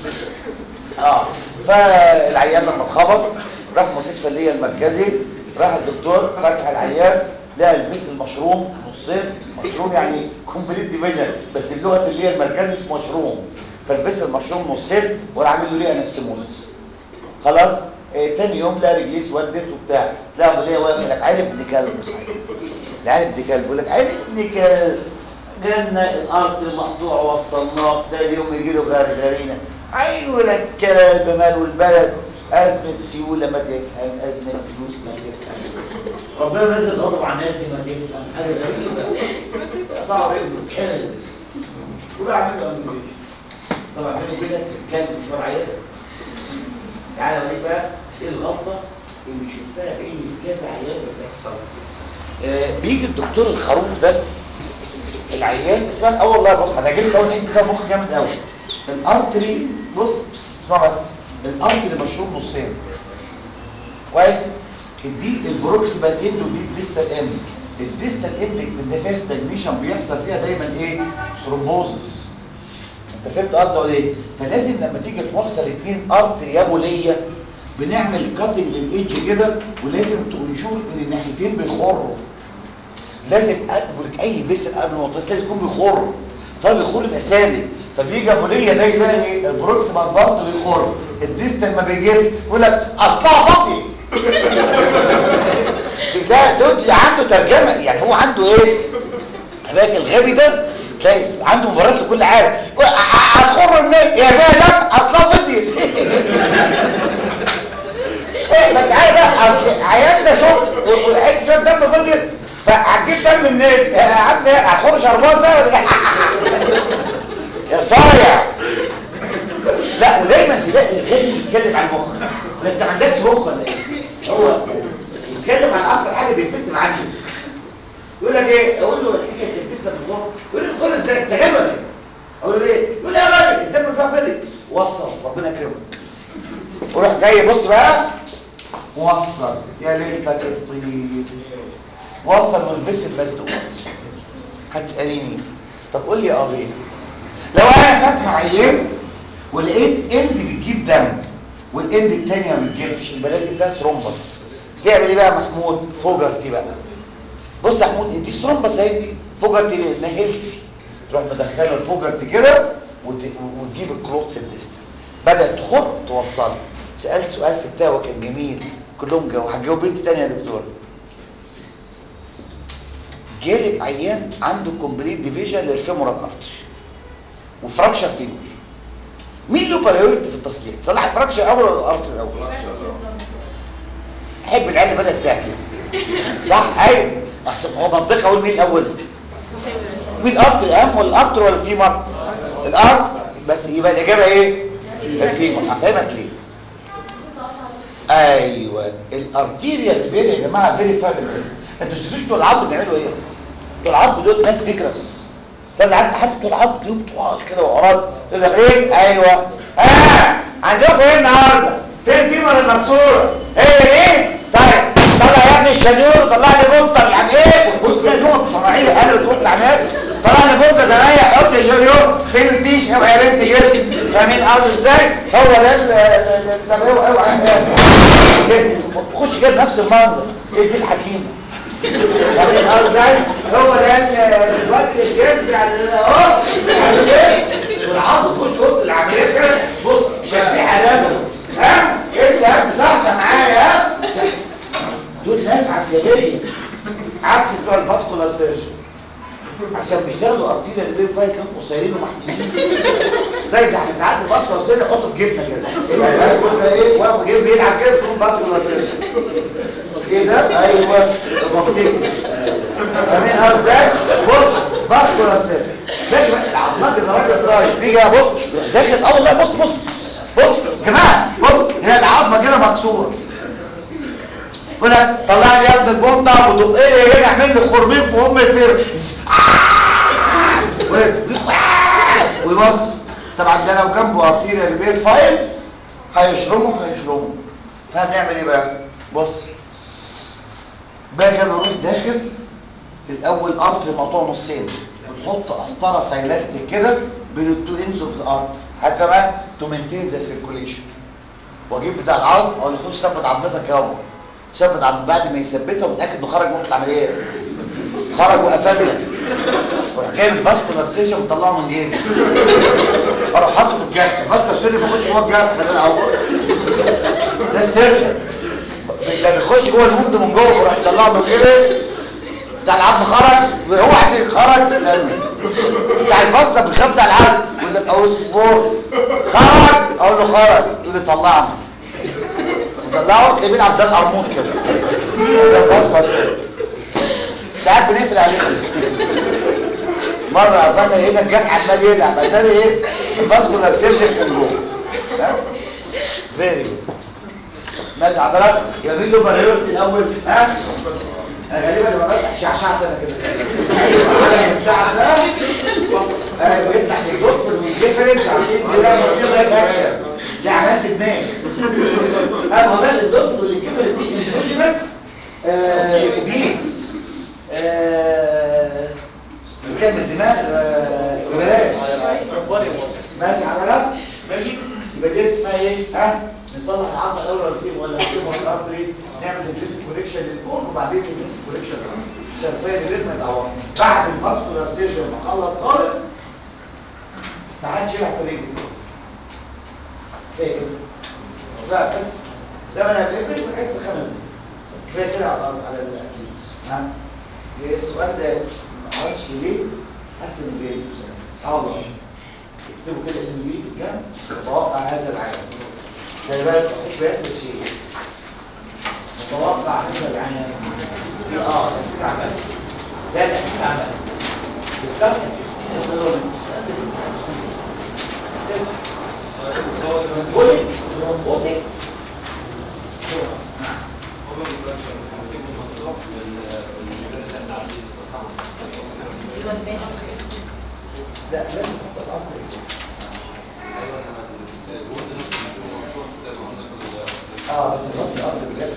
اه فالعيان لما اتخبط راح مستشفى اللي هي المركزي راح الدكتور فتح العيان لقى الفيس المشروم نصين مشروم يعني كومبليت ديفيجن بس اللغه اللي هي المركزي اسمه مشروم فالفيس المشروم نصين وراح عامل له ليه انستموزس خلاص آه تاني يوم لقى رجليه اسودت وبتاع تلاقي ابو ليه واقف لك عيل ابن كلب صحيح العيل ابن كلب بيقول لك عيل ابن كلب جالنا الارض المقطوع وصلناه تاني يوم يجي له غرغرينه عين ولد كلب ماله البلد ازمه سيوله ما تفهم ازمه فلوس ما تفهم ربنا نزل غضب على الناس دي ما تفهم حاجه غريبه قطعوا رجله كلب وراح عامل له امبيوليشن طبعا بينه وبينك كلب مشوار عياده تعالى اوريك بقى ايه الغلطه اللي شفتها بعيني في كذا عيان بتحصل آه بيجي الدكتور الخروف ده العيان اسمها اه والله بص هتعجبك اول حته فيها مخ جامد قوي الارتري بص بس اسمع بس الارتري مشروم نصين كويس دي البروكسيمال اند ودي الديستال اند الديستال اند من فيها ستاجنيشن بيحصل فيها دايما ايه ثرومبوزس انت فهمت قصدي ولا ايه فلازم لما تيجي توصل اتنين ارتري يابوليه بنعمل كاتنج للايدج كده ولازم تنشور ان الناحيتين بيخروا لازم اقول لك اي فيسل قبل ما تصل لازم يكون بيخر طيب يخر يبقى سالب فبيجي ابو ليا ده يلاقي ايه البروكسيمال برضه بيخر الديستال ما بيجيبش يقول لك اصلها فاضي لا دول عنده ترجمه يعني هو عنده ايه هباك الغبي ده تلاقي عنده مباريات لكل حاجه هتخر منين يا مالك اصلها فضيت ما تعالى بقى اصل عيان ده شوف والعيان شوف دم فضيت فهتجيب دم منين يا عم هتخر شربات ده ولا إيه؟ يا صايع لا ودايما تلاقي الغبي يتكلم عن المخ ولا انت ما عندكش مخ ولا ايه هو يتكلم عن اكتر حاجه بيفت عنده يقول لك ايه اقول له الحكايه تلبسنا بالمخ يقول لي الخل ازاي انت غبي ولا ايه اقول له ايه يقول لي يا راجل الدم بتاعك فضي وصل ربنا يكرمك وروح جاي بص بقى وصل يا ليلتك الطيب وصل والفيسل مسدود هتساليني طب قول لي يا ابي لو انا فاتح عيان ولقيت اند بتجيب دم والاند الثانيه ما بتجيبش يبقى لازم ده ثرومبس تعمل ايه بقى محمود فوجرتي بقى بص يا محمود دي ثرومبس اهي فوجرتي لانها هيلسي تروح مدخله الفوجرتي كده وت- وتجيب الكلوتس الديستال بدات تخر توصلها سالت سؤال في التاوه كان جميل كلهم جاوبوا هتجاوب بنت ثانيه يا دكتور جالك عيان عنده كومبليت ديفيجن للفيمورال ارتري وفراكشر فيمور مين له برايورتي في التصليح صلح الفراكشر الاول ولا الارتري الاول احب العيال اللي بدات تعكس صح ايوه احسن هو منطقي اقول مين الاول مين الارتر الاهم ولا الارتر ولا الفيمر الارتر بس يبقى الاجابه ايه الفيمر هفهمك ليه ايوه الارتيريال فين يا جماعه فيري فارق انتوا تشوفوش دول العظم بيعملوا ايه دول العظم دول ناس فيكرس ده العظم حتى دول العظم ليهم طوال كده وعراض يبقى ايه ايوه اه عندكم ايه النهارده فين فيمر المكسوره ايه ايه طيب طلع يا ابني الشنيور طلع لي بنطه العم ايه بص ده نقط صناعيه قالوا تقول العمال طلع لي بنطه ده هي حط الشنيور فين الفيش يا بنت كده فاهمين قصدي هو ده ال- ال- ال- طب هو اوعى خش كده نفس المنظر ايه دي الحكيمه فاهمين ازاي هو ده ال- الواد الجاز بتاع ال- اهو والعضو في وش اوضه العمليات كده بص شبيه حلاوه ها انت يا صحصح معايا ها دول ناس عفيانيه عكس بتوع الفاسكولار سيرجن عشان بيشتغلوا ارتيريا البين فايت كانوا قصيرين ومحدودين لا ده احنا ساعات الفاسكولار سيرجن يحطوا في جبنه كده يعني يقول ده ايه واقف جيب بيلعب كده تكون فاسكولار سيرجن ايه ده ايوه مبسوط فاهمين اه ازاي بص فاسكولار سيرجن باجي بقى العضلات اللي راجل رايش بيجي بص داخل اه والله بص بص بص بص يا جماعه بص هي العظمه كده مكسوره يقول لك طلع لي يا ابن البنطه وتقوم ايه هنا اعمل لي خرمين في ام الفير ويبص طبعا ده لو جنبه ارتيريا ريبير فايل هيشرمه هيشرمه فهنعمل ايه بقى بص باجي انا اروح داخل الاول ارتري مقطوع نصين بنحط قسطره سايلاستيك كده بين التو انز اوف ذا ارتري حتى بقى تو مينتين ذا سيركوليشن واجيب بتاع العظم اقول له خش ثبت عظمتك يابا ثبت عظم بعد ما يثبتها ومتاكد انه خرج من العمليه خرج وقفلنا وراح جايب الفاسكولار سيشن مطلعه من جيبي اروح حاطه في الجرح الفاسكولار سيشن بيخش جوه الجرح خلي بالك اهو ده السيرجن ده بيخش جوه الموند من جوه وراح يطلعه من جيبي بتاع العظم خرج وهو عادي خرج استنى بتاع الفاسكولار بيخاف بتاع العظم يقول لك اصبر خرج اقول له خرج يقول لي طلعني طلعه تلاقيه بيلعب زي القرموط كده ده الفاسكولار سيرجن ساعات بنقفل عليه مرة قفلنا هنا الجرح عمال يلعب اتاري ايه الفاسكولار سيرجن كان جوه ها فيري ماشي حضرتك جميل له بريورتي الاول ها أنا غالبا لما بفتح شعشعت انا كده على البتاع ده ايوه يطلع الدكتور والديفرنس عارفين دي بقى دي اكشن دي عملت دماغ اما ده الدكتور والديفرنس دي اندوجينس بيتس بتعمل دماغ آه، ببلاش ماشي حضرتك ماشي يبقى دي اسمها ايه ها نصلح العظمه الاول ولا فين ولا فين ولا ارتري نعمل ديفرنت كوريكشن للبون وبعدين ديفرنت كوريكشن عشان فاهم غير ما يتعور بعد الماسكولار سيجن ما اخلص خالص ما حدش يلعب في رجلي فاهم لا بس ده ما انا بقيت بحس خمس دقايق كفايه كده على على الاكيوز ها إيه السؤال ده ما اعرفش ليه حاسس انه جاي اه والله اكتبوا كده انه جاي في الجنب متوقع هذا العالم خلي بالك احب ياسر شيء متوقع هذا العالم في اه اكيد عمل لا لا اكيد عمل ديسكاس بولي بولي لا لازم تحط الامر اه بس الوقت الارض بجد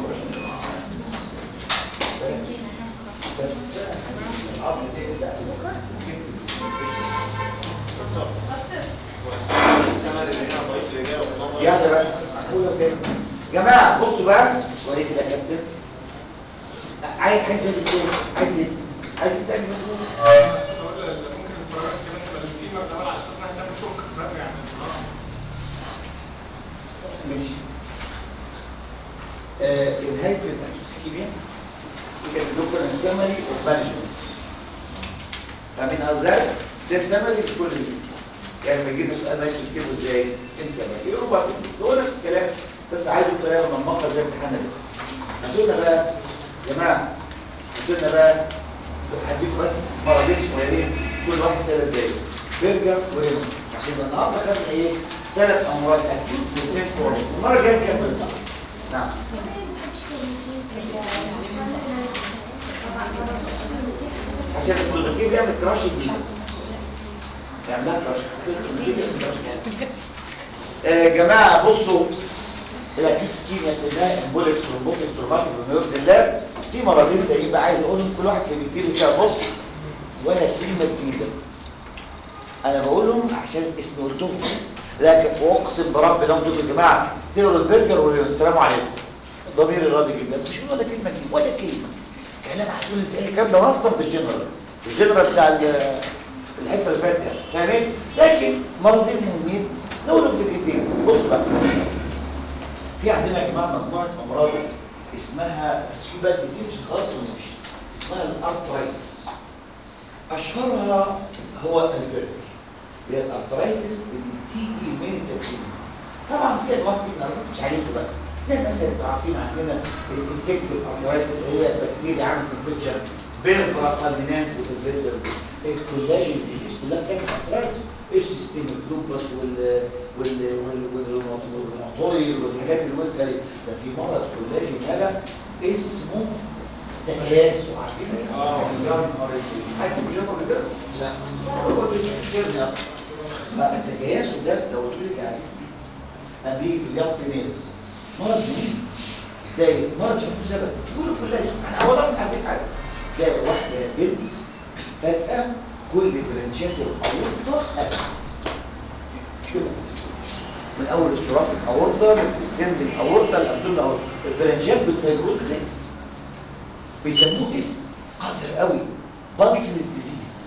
بس الارض دي لا يلا بس هقول لك كده جماعه بصوا بقى وريك يا كابتن عايز عايز ايه عايز ايه عايز يسجل ممكن البراءات كده تبقى الفيمر كمان على اساس انها تعمل شوك بقى يعني ماشي آه، في نهاية الأكسكيميا كانت لوكال سمري اوف مانجمنت فاهمين ازاي؟ ده سمري لكل دي يعني لما يجينا سؤال ما تكتبه ازاي؟ انسى بقى يقولوا بقى هو نفس الكلام بس عايزه بطريقه منمقه زي امتحان الرسم هتقولنا بقى يا جماعه هتقولنا بقى هديكم بس مرضين صغيرين كل واحد ثلاث دقايق برجر وريموت عشان يبقى النهارده خدنا ايه؟ ثلاث امراض اكيوت واثنين كرونيك المره الجايه نكمل بقى نعم عشان الكلوروكين بيعمل كراش الجينز يعملها كراش الكلوروكين بيعمل كراش يا جماعه بصوا الاكيوت سكيميا في النهايه امبوليكس رومبوتكس روماتيك ونيورد اللاب في مرضين تانيين بقى عايز اقولهم كل واحد كلمتين يساوي بص ولا كلمه جديده انا بقولهم عشان اسمي قلتهم لكن واقسم برب لو انتوا يا جماعه تقروا البرجر والسلام عليكم ضميري راضي جدا مش هقول ولا كلمه جديده ولا كلمه كلام عسول انت الكلام ده نصا في الجنرال الجنرال بتاع ال- الحصه اللي فاتت يعني فاهمين لكن مرضين مهمين نقولهم في الايدين بصوا بقى في عندنا يا جماعه مجموعه امراض اسمها بس في بقى كتير مش خلاص ونمشي اسمها الارترايتس اشهرها هو البرد هي الارترايتس اللي بتيجي من التدخين طبعا في انواع من الارترايتس مش عليكم بقى زي مثلا انتوا عارفين عندنا الانفكتيف ارترايتس اللي هي بكتيريا عامله انفكشن بيربرا فالمينانت وتلفيسر الكولاجين ديزيز كلها بتعمل ارترايتس السيستم اللوبس وال وال وال والروماتويد والحاجات الوسخه دي ده في مرض كولاجين هذا اسمه تكاسل عارفين اه يا نهار اسود حد مش قبل كده لا هو بيكسرني ما التكاسل ده لو قلت لك يا عزيزتي انا بيجي في اليوم في ميلز مرض جديد تلاقي مرض مش عارف سبب يقولوا كولاجين انا اولا من عارفين حاجه تلاقي واحده بنت فجاه كل برانشات الاورطه قفلت كده من اول الثراسك اورطه للسندنج اورطه الابدومين اورطه البرانشات بتفيبروز كده بيسموه اسم قذر قوي بانسلس ديزيز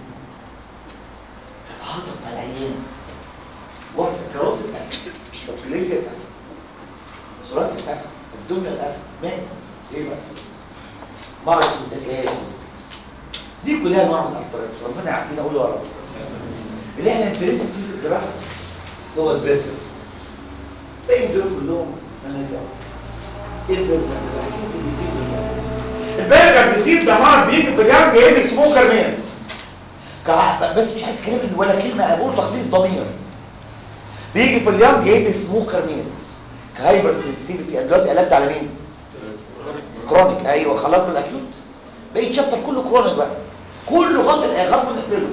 تتعاطف مع العيان واحده كاروت قفل تقليه قفل ثراسك قفل الابدومين قفل مات ايه بقى مرض متكاسل دي كلها انواع من الارترايتس ربنا يعافينا اقول يا رب اللي احنا انترست فيه في الجراحه هو البرجر باقي دول كلهم مالناش دعوه ايه البرجر ده بحكي في الاثنين بالظبط البرجر ديزيز ده مرض بيجي في اليانج ايج سموكر مينز بس مش عايز كلام ولا كلمه انا بقول تخليص ضمير بيجي في اليانج ايج سموكر مينز كهايبر سنسيتيفيتي انا دلوقتي قلبت على مين؟ كرونيك ايوه خلصنا الاكيوت بقيت شابتر كله كرونيك بقى كله غلط الاخر بنقفله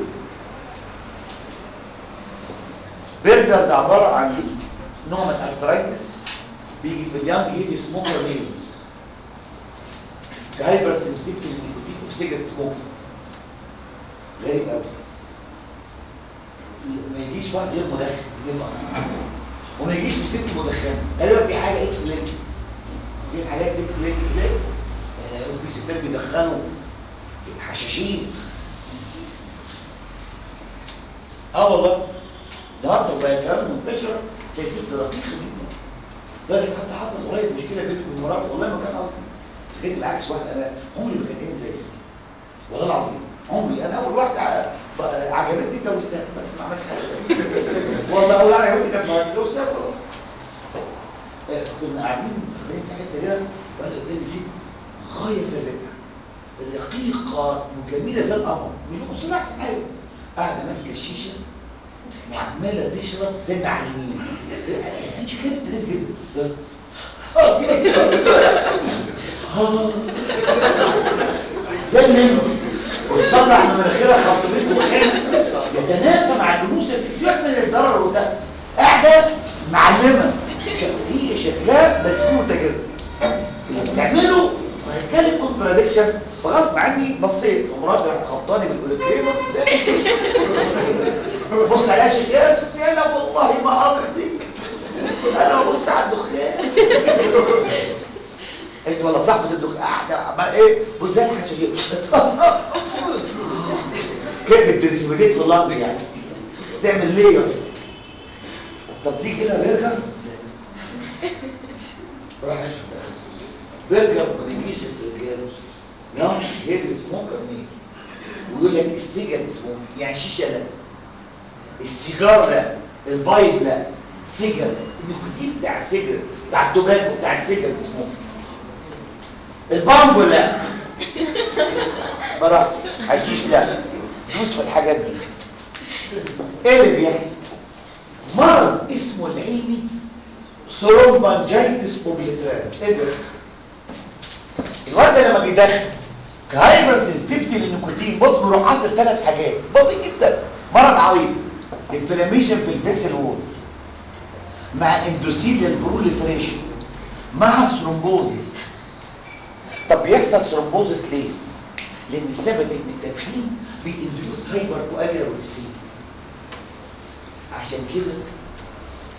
برجر ده عباره عن نوع من الارترايتس بيجي في اليانج ايج سموكر ميلز كهايبر سنسيتيفيتي للنيكوتين اوف سيجرت سموك غريب قوي ما يجيش واحد غير مدخن غير مدخن وما يجيش بست مدخنه غالبا في حاجه اكس لينك في حاجات سكس لينك كده يعني وفي ستات بيدخنوا حشاشين اه والله النهارده بقى كمان منتشره تلاقي ست رقيقه جدا لدرجه حتى حصل قريب مشكله بيني وبين مراتي والله ما كان قصدي فجيت بالعكس واحد انا عمري ما كانت زي كده والله العظيم عمري انا اول واحده ع- ب- عجبتني اتجوزتها بس ما عملتش حاجه والله اول واحده عجبتني كانت مراتي اتجوزتها خلاص آه، فكنا قاعدين سهرين في حته كده وقعدت قدامي ست غايه في الرقه رقيقه وجميله زي القمر مش ببص لها احسن حاجه قاعده ماسكه الشيشه وعماله تشرب زي المعلمين انت كده ناس جدا اه كده كده آه. زي النمر وتطلع من مناخيرها خرطومين وخير يتنافى مع الفلوس سيبك من الضرر وده قاعده معلمه ش- هي شكلها بسكوته كده اللي بتعمله فهيتكلم كونتراديكشن فغصب عني بصيت فمراتي راحت خبطاني بالاوليكريمر بص عليها شكل يا سفيانة والله ما قصدي انا ببص على الدخان انت ولا صاحبة الدخان قاعدة عمال ايه بص زي الحشاشين كلمة بريسبيليت في اللنج يعني تعمل ليه يا طب دي كده برجر راحت برجر ما بيجيش في الرجال لا هي سموكر مين ويقول لك السيجار سموك يعني شيشه لا السيجار لا البايب لا سيجار النيكوتين بتاع السيجار بتاع التوباكو بتاع السيجار سموك البامبو لا براحتك حشيش لا دوس في الحاجات دي ايه اللي بيحصل مرض اسمه العلمي ثرومبانجيتس اوبليترانس ايه ده الواد ده لما بيدخن كهايبر سنسيتيفيتي للنيكوتين بص بيروح حاصل ثلاث حاجات بسيط جدا مرض عويض انفلاميشن في الفيسل وول مع اندوثيليال بروليفريشن مع ثرومبوزيس طب بيحصل ثرومبوزيس ليه لان ثبت ان التدخين بينديوس هايبر كواجولابل ستيت عشان كده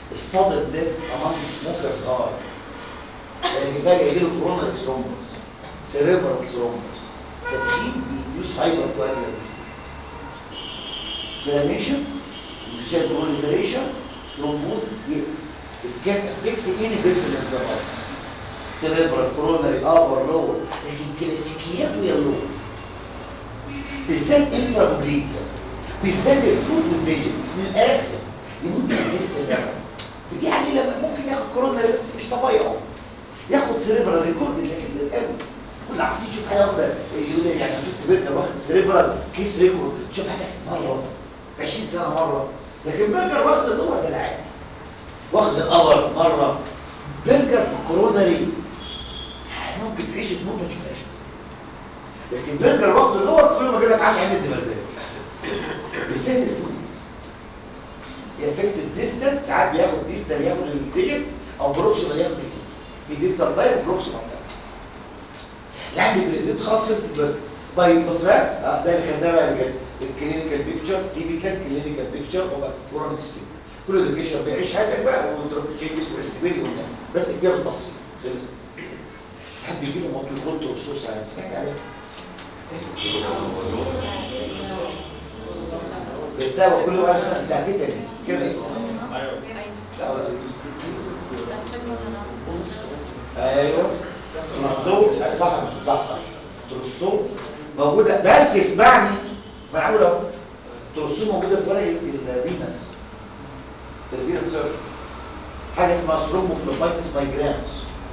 الصادق ده امام سموكرز ار لان فجاه يجي له كورونا ثرومبس سيريبرال ثرومبس تدخين بيدوس هايبر كواجولانس inflammation cell proliferation thrombosis it can affect any vessel in the body cerebral coronary upper lower لكن كلاسيكياته يلوه بالذات انفرابوليتيا بالذات الفود والديجنز من الاخر يمكن يحس اللبن يعني لما ممكن ياخد كورونا بس مش طبيعي ياخد سيريبرال ريكورد لكن قوي كل عصير شوف حاجه واخده يقول لي يعني شفت برجر واخد سيريبرال كيس ريكورد شوف حاجه مره في 20 سنه مره لكن برجر واخد اللور ده العادي واخد القبر مره برجر في كوروناري يعني ممكن تعيش تموت ما تشوفهاش لكن برجر واخد اللور كل ما اجيب لك 10 عين الدمرداش بالذات الفود يافكت الديستنت ساعات بياخد ديستال ياخد الديجيتس او بروكسيمال ياخد الفود في ديستال دايت بروكسيمال دايت يعني بريزنت خلاص خلص البرجر طيب بص بقى اه ده اللي خدناه بقى كده الكلينيكال بيكتشر تيبيكال كلينيكال بيكتشر وبقى كورونيك ستيب كل اديوكيشن بيعيش حياتك بقى وتروفيتشيتس واستبيلي ولا بس اجابه التفصيل خلص ساعات بيجي لهم ممكن قلت رصوص يعني سمعت عليها بتساوي كل واحد بتاع كده كده ايوه ترسو صح مش صح صح ترسو موجوده بس اسمعني معقول اهو ترسو موجوده في ورقه الفينس في الفينس سيرش حاجه اسمها ثرومبوفلوبايتس مايجرامز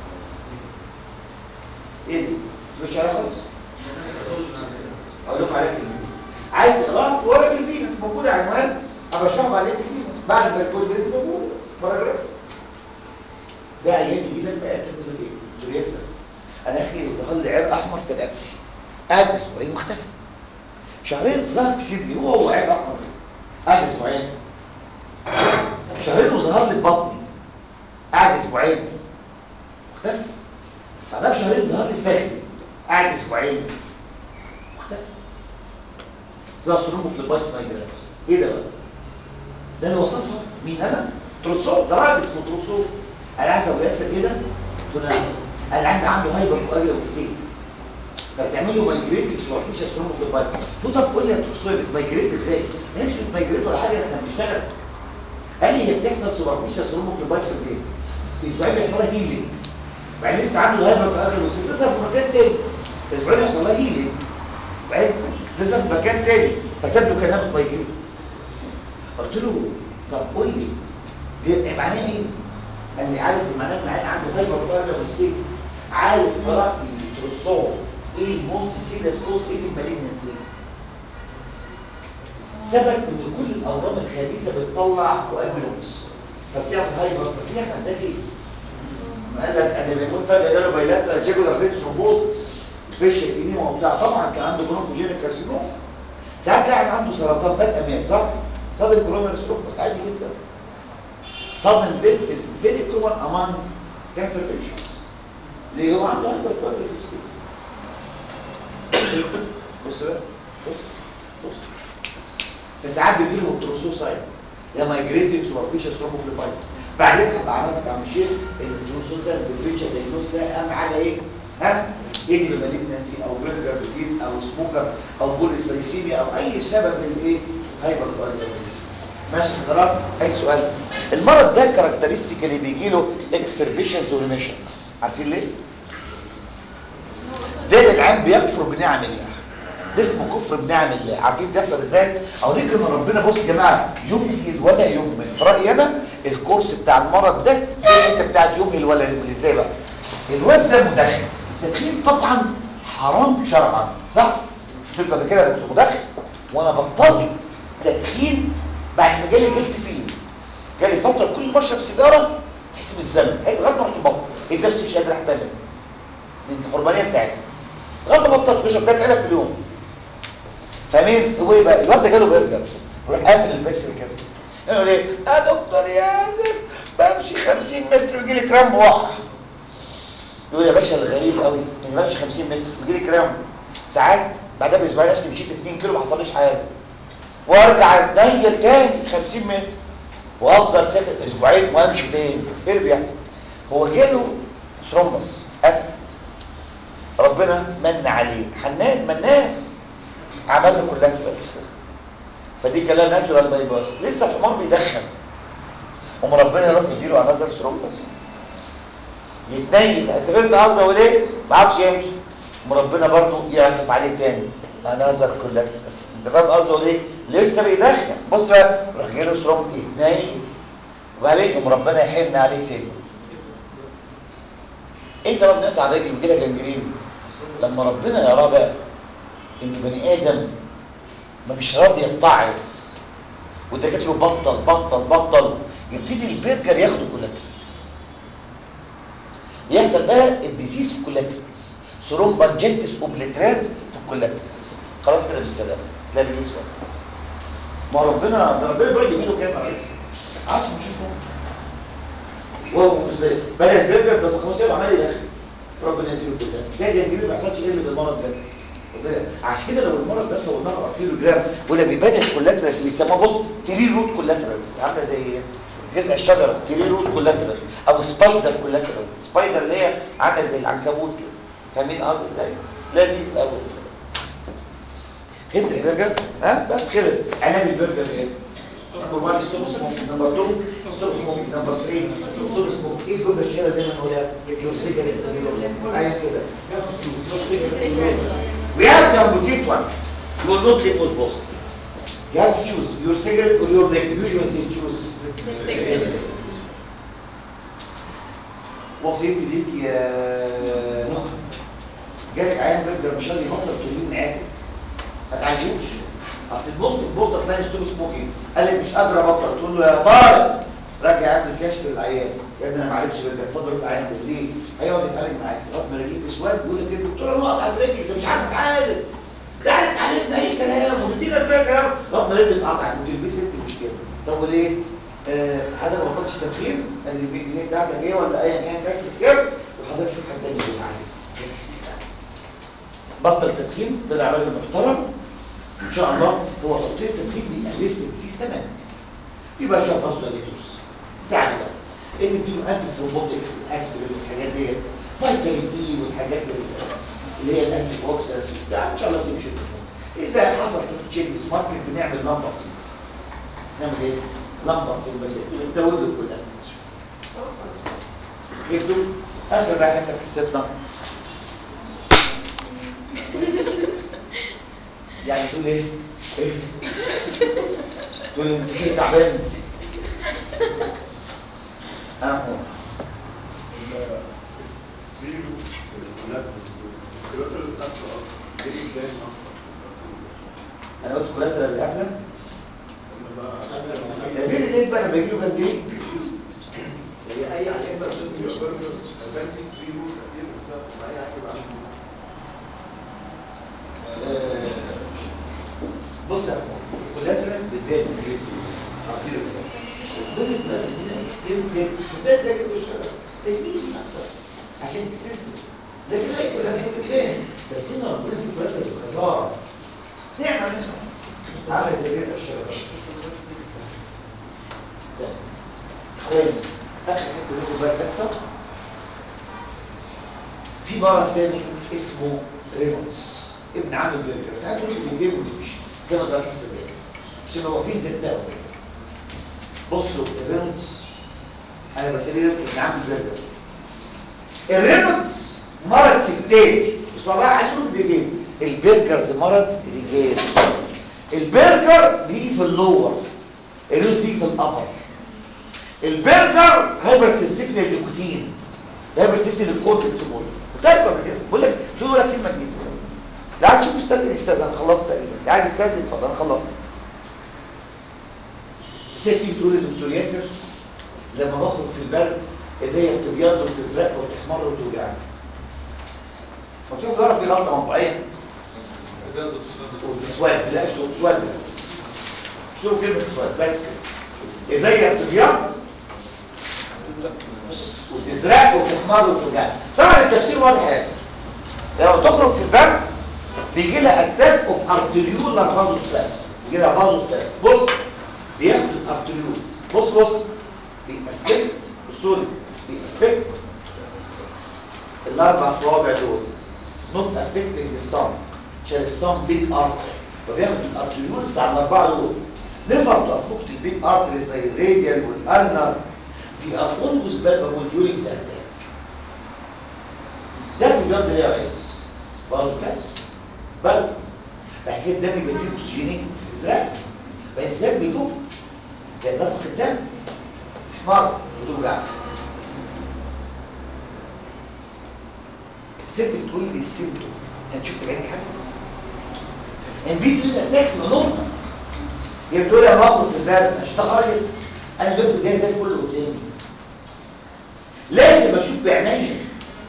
ايه دي؟ مش عليها خالص اقول لكم عليها كلمتين عايز تقراها في ورقه الفينس موجوده عنوان ابقى اشرح عليها في الفينس بعد ما الكود بينزل موجود باراجراف ده عيان يجي لك في اكل يقول لك ايه؟ تقول يا سلام انا اخي ظهر لي عيب احمر في رقبتي قعد اسبوعين مختفي شهرين ظهر في صدري هو هو عيب احمر قعد اسبوعين شهرين وظهر لي في بطني قعد اسبوعين مختفي بعدها بشهرين ظهر لي في فخذي قعد اسبوعين مختفي اسمها ثرومبوفلوبايتس مايجرانس ايه ده بقى؟ ده اللي وصفها مين انا؟ تروسو ده راجل اسمه تروسو انا عارف ابو ياسر كده قلت له انا عندي عنده هايبر كواجيلو ستيت فبتعمل له مايجريت سوبرفيشال ثرومبوفلوبايتس قلت له طب قول لي يا تروسو بتمايجريت ازاي؟ ما هيش بتمايجريت ولا حاجه احنا بنشتغل قال لي هي بتحصل سوبرفيشال ثرومبوفلوبايتس ستيت اسبوعين بيحصل لها هيلينج بعدين لسه عنده هايبر كواجيلو ستيت تظهر في مكان تاني اسبوعين يحصل لها هيلينج بعدين تظهر في مكان تاني فتبدو كانها مايجريت قلت له طب قول لي بيبقى معناه ايه؟ قال لي عارف بمعناه ان العيال عنده هايبر كارير ستيك عارف قراءة التروسوم ايه الموست سيريس كوز ايه المالجنسي سبب ان كل الاورام الخبيثه بتطلع كوابيلونس فبتعمل هايبر في احنا ذكي ما قال لك ان بيكون فجاه جاله بايلاترال جيجولار فيت ثرومبوزس فيش ايديما وبتاع طبعا كان عنده برونكوجينيك كارسينوم ساعات تلاقي عنده سرطان فجاه مات صح؟ صدر كورونا ستروك بس عادي جدا sudden death is very common among cancer patients ليه هو عنده هايبر بص بقى بص بص فساعات بيجي لهم تروسوسايد يا مايجريتنج سوبرفيشال ثرومبوفلوبايتس بعدين هبقى اعرفك يا عم شيخ ان التروسوسايد بالفيتشر دايجنوز ده اهم حاجه ايه؟ ها؟ يجي بمالجنسي او برجر بتيز او سموكر او بوليسايسيميا او اي سبب للايه؟ هايبر ماشي حضرتك اي سؤال المرض ده كاركترستيكالي بيجي له اكسربيشنز وريميشنز عارفين ليه ده العام بيكفر بنعم الله ده اسمه كفر بنعم الله عارفين بتحصل ازاي اوريك ان ربنا بص يا جماعه يمهل ولا يهمل في رايي انا الكورس بتاع المرض ده في الحته بتاعت يمهل ولا يهمل ازاي بقى الواد ده مدخن التدخين طبعا حرام شرعا صح قلت قبل كده كنت مدخن وانا بطلت تدخين بعد ما جالي جلد فيه جالي فتره كل ما اشرب سيجاره احس بالذنب هي لغايه ما رحت بطل لقيت نفسي مش قادر احتمل من الحرمانيه بتاعتي لغايه ما بطلت بشرب ثلاث علب في اليوم فاهمين هو ايه بقى الواد ده جاله برجر يروح قافل الفيكسل كده يقول ايه يا دكتور ياسر بمشي 50 متر ويجي لي كرامب واقع يقول يا باشا الغريب قوي ما بمشي 50 متر ويجي لي كرامب ساعات بعدها باسبوعين نفسي مشيت 2 كيلو ما حصليش حاجه وارجع اتنيل تاني 50 متر وافضل ساكت اسبوعين وامشي فين ايه اللي بيحصل هو جاله ثرومبس قفل ربنا من عليه حنان منان عمل له كولاترالز فدي كلام ناتشورال باي باس لسه الحمار بيدخن قام ربنا يروح يديله انذر ثرومبس يتنيل انت فهمت قصدي اقول ايه ما عرفش يمشي قام ربنا برضه يعطف عليه تاني انذر كولاترالز انت فاهم قصدي اقول ايه لسه بيدخن بص بقى راح جاله ثرومب يتنيل وبعدين قام ربنا يحن عليه تاني انت بقى بنقطع رجل ويجي لك جنجرين لما ربنا يراه بقى ان بني ادم ما مش راضي يتعظ والدكاتره بطل بطل بطل يبتدي البرجر ياخد كولاتريز يحصل بقى الديزيز في الكولاتريز ثرومبانجنتس اوبليترات في الكولاتريز خلاص كده بالسلامه تلاقي بيجي سؤال ما ربنا ده ربنا بيقعد يمينه كام عليك 10 20 سنه وهو ازاي بدا البرجر ده خلاص يبقى عمال يدخل ربنا يديله كده مش جاي يجيله ما يحصلش ايه اللي المرض ده ربنا- عشان كده لو المرض ده صورناه على كيلو جرام ولا بيبان الكولاترالز بيسموها بص تري روت كولاترالز عامله زي جذع الشجره تري روت كولاترالز او سبايدر كولاترالز سبايدر اللي هي عامله زي العنكبوت كده فاهمين قصدي ازاي لذيذ قوي فهمت البرجر ها بس خلص علاج البرجر ايه نمبر 1 ستوب سموكينج نمبر 2 ستوب سموكينج نمبر 3 ستوب سموكينج ايه الجمله الشهيره دايما نقولها يور سيجاريت ايوه كده We have to amputate one. You will not live with both. You have to choose your cigarette or your leg. Usually they choose. وصيتي ليك يا نهى جالك عيان برجر مش راضي يبطل تقولين معاك ما تعالجوش اصل البص البوطه تلاقي ستوب سموكينج قال لك مش قادر ابطل تقول له يا طارق راجع اعمل كشف للعيان يا ابني انا ما عرفتش برجر اتفضل روح العيان ده ليه؟ هيقعد يتعالج معاك لغايه ما رجليك اسود بيقول لك ايه الدكتوره نقط على رجلي انت مش عارف تتعالج ده عارف اتعالجنا اي كلام وتدينا البرجر لغايه ما رجلي اتقطعت وتلبسي انت المشكله طب وليه؟ آه حضرتك ما بطلتش تدخين قال لي 100 جنيه بتاعتك ايه ولا ايا كان كشف كام وحضرتك شوف حد تاني بيتعالج بطل تدخين طلع راجل محترم ان شاء الله هو تبطيل التدخين بيقلل الديسيز تماما يبقى شويه فاسوليتوس ساعد بقى ان اديله انتي ثرومبوتكس الاسبرين والحاجات دي فيتامين اي والحاجات دي اللي هي الانتي اوكسيدنتس ده ان شاء الله تمشي اذا حصل في تشينجز ماركت بنعمل لمبر سيلز نعمل ايه؟ لمبر سيل بس بنزود له كلها جبتوا اخر بقى حته في حصتنا يعني تقول ايه؟ ايه؟ تقول انت ايه تعبان؟ اهو انا قلت كلها ثلاث قفله فين الليل بقى لما يجي له جنبين هي اي عيان بقى لازم يبقى برجرز كان في تري روت كتير بس مع اي عيان يبقى عنده بص يا كولاترالز بتبان كتير دول الكولاترالز اكستنسيف بتبان زي كده الشجره تجميل مش اكتر عشان اكستنسيف لكن اي كولاترال بتبان بس هنا ربنا في كولاترال بخساره نعمه منها عامله زي كده الشجره اخواني اخر حته ناخد بقى القصه في مرض تاني اسمه ريمونس ابن عم البرجر تعالوا نقول الجيم ونمشي كده ده نفس ده عشان نبقى واقفين زي التاو بصوا الريمونس انا بسميه ابن عم البرجر الريمونس مرض ستات مش بقى عايز اقول في الدقيقتين البرجرز مرض رجال البرجر بيجي في اللور الريمونس يجي في الابر البرجر هايبر سيستيك للنيكوتين هايبر سيستيك للكورتكس بول بتاعك ولا كده بقول لك شو ولا كلمه دي لا عايز تشوف استاذن استاذن انا خلصت تقريبا لا عايز استاذن اتفضل انا خلصت الست بتقول للدكتور ياسر لما بخرج في البرد ايديا بتبيض وتزرق وتحمر وتوجعني فشوف جرى في غلطه مطبعيه وتسود لا شو تسود بس شوف كلمه تسود بس كده ايديا بتبيض وتزرق وتحمر وتوجعني طبعا التفسير واضح يا ياسر لما تخرج في البرد بيجي لها اتاك اوف ارتريولار فازوستاز بيجي لها فازوستاز بص بياخد الارتريولز بص بص بيأفكت بصوري بيأفكت الاربع صوابع دول نوت افكتنج الصم عشان الصم بيج ارتر فبياخد الارتريول بتاع الاربعه دول نفر افكت البيج ارتري زي الراديال والارنر زي ار اولويز بالبابول ديورينج ذا اتاك ده بجد ايه يا ريس؟ برضه كاس بل بعد كده الدم يبقى فيه اكسجينين في الازرق بقى الازرق بيفوق ده ضغط الدم حمار بتوجع الست بتقول لي السيمتوم انت شفت بعينك حاجه البيت بيقول لك تاكس نورمال هي بتقول لي هاخد في الباب اشتغل انا البيت جاي ده كله قدامي لازم اشوف بعينيا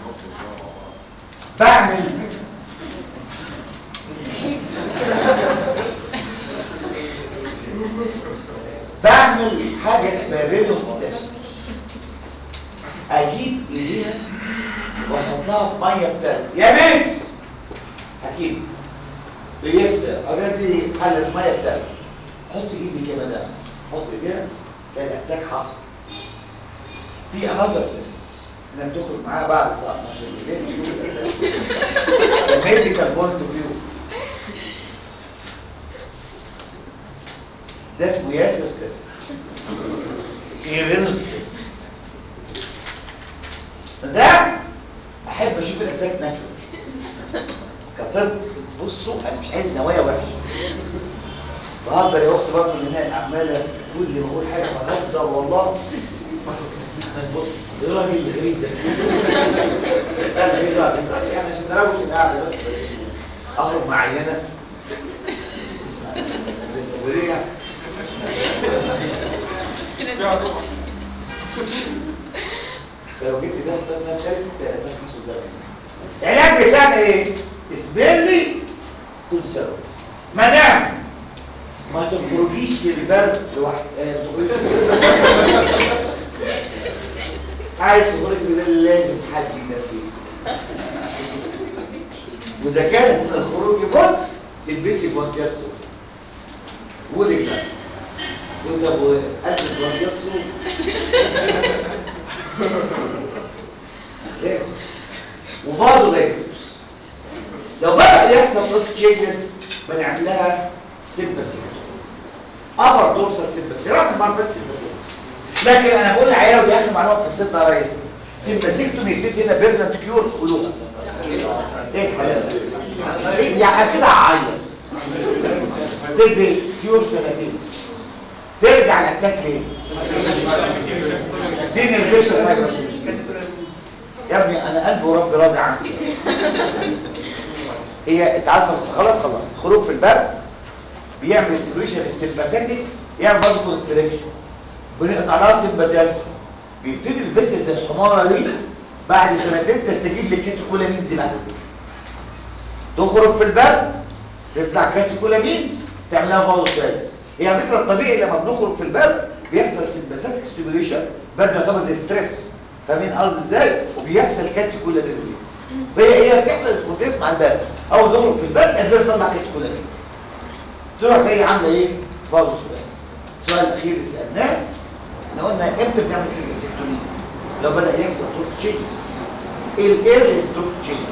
بعمل بعمل حاجه اسمها رينوس تيست اجيب ايديها واحطها في ميه بتاعتي يا مس اكيد بيس الحاجات دي حل الميه بتاعتي حط ايدي كده ده حط ايديها تلاقي الاتاك حصل في انذر تيست انك تخرج معاها بعد الساعه 12 بالليل تشوف الاتاك الميديكال بوينت اوف فيو ده اسمه ياسر تيست ايرينال تيست ده احب اشوف الاتاك ناتشورال كطب بصوا انا مش عايز نوايا وحشه بهزر يا اختي برضه من هناك عماله كل ما اقول حاجه بهزر والله عمال بص ايه الراجل الغريب ده انا يزعل يزعل يعني عشان نروش القعده بس اخرج مع عينه وريع لو جبت ده طب ما شارك ده حصل ده العلاج بتاعنا ايه اسبيرلي كل سبب مدام ما تخرجيش البرد لوحدك آه، تخرجي عايز تخرج من الليل لازم حد يدفيك واذا كانت الخروج بط البسي بوانتيات صوف قولي لنفسك قلت يا ابو البس بوانتيات صوف لازم وفاضل ريكتوس لو بدأ يحصل بروك تشيكلس بنعمل لها سيمباسيتو ابر دورسال سيمباسيتو رقم مرة سيمباسيتو لكن انا بقول لعيال ودي اخر معلومه في الست يا ريس سيمباسيكتومي بتدي هنا بيرنت كيور ولغه ايه الكلام ده؟ إيه يعني كده هعيط تدي كيور سنتين ترجع الاتاك ليه؟ دين البشر هايبرسيس يا ابني انا قلبي وربي راضي عنك هي انت عارفه خلاص خلاص خروج في البرد بيعمل ستيميوليشن السمباثيك يعمل برضه كونستريكشن بنقطع لها سمباثيك بيبتدي الفيسلز الحماره دي بعد سنتين تستجيب للكيتوكولامينز بقى تخرج في البرد تطلع كاتيكولامينز تعملها فاوستاز هي على فكره الطبيعي لما بنخرج في البرد بيحصل سمباثيك ستيميوليشن برد يعتبر زي ستريس فاهمين قصدي ازاي وبيحصل كاتيكولامينز فهي هي بتحصل سبونتيس مع البرد اول ما تخرج في البرد قادر تطلع كاتيكولامين تروح جاي عامله ايه فاوستاز السؤال الاخير اللي سالناه احنا قلنا امتى بنعمل سيكتومي لو بدا يحصل تروف تشينجز ايه الايرليست تروف تشينج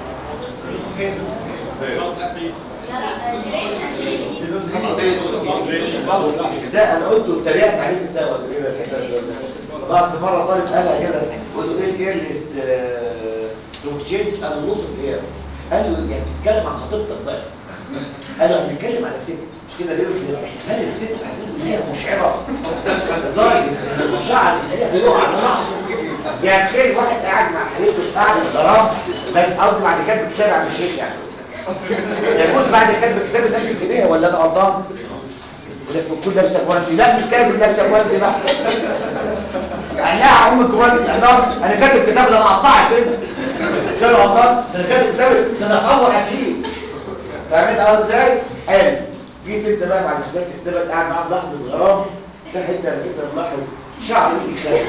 ده انا قلت واتريقت عليه في الدواء قبل كده الحته دي بس مره طالب قالها كده قلت له ايه الايرليست تروف تشينج انا بص فيها قال له يعني بتتكلم عن خطيبتك بقى قال له احنا بنتكلم على ست مش كده ليه هل الست المفروض ايديها مشعره لدرجه ان المشاعر ايديها يقع على لحظه يعني تخيل واحد قاعد مع حبيبته في قاعده ضرام بس قصدي بعد كتب الكتاب عم الشيخ يعني يكون بعد كتب الكتاب تمسك ايديها ولا انا غلطان يقول لك كل لابسه جوانتي لا مش لازم لابسه جوانتي بقى قال لها ام جوانتي انا كاتب كتاب ده انا قطعت كده كده غلطان ده انا كاتب كتاب ده انا اصور اكيد فاهمين قصدي ازاي؟ حلو جيت انت بقى بعد كتابة كتابك قاعد معاه لحظه غرام ده حته على فكره ملاحظ شعر ايدي خايف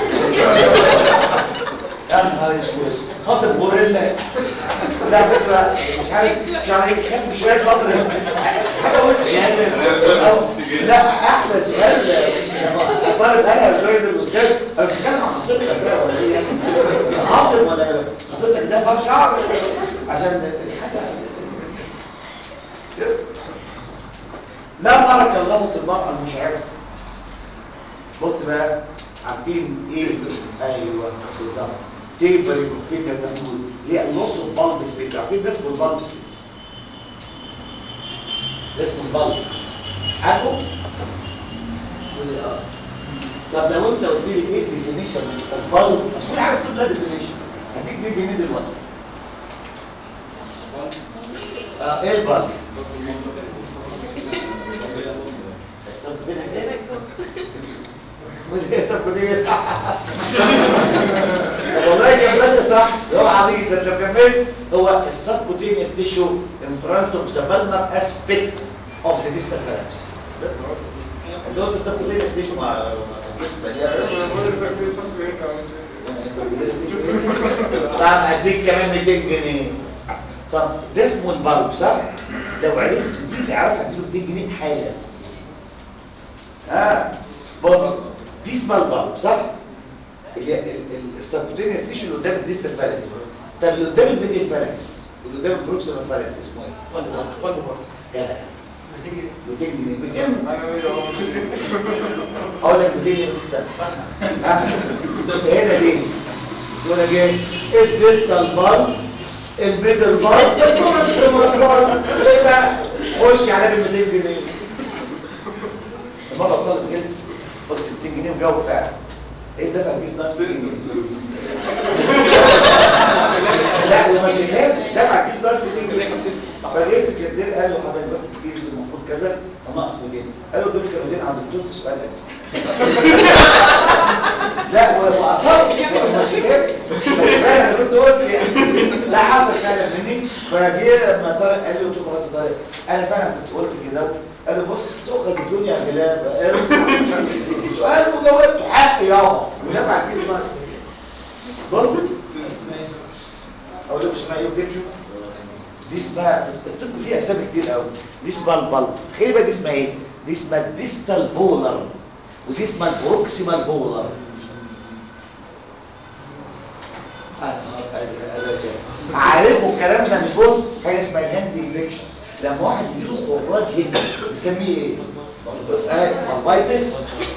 يا نهار اسود خاطب غوريلا ده على فكره مش عارف شعر ايدي خايف شويه خاطر حاجه وسط يعني لا احلى سؤال طالب قالها زي الاستاذ انا بتكلم عن خطيبتك بقى ولا ايه يعني خاطب ولا خطيبتك ده فاهم شعر ولا إيه؟ عشان الحاجه لا بارك الله في المرأة المشعرة بص بقى عارفين ايه ايوه بالظبط تيبرنج في كتابول هي نص البالب سبيس عارفين ده اسمه البالب سبيس ده اسمه البالب عارفه؟ قول لي اه طب لو انت قلت لي ايه الديفينيشن اوف بالب مش كل عارف كل ده ديفينيشن هديك 100 جنيه دلوقتي اه ايه البالب؟ السبكوتينيوس ايه؟ ودي السبكوتينيوس صح والله كملت صح هو عبيط ده لو كملت هو السبكوتينيوس تيشو in front of the palmar aspect of the distal phalanx انت قلت السبكوتينيوس تيشو مع طب اديك كمان 200 جنيه طب ده اسمه البلب صح؟ لو عرفت دي تعرف هديله 200 جنيه حالا ها بص دي اسمها البلب صح؟ اللي هي السبكوتينيوس تيشو اللي قدام الديستال فالكس طب اللي قدام الميديال فالكس واللي قدام البروكسيمال فالكس اسمه ايه؟ قلب برضه جدع 200 جنيه 200 اقول لك 200 جنيه بس استنى ها هنا دي يقول لك ايه الديستال بال الميدل بال البروكسيمال بال ايه ده خش على ب 200 جنيه المره طالب جلس قلت 200 جنيه وجاوب فعلا ايه دفع فيس ناس 200 جنيه لا لما شغال دفع فيس ناس 200 جنيه فجه السكرتير قال له حضرتك بس الفيس المفروض كذا وناقص 200 قال له دول كانوا 200 عند الدكتور في سؤال لا واصر لما شغال بس انا كنت قلت يعني لا حصل فعلا مني فجه لما طارق قال لي قلت له خلاص يا طارق انا فعلا كنت قلت كده قال لي بص تؤخذ الدنيا غلابه ارسم سؤال وجاوبته حق يابا ودفع فيه المال بص اقول لك اسمها ايه وجبشو دي اسمها في الطب فيها اسامي كتير قوي دي اسمها البلب تخيل بقى دي اسمها ايه دي اسمها الديستال بولر ودي اسمها البروكسيمال بولر عارفوا الكلام ده مش بص حاجه اسمها الهاند انفكشن لما واحد يجي له خراج هنا نسميه ايه؟ اه بالبايتس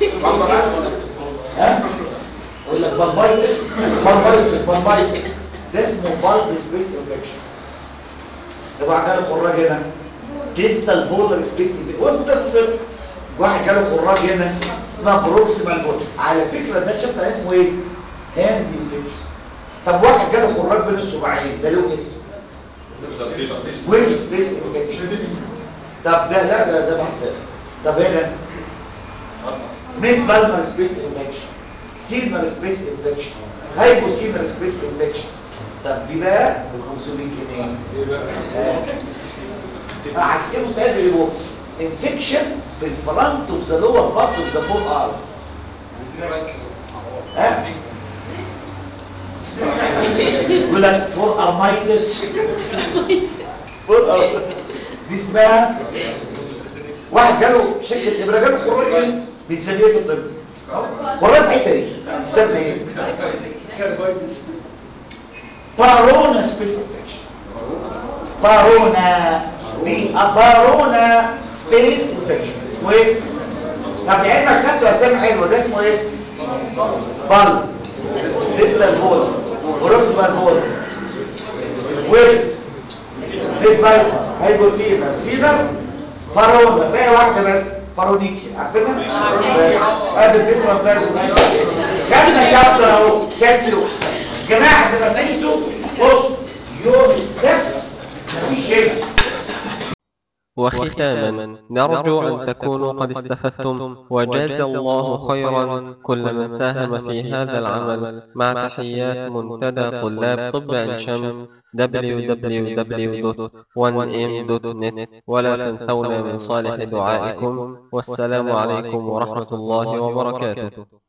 ها؟ يقول لك بالبايتس بالبايتس بالبايتس ده اسمه بالب سبيس انفكشن طبعا جاله خراج هنا ديستال بولر سبيس انفكشن هو اسمه ده الطب واحد جاله خراج هنا اسمها بروكسيمال بولر على فكره ده الشابتر اسمه ايه؟ هاند انفكشن طب واحد جاله خراج بين الصباعين ده له اسم ويب سبيس انفكشن طب ده لا ده ده بحث طب هنا ميد بالمر سبيس انفكشن سينر سبيس انفكشن هايبو سينر سبيس انفكشن طب دي بقى ب 500 جنيه آه، عشان كده مستعد يبقوا انفكشن في الفرونت اوف ذا لور بارت اوف ذا فور ارم ها يقول لك فور ارمايتس فور أرمايتس. دي اسمها واحد جاله شكل ابره جاله خراج بنسميه في الطب خراج حته دي بتسمى ايه بارونا سبيس انفكشن بارونا دي بارونا سبيس انفكشن اسمه ايه طب لعلمك خدته اسامي حلوه ده اسمه ايه بال ديستال بول بروكسيمال بول ويف بيج بايت هايبوثينا سينر بارونا باقي واحده بس بارونيكي عارفينها؟ ادي الفكره بتاعت خدنا شابتر اهو شكله يا جماعه لما تنسوا بص يوم السبت مفيش هنا وختاما نرجو أن تكونوا قد استفدتم وجاز الله خيرا كل من ساهم في هذا العمل مع تحيات منتدى طلاب طب عين شمس www.1m.net ولا تنسونا من صالح دعائكم والسلام عليكم ورحمة الله وبركاته